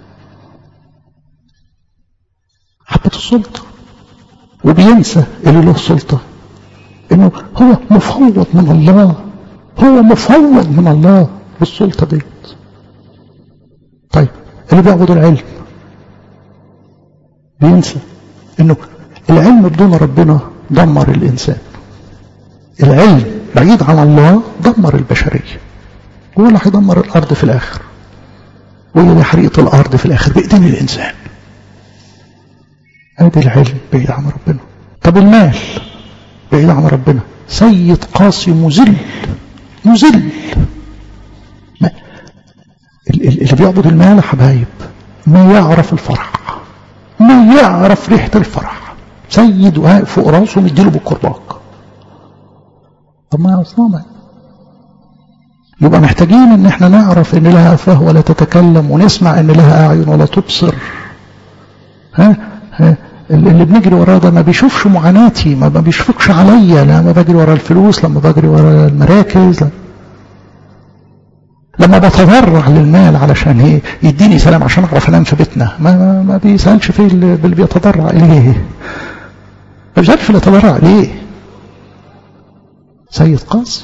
حبة السلطة وبينسى اللي له السلطة انه هو مفوض من الله هو مفوض من الله بالسلطة ديت طيب اللي بيعبد العلم بينسى انه العلم بدون ربنا دمر الانسان العلم بعيد عن الله دمر البشرية هو اللي هيدمر الارض في الاخر وهي اللي حريقة الارض في الاخر بايدين الانسان ادي العلم بعيد عن ربنا طب المال بعيد عن ربنا سيد قاسي مذل مذل اللي بيعبد المال يا حبايب ما يعرف الفرح ما يعرف ريحة الفرح سيد واقف فوق راسه مديله بالكرباج طب ما اصلا يبقى محتاجين ان احنا نعرف ان لها افواه ولا تتكلم ونسمع ان لها اعين ولا تبصر ها, ها اللي بنجري وراه ده ما بيشوفش معاناتي ما بيشفقش عليا لما بجري ورا الفلوس لما بجري ورا المراكز لما بتضرع للمال علشان ايه يديني سلام عشان اعرف انام في بيتنا ما, ما, ما بيسالش في اللي بيتضرع اليه ما بيسالش في اللي يتضرع ليه سيد قاسي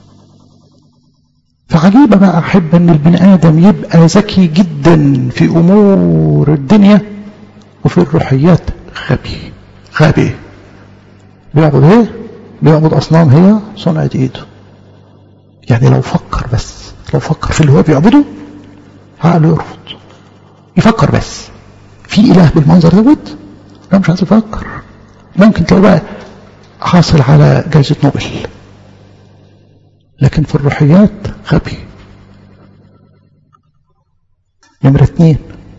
فعجيبة بقى أحب أن البني آدم يبقى ذكي جدا في أمور الدنيا وفي الروحيات غبي غبي بيعبد ايه بيعبد اصنام هي صنعة ايده يعني لو فكر بس لو فكر في اللي هو بيعبده عقله يرفض يفكر بس في اله بالمنظر دوت لا مش عايز يفكر ممكن تلاقي بقى حاصل على جائزة نوبل لكن في الروحيات غبي نمرة اتنين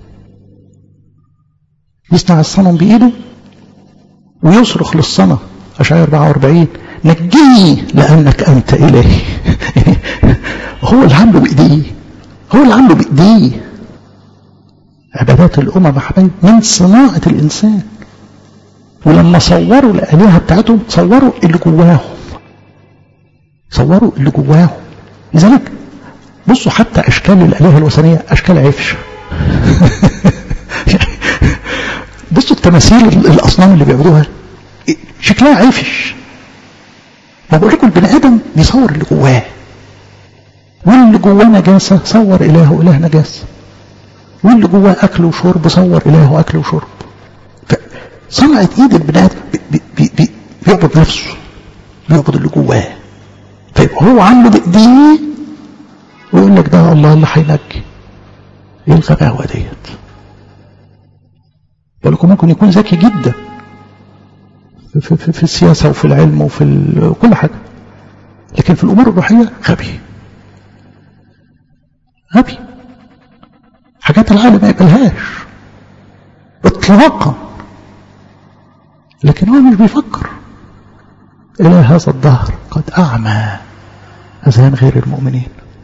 يصنع الصنم بإيده ويصرخ للصنم أشعار 44 نجني لأنك أنت إلهي هو اللي عامله بإيديه هو اللي عامله بإيديه عبادات الأمم يا حبايب من صناعة الإنسان ولما صوروا الآلهة بتاعتهم صوروا اللي جواهم صوروا اللي جواهم لذلك بصوا حتى أشكال الآلهة الوثنية أشكال عفش بصوا التماثيل الاصنام اللي بيعبدوها شكلها عفش ما بقول لكم البني ادم بيصور اللي جواه واللي جواه نجاسه صور الهه اله نجاسه واللي جواه اكل وشرب صور الهه اكل وشرب فصنعة ايد البني ادم بي بي بي بيعبد نفسه بيعبد اللي جواه فيبقى هو عامله بايديه ويقول لك ده الله اللي هينجي ايه الغباوه ديت ولكم ممكن يكون ذكي جدا في, في, في السياسة وفي العلم وفي كل حاجة لكن في الأمور الروحية غبي غبي حاجات العالم ما يقبلهاش اطلاقا لكن هو مش بيفكر إلى هذا الدهر قد أعمى أذهان غير المؤمنين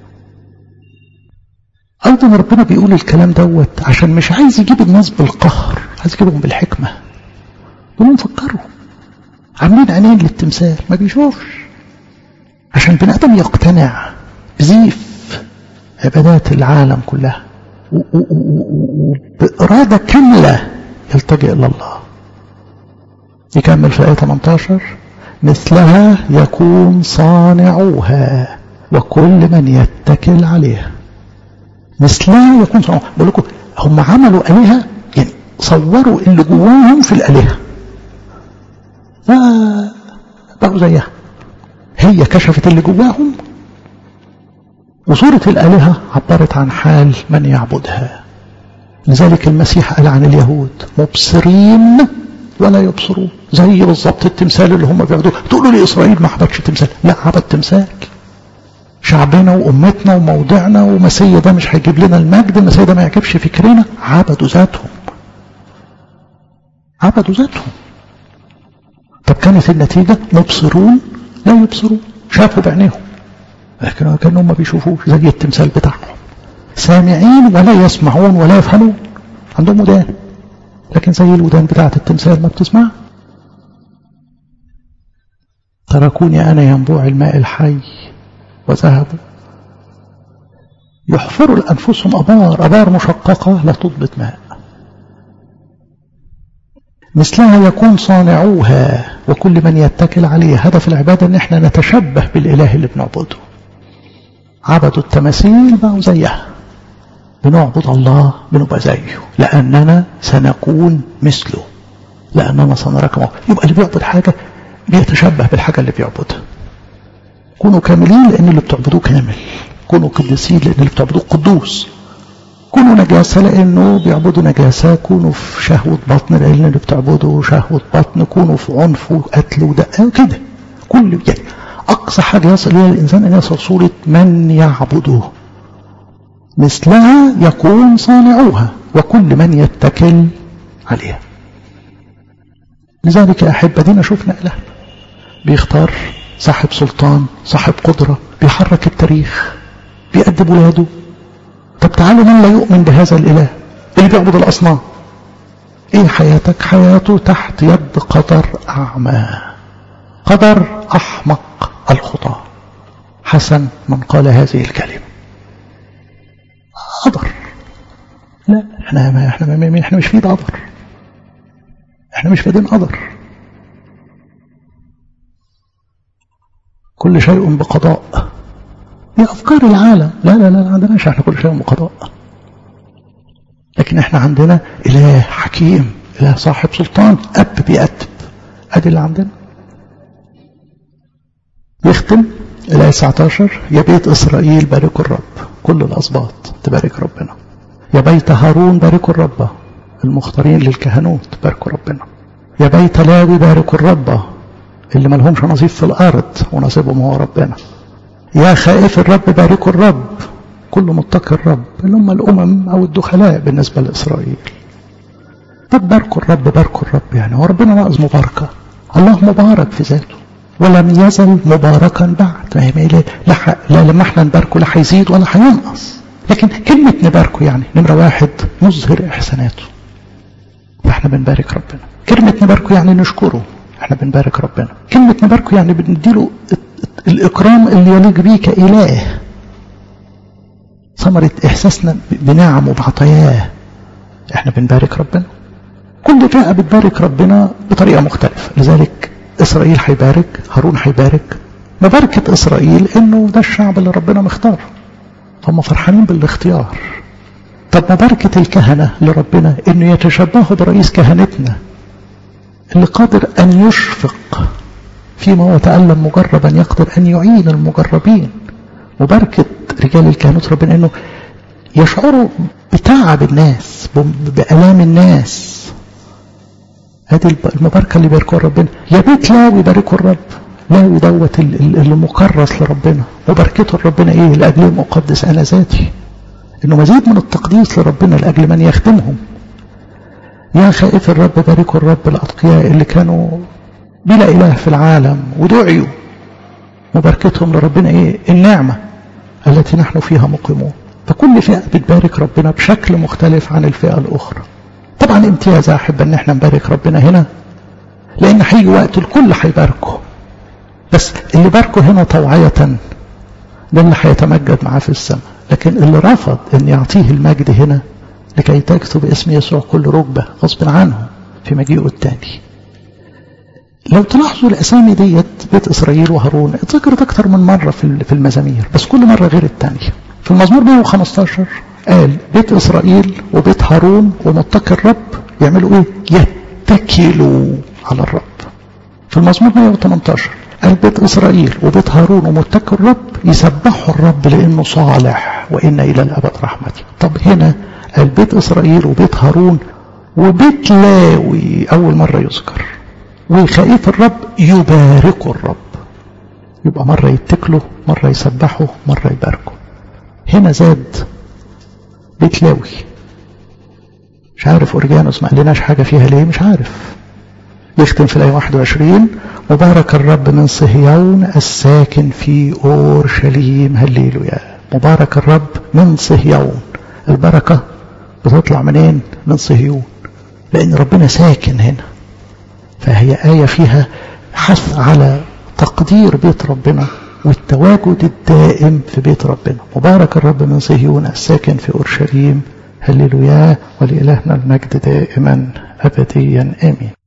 أيضا ربنا بيقول الكلام دوت عشان مش عايز يجيب الناس بالقهر عايز يجيبهم بالحكمة دول فكروا عاملين عينين للتمثال ما بيشوفش عشان البني آدم يقتنع بزيف عبادات العالم كلها وبإرادة كاملة يلتجئ إلى الله يكمل في آية 18 مثلها يكون صانعوها وكل من يتكل عليها مثلها يكون صانعوها بقول لكم هم عملوا آلهة يعني صوروا اللي جواهم في الآلهة بقوا زيها هي كشفت اللي جواهم وصورة الآلهة عبرت عن حال من يعبدها لذلك المسيح قال عن اليهود مبصرين ولا يبصرون زي بالظبط التمثال اللي هم بيعبدوه تقولوا لي إسرائيل ما عبدش تمثال لا عبد تمثال شعبنا وأمتنا وموضعنا ومسيا ده مش هيجيب لنا المجد المسيا ده ما يعجبش فكرنا عبدوا ذاتهم عبدوا ذاتهم طب كانت النتيجة مبصرون لا يبصرون شافوا بعينيهم لكن كانهم ما بيشوفوش زي التمثال بتاعهم سامعين ولا يسمعون ولا يفهمون عندهم ودان لكن زي الودان بتاعة التمثال ما بتسمع تركوني أنا ينبوع الماء الحي وذهبوا يحفروا لأنفسهم أبار أبار مشققة لا تضبط ماء مثلها يكون صانعوها وكل من يتكل عليه هدف العبادة ان احنا نتشبه بالإله اللي بنعبده عبدوا التماثيل بقوا زيها بنعبد الله بنبقى زيه لأننا سنكون مثله لأننا سنراك يبقى اللي بيعبد حاجة بيتشبه بالحاجة اللي بيعبدها كونوا كاملين لأن اللي بتعبدوه كامل كونوا قديسين لأن اللي بتعبدوه قدوس كونوا نجاسة لأنه بيعبدوا نجاسة كونوا في شهوة بطن لأن اللي بتعبدوا شهوة بطن كونوا في عنف وقتل ودقة وكده كل يعني أقصى حاجة يصل إليها الإنسان أن يصل صورة من يعبده مثلها يكون صانعوها وكل من يتكل عليها لذلك يا أحبة دينا شفنا إله بيختار صاحب سلطان صاحب قدرة بيحرك التاريخ بيأدب ولاده طب تعالوا من لا يؤمن بهذا الإله اللي بيعبد الأصنام ايه حياتك حياته تحت يد قدر أعمى قدر أحمق الخطى حسن من قال هذه الكلمة قدر لا احنا ما احنا ما احنا مش في ايد قدر احنا مش في ايدين قدر كل شيء بقضاء هي أفكار العالم لا لا لا عندناش احنا كل شيء بقضاء لكن احنا عندنا إله حكيم إله صاحب سلطان أب بيأدب أدي اللي عندنا يختم الآية 19 يا بيت إسرائيل باركوا الرب كل الأسباط تبارك ربنا يا بيت هارون باركوا الرب المختارين للكهنوت باركوا ربنا يا بيت لاوي باركوا الرب اللي ملهمش نصيب في الأرض ونصيبهم هو ربنا يا خائف الرب باركوا الرب كل متقي الرب اللي هم الأمم أو الدخلاء بالنسبة لإسرائيل طب باركوا الرب باركوا الرب يعني هو ربنا ناقص مباركة الله مبارك في ذاته ولم يزل مباركا بعد ما هي لا, لا لما احنا نباركه لا هيزيد ولا هينقص لكن كلمة نباركه يعني نمرة واحد نظهر إحساناته فاحنا بنبارك ربنا كلمة نباركه يعني نشكره احنا بنبارك ربنا كلمة نباركه يعني بنديله الإكرام اللي يليق بيه كإله ثمرة إحساسنا بنعم وبعطاياه احنا بنبارك ربنا كل فئة بتبارك ربنا بطريقة مختلفة لذلك إسرائيل هيبارك هارون هيبارك مباركة إسرائيل إنه ده الشعب اللي ربنا مختار هم فرحانين بالاختيار طب مباركة الكهنة لربنا إنه يتشبهوا برئيس كهنتنا اللي قادر أن يشفق فيما هو تألم مجربا يقدر أن يعين المجربين مباركة رجال الكهنوت ربنا أنه يشعروا بتعب الناس بألام الناس هذه المباركة اللي بيركوا ربنا يا بيت لاوي باركوا الرب لاوي دوت اللي مكرس لربنا مباركته لربنا ايه لأجل مقدس أنا ذاتي انه مزيد من التقديس لربنا لأجل من يخدمهم يا خائف الرب باركوا الرب الأتقياء اللي كانوا بلا إله في العالم ودعيوا مباركتهم لربنا إيه النعمة التي نحن فيها مقيمون فكل فئة بتبارك ربنا بشكل مختلف عن الفئة الأخرى طبعا امتياز أحب أن احنا نبارك ربنا هنا لأن هيجي وقت الكل هيباركه بس اللي باركه هنا طوعية ده اللي هيتمجد معاه في السماء لكن اللي رفض أن يعطيه المجد هنا لكي تكتب اسم يسوع كل ركبة غصب عنه في مجيئه التاني لو تلاحظوا الأسامي ديت بيت إسرائيل وهارون اتذكرت أكتر من مرة في المزامير بس كل مرة غير الثانية في المزمور 115 قال بيت إسرائيل وبيت هارون ومتقي الرب يعملوا إيه؟ يتكلوا على الرب في المزمور 118 قال بيت إسرائيل وبيت هارون ومتقي الرب يسبحوا الرب لأنه صالح وإن إلى الأبد رحمتي طب هنا قال بيت إسرائيل وبيت هارون وبيت لاوي أول مرة يذكر وخائف الرب يباركوا الرب يبقى مرة يتكلوا مرة يسبحوا مرة يباركوا هنا زاد بيت لاوي مش عارف أورجانوس ما قالناش حاجة فيها ليه مش عارف يختم في الآية 21 مبارك الرب من صهيون الساكن في أورشليم هللويا مبارك الرب من صهيون البركة بتطلع منين من صهيون لأن ربنا ساكن هنا فهي آية فيها حث على تقدير بيت ربنا والتواجد الدائم في بيت ربنا مبارك الرب من صهيون الساكن في أورشليم هللويا ولإلهنا المجد دائما أبديا آمين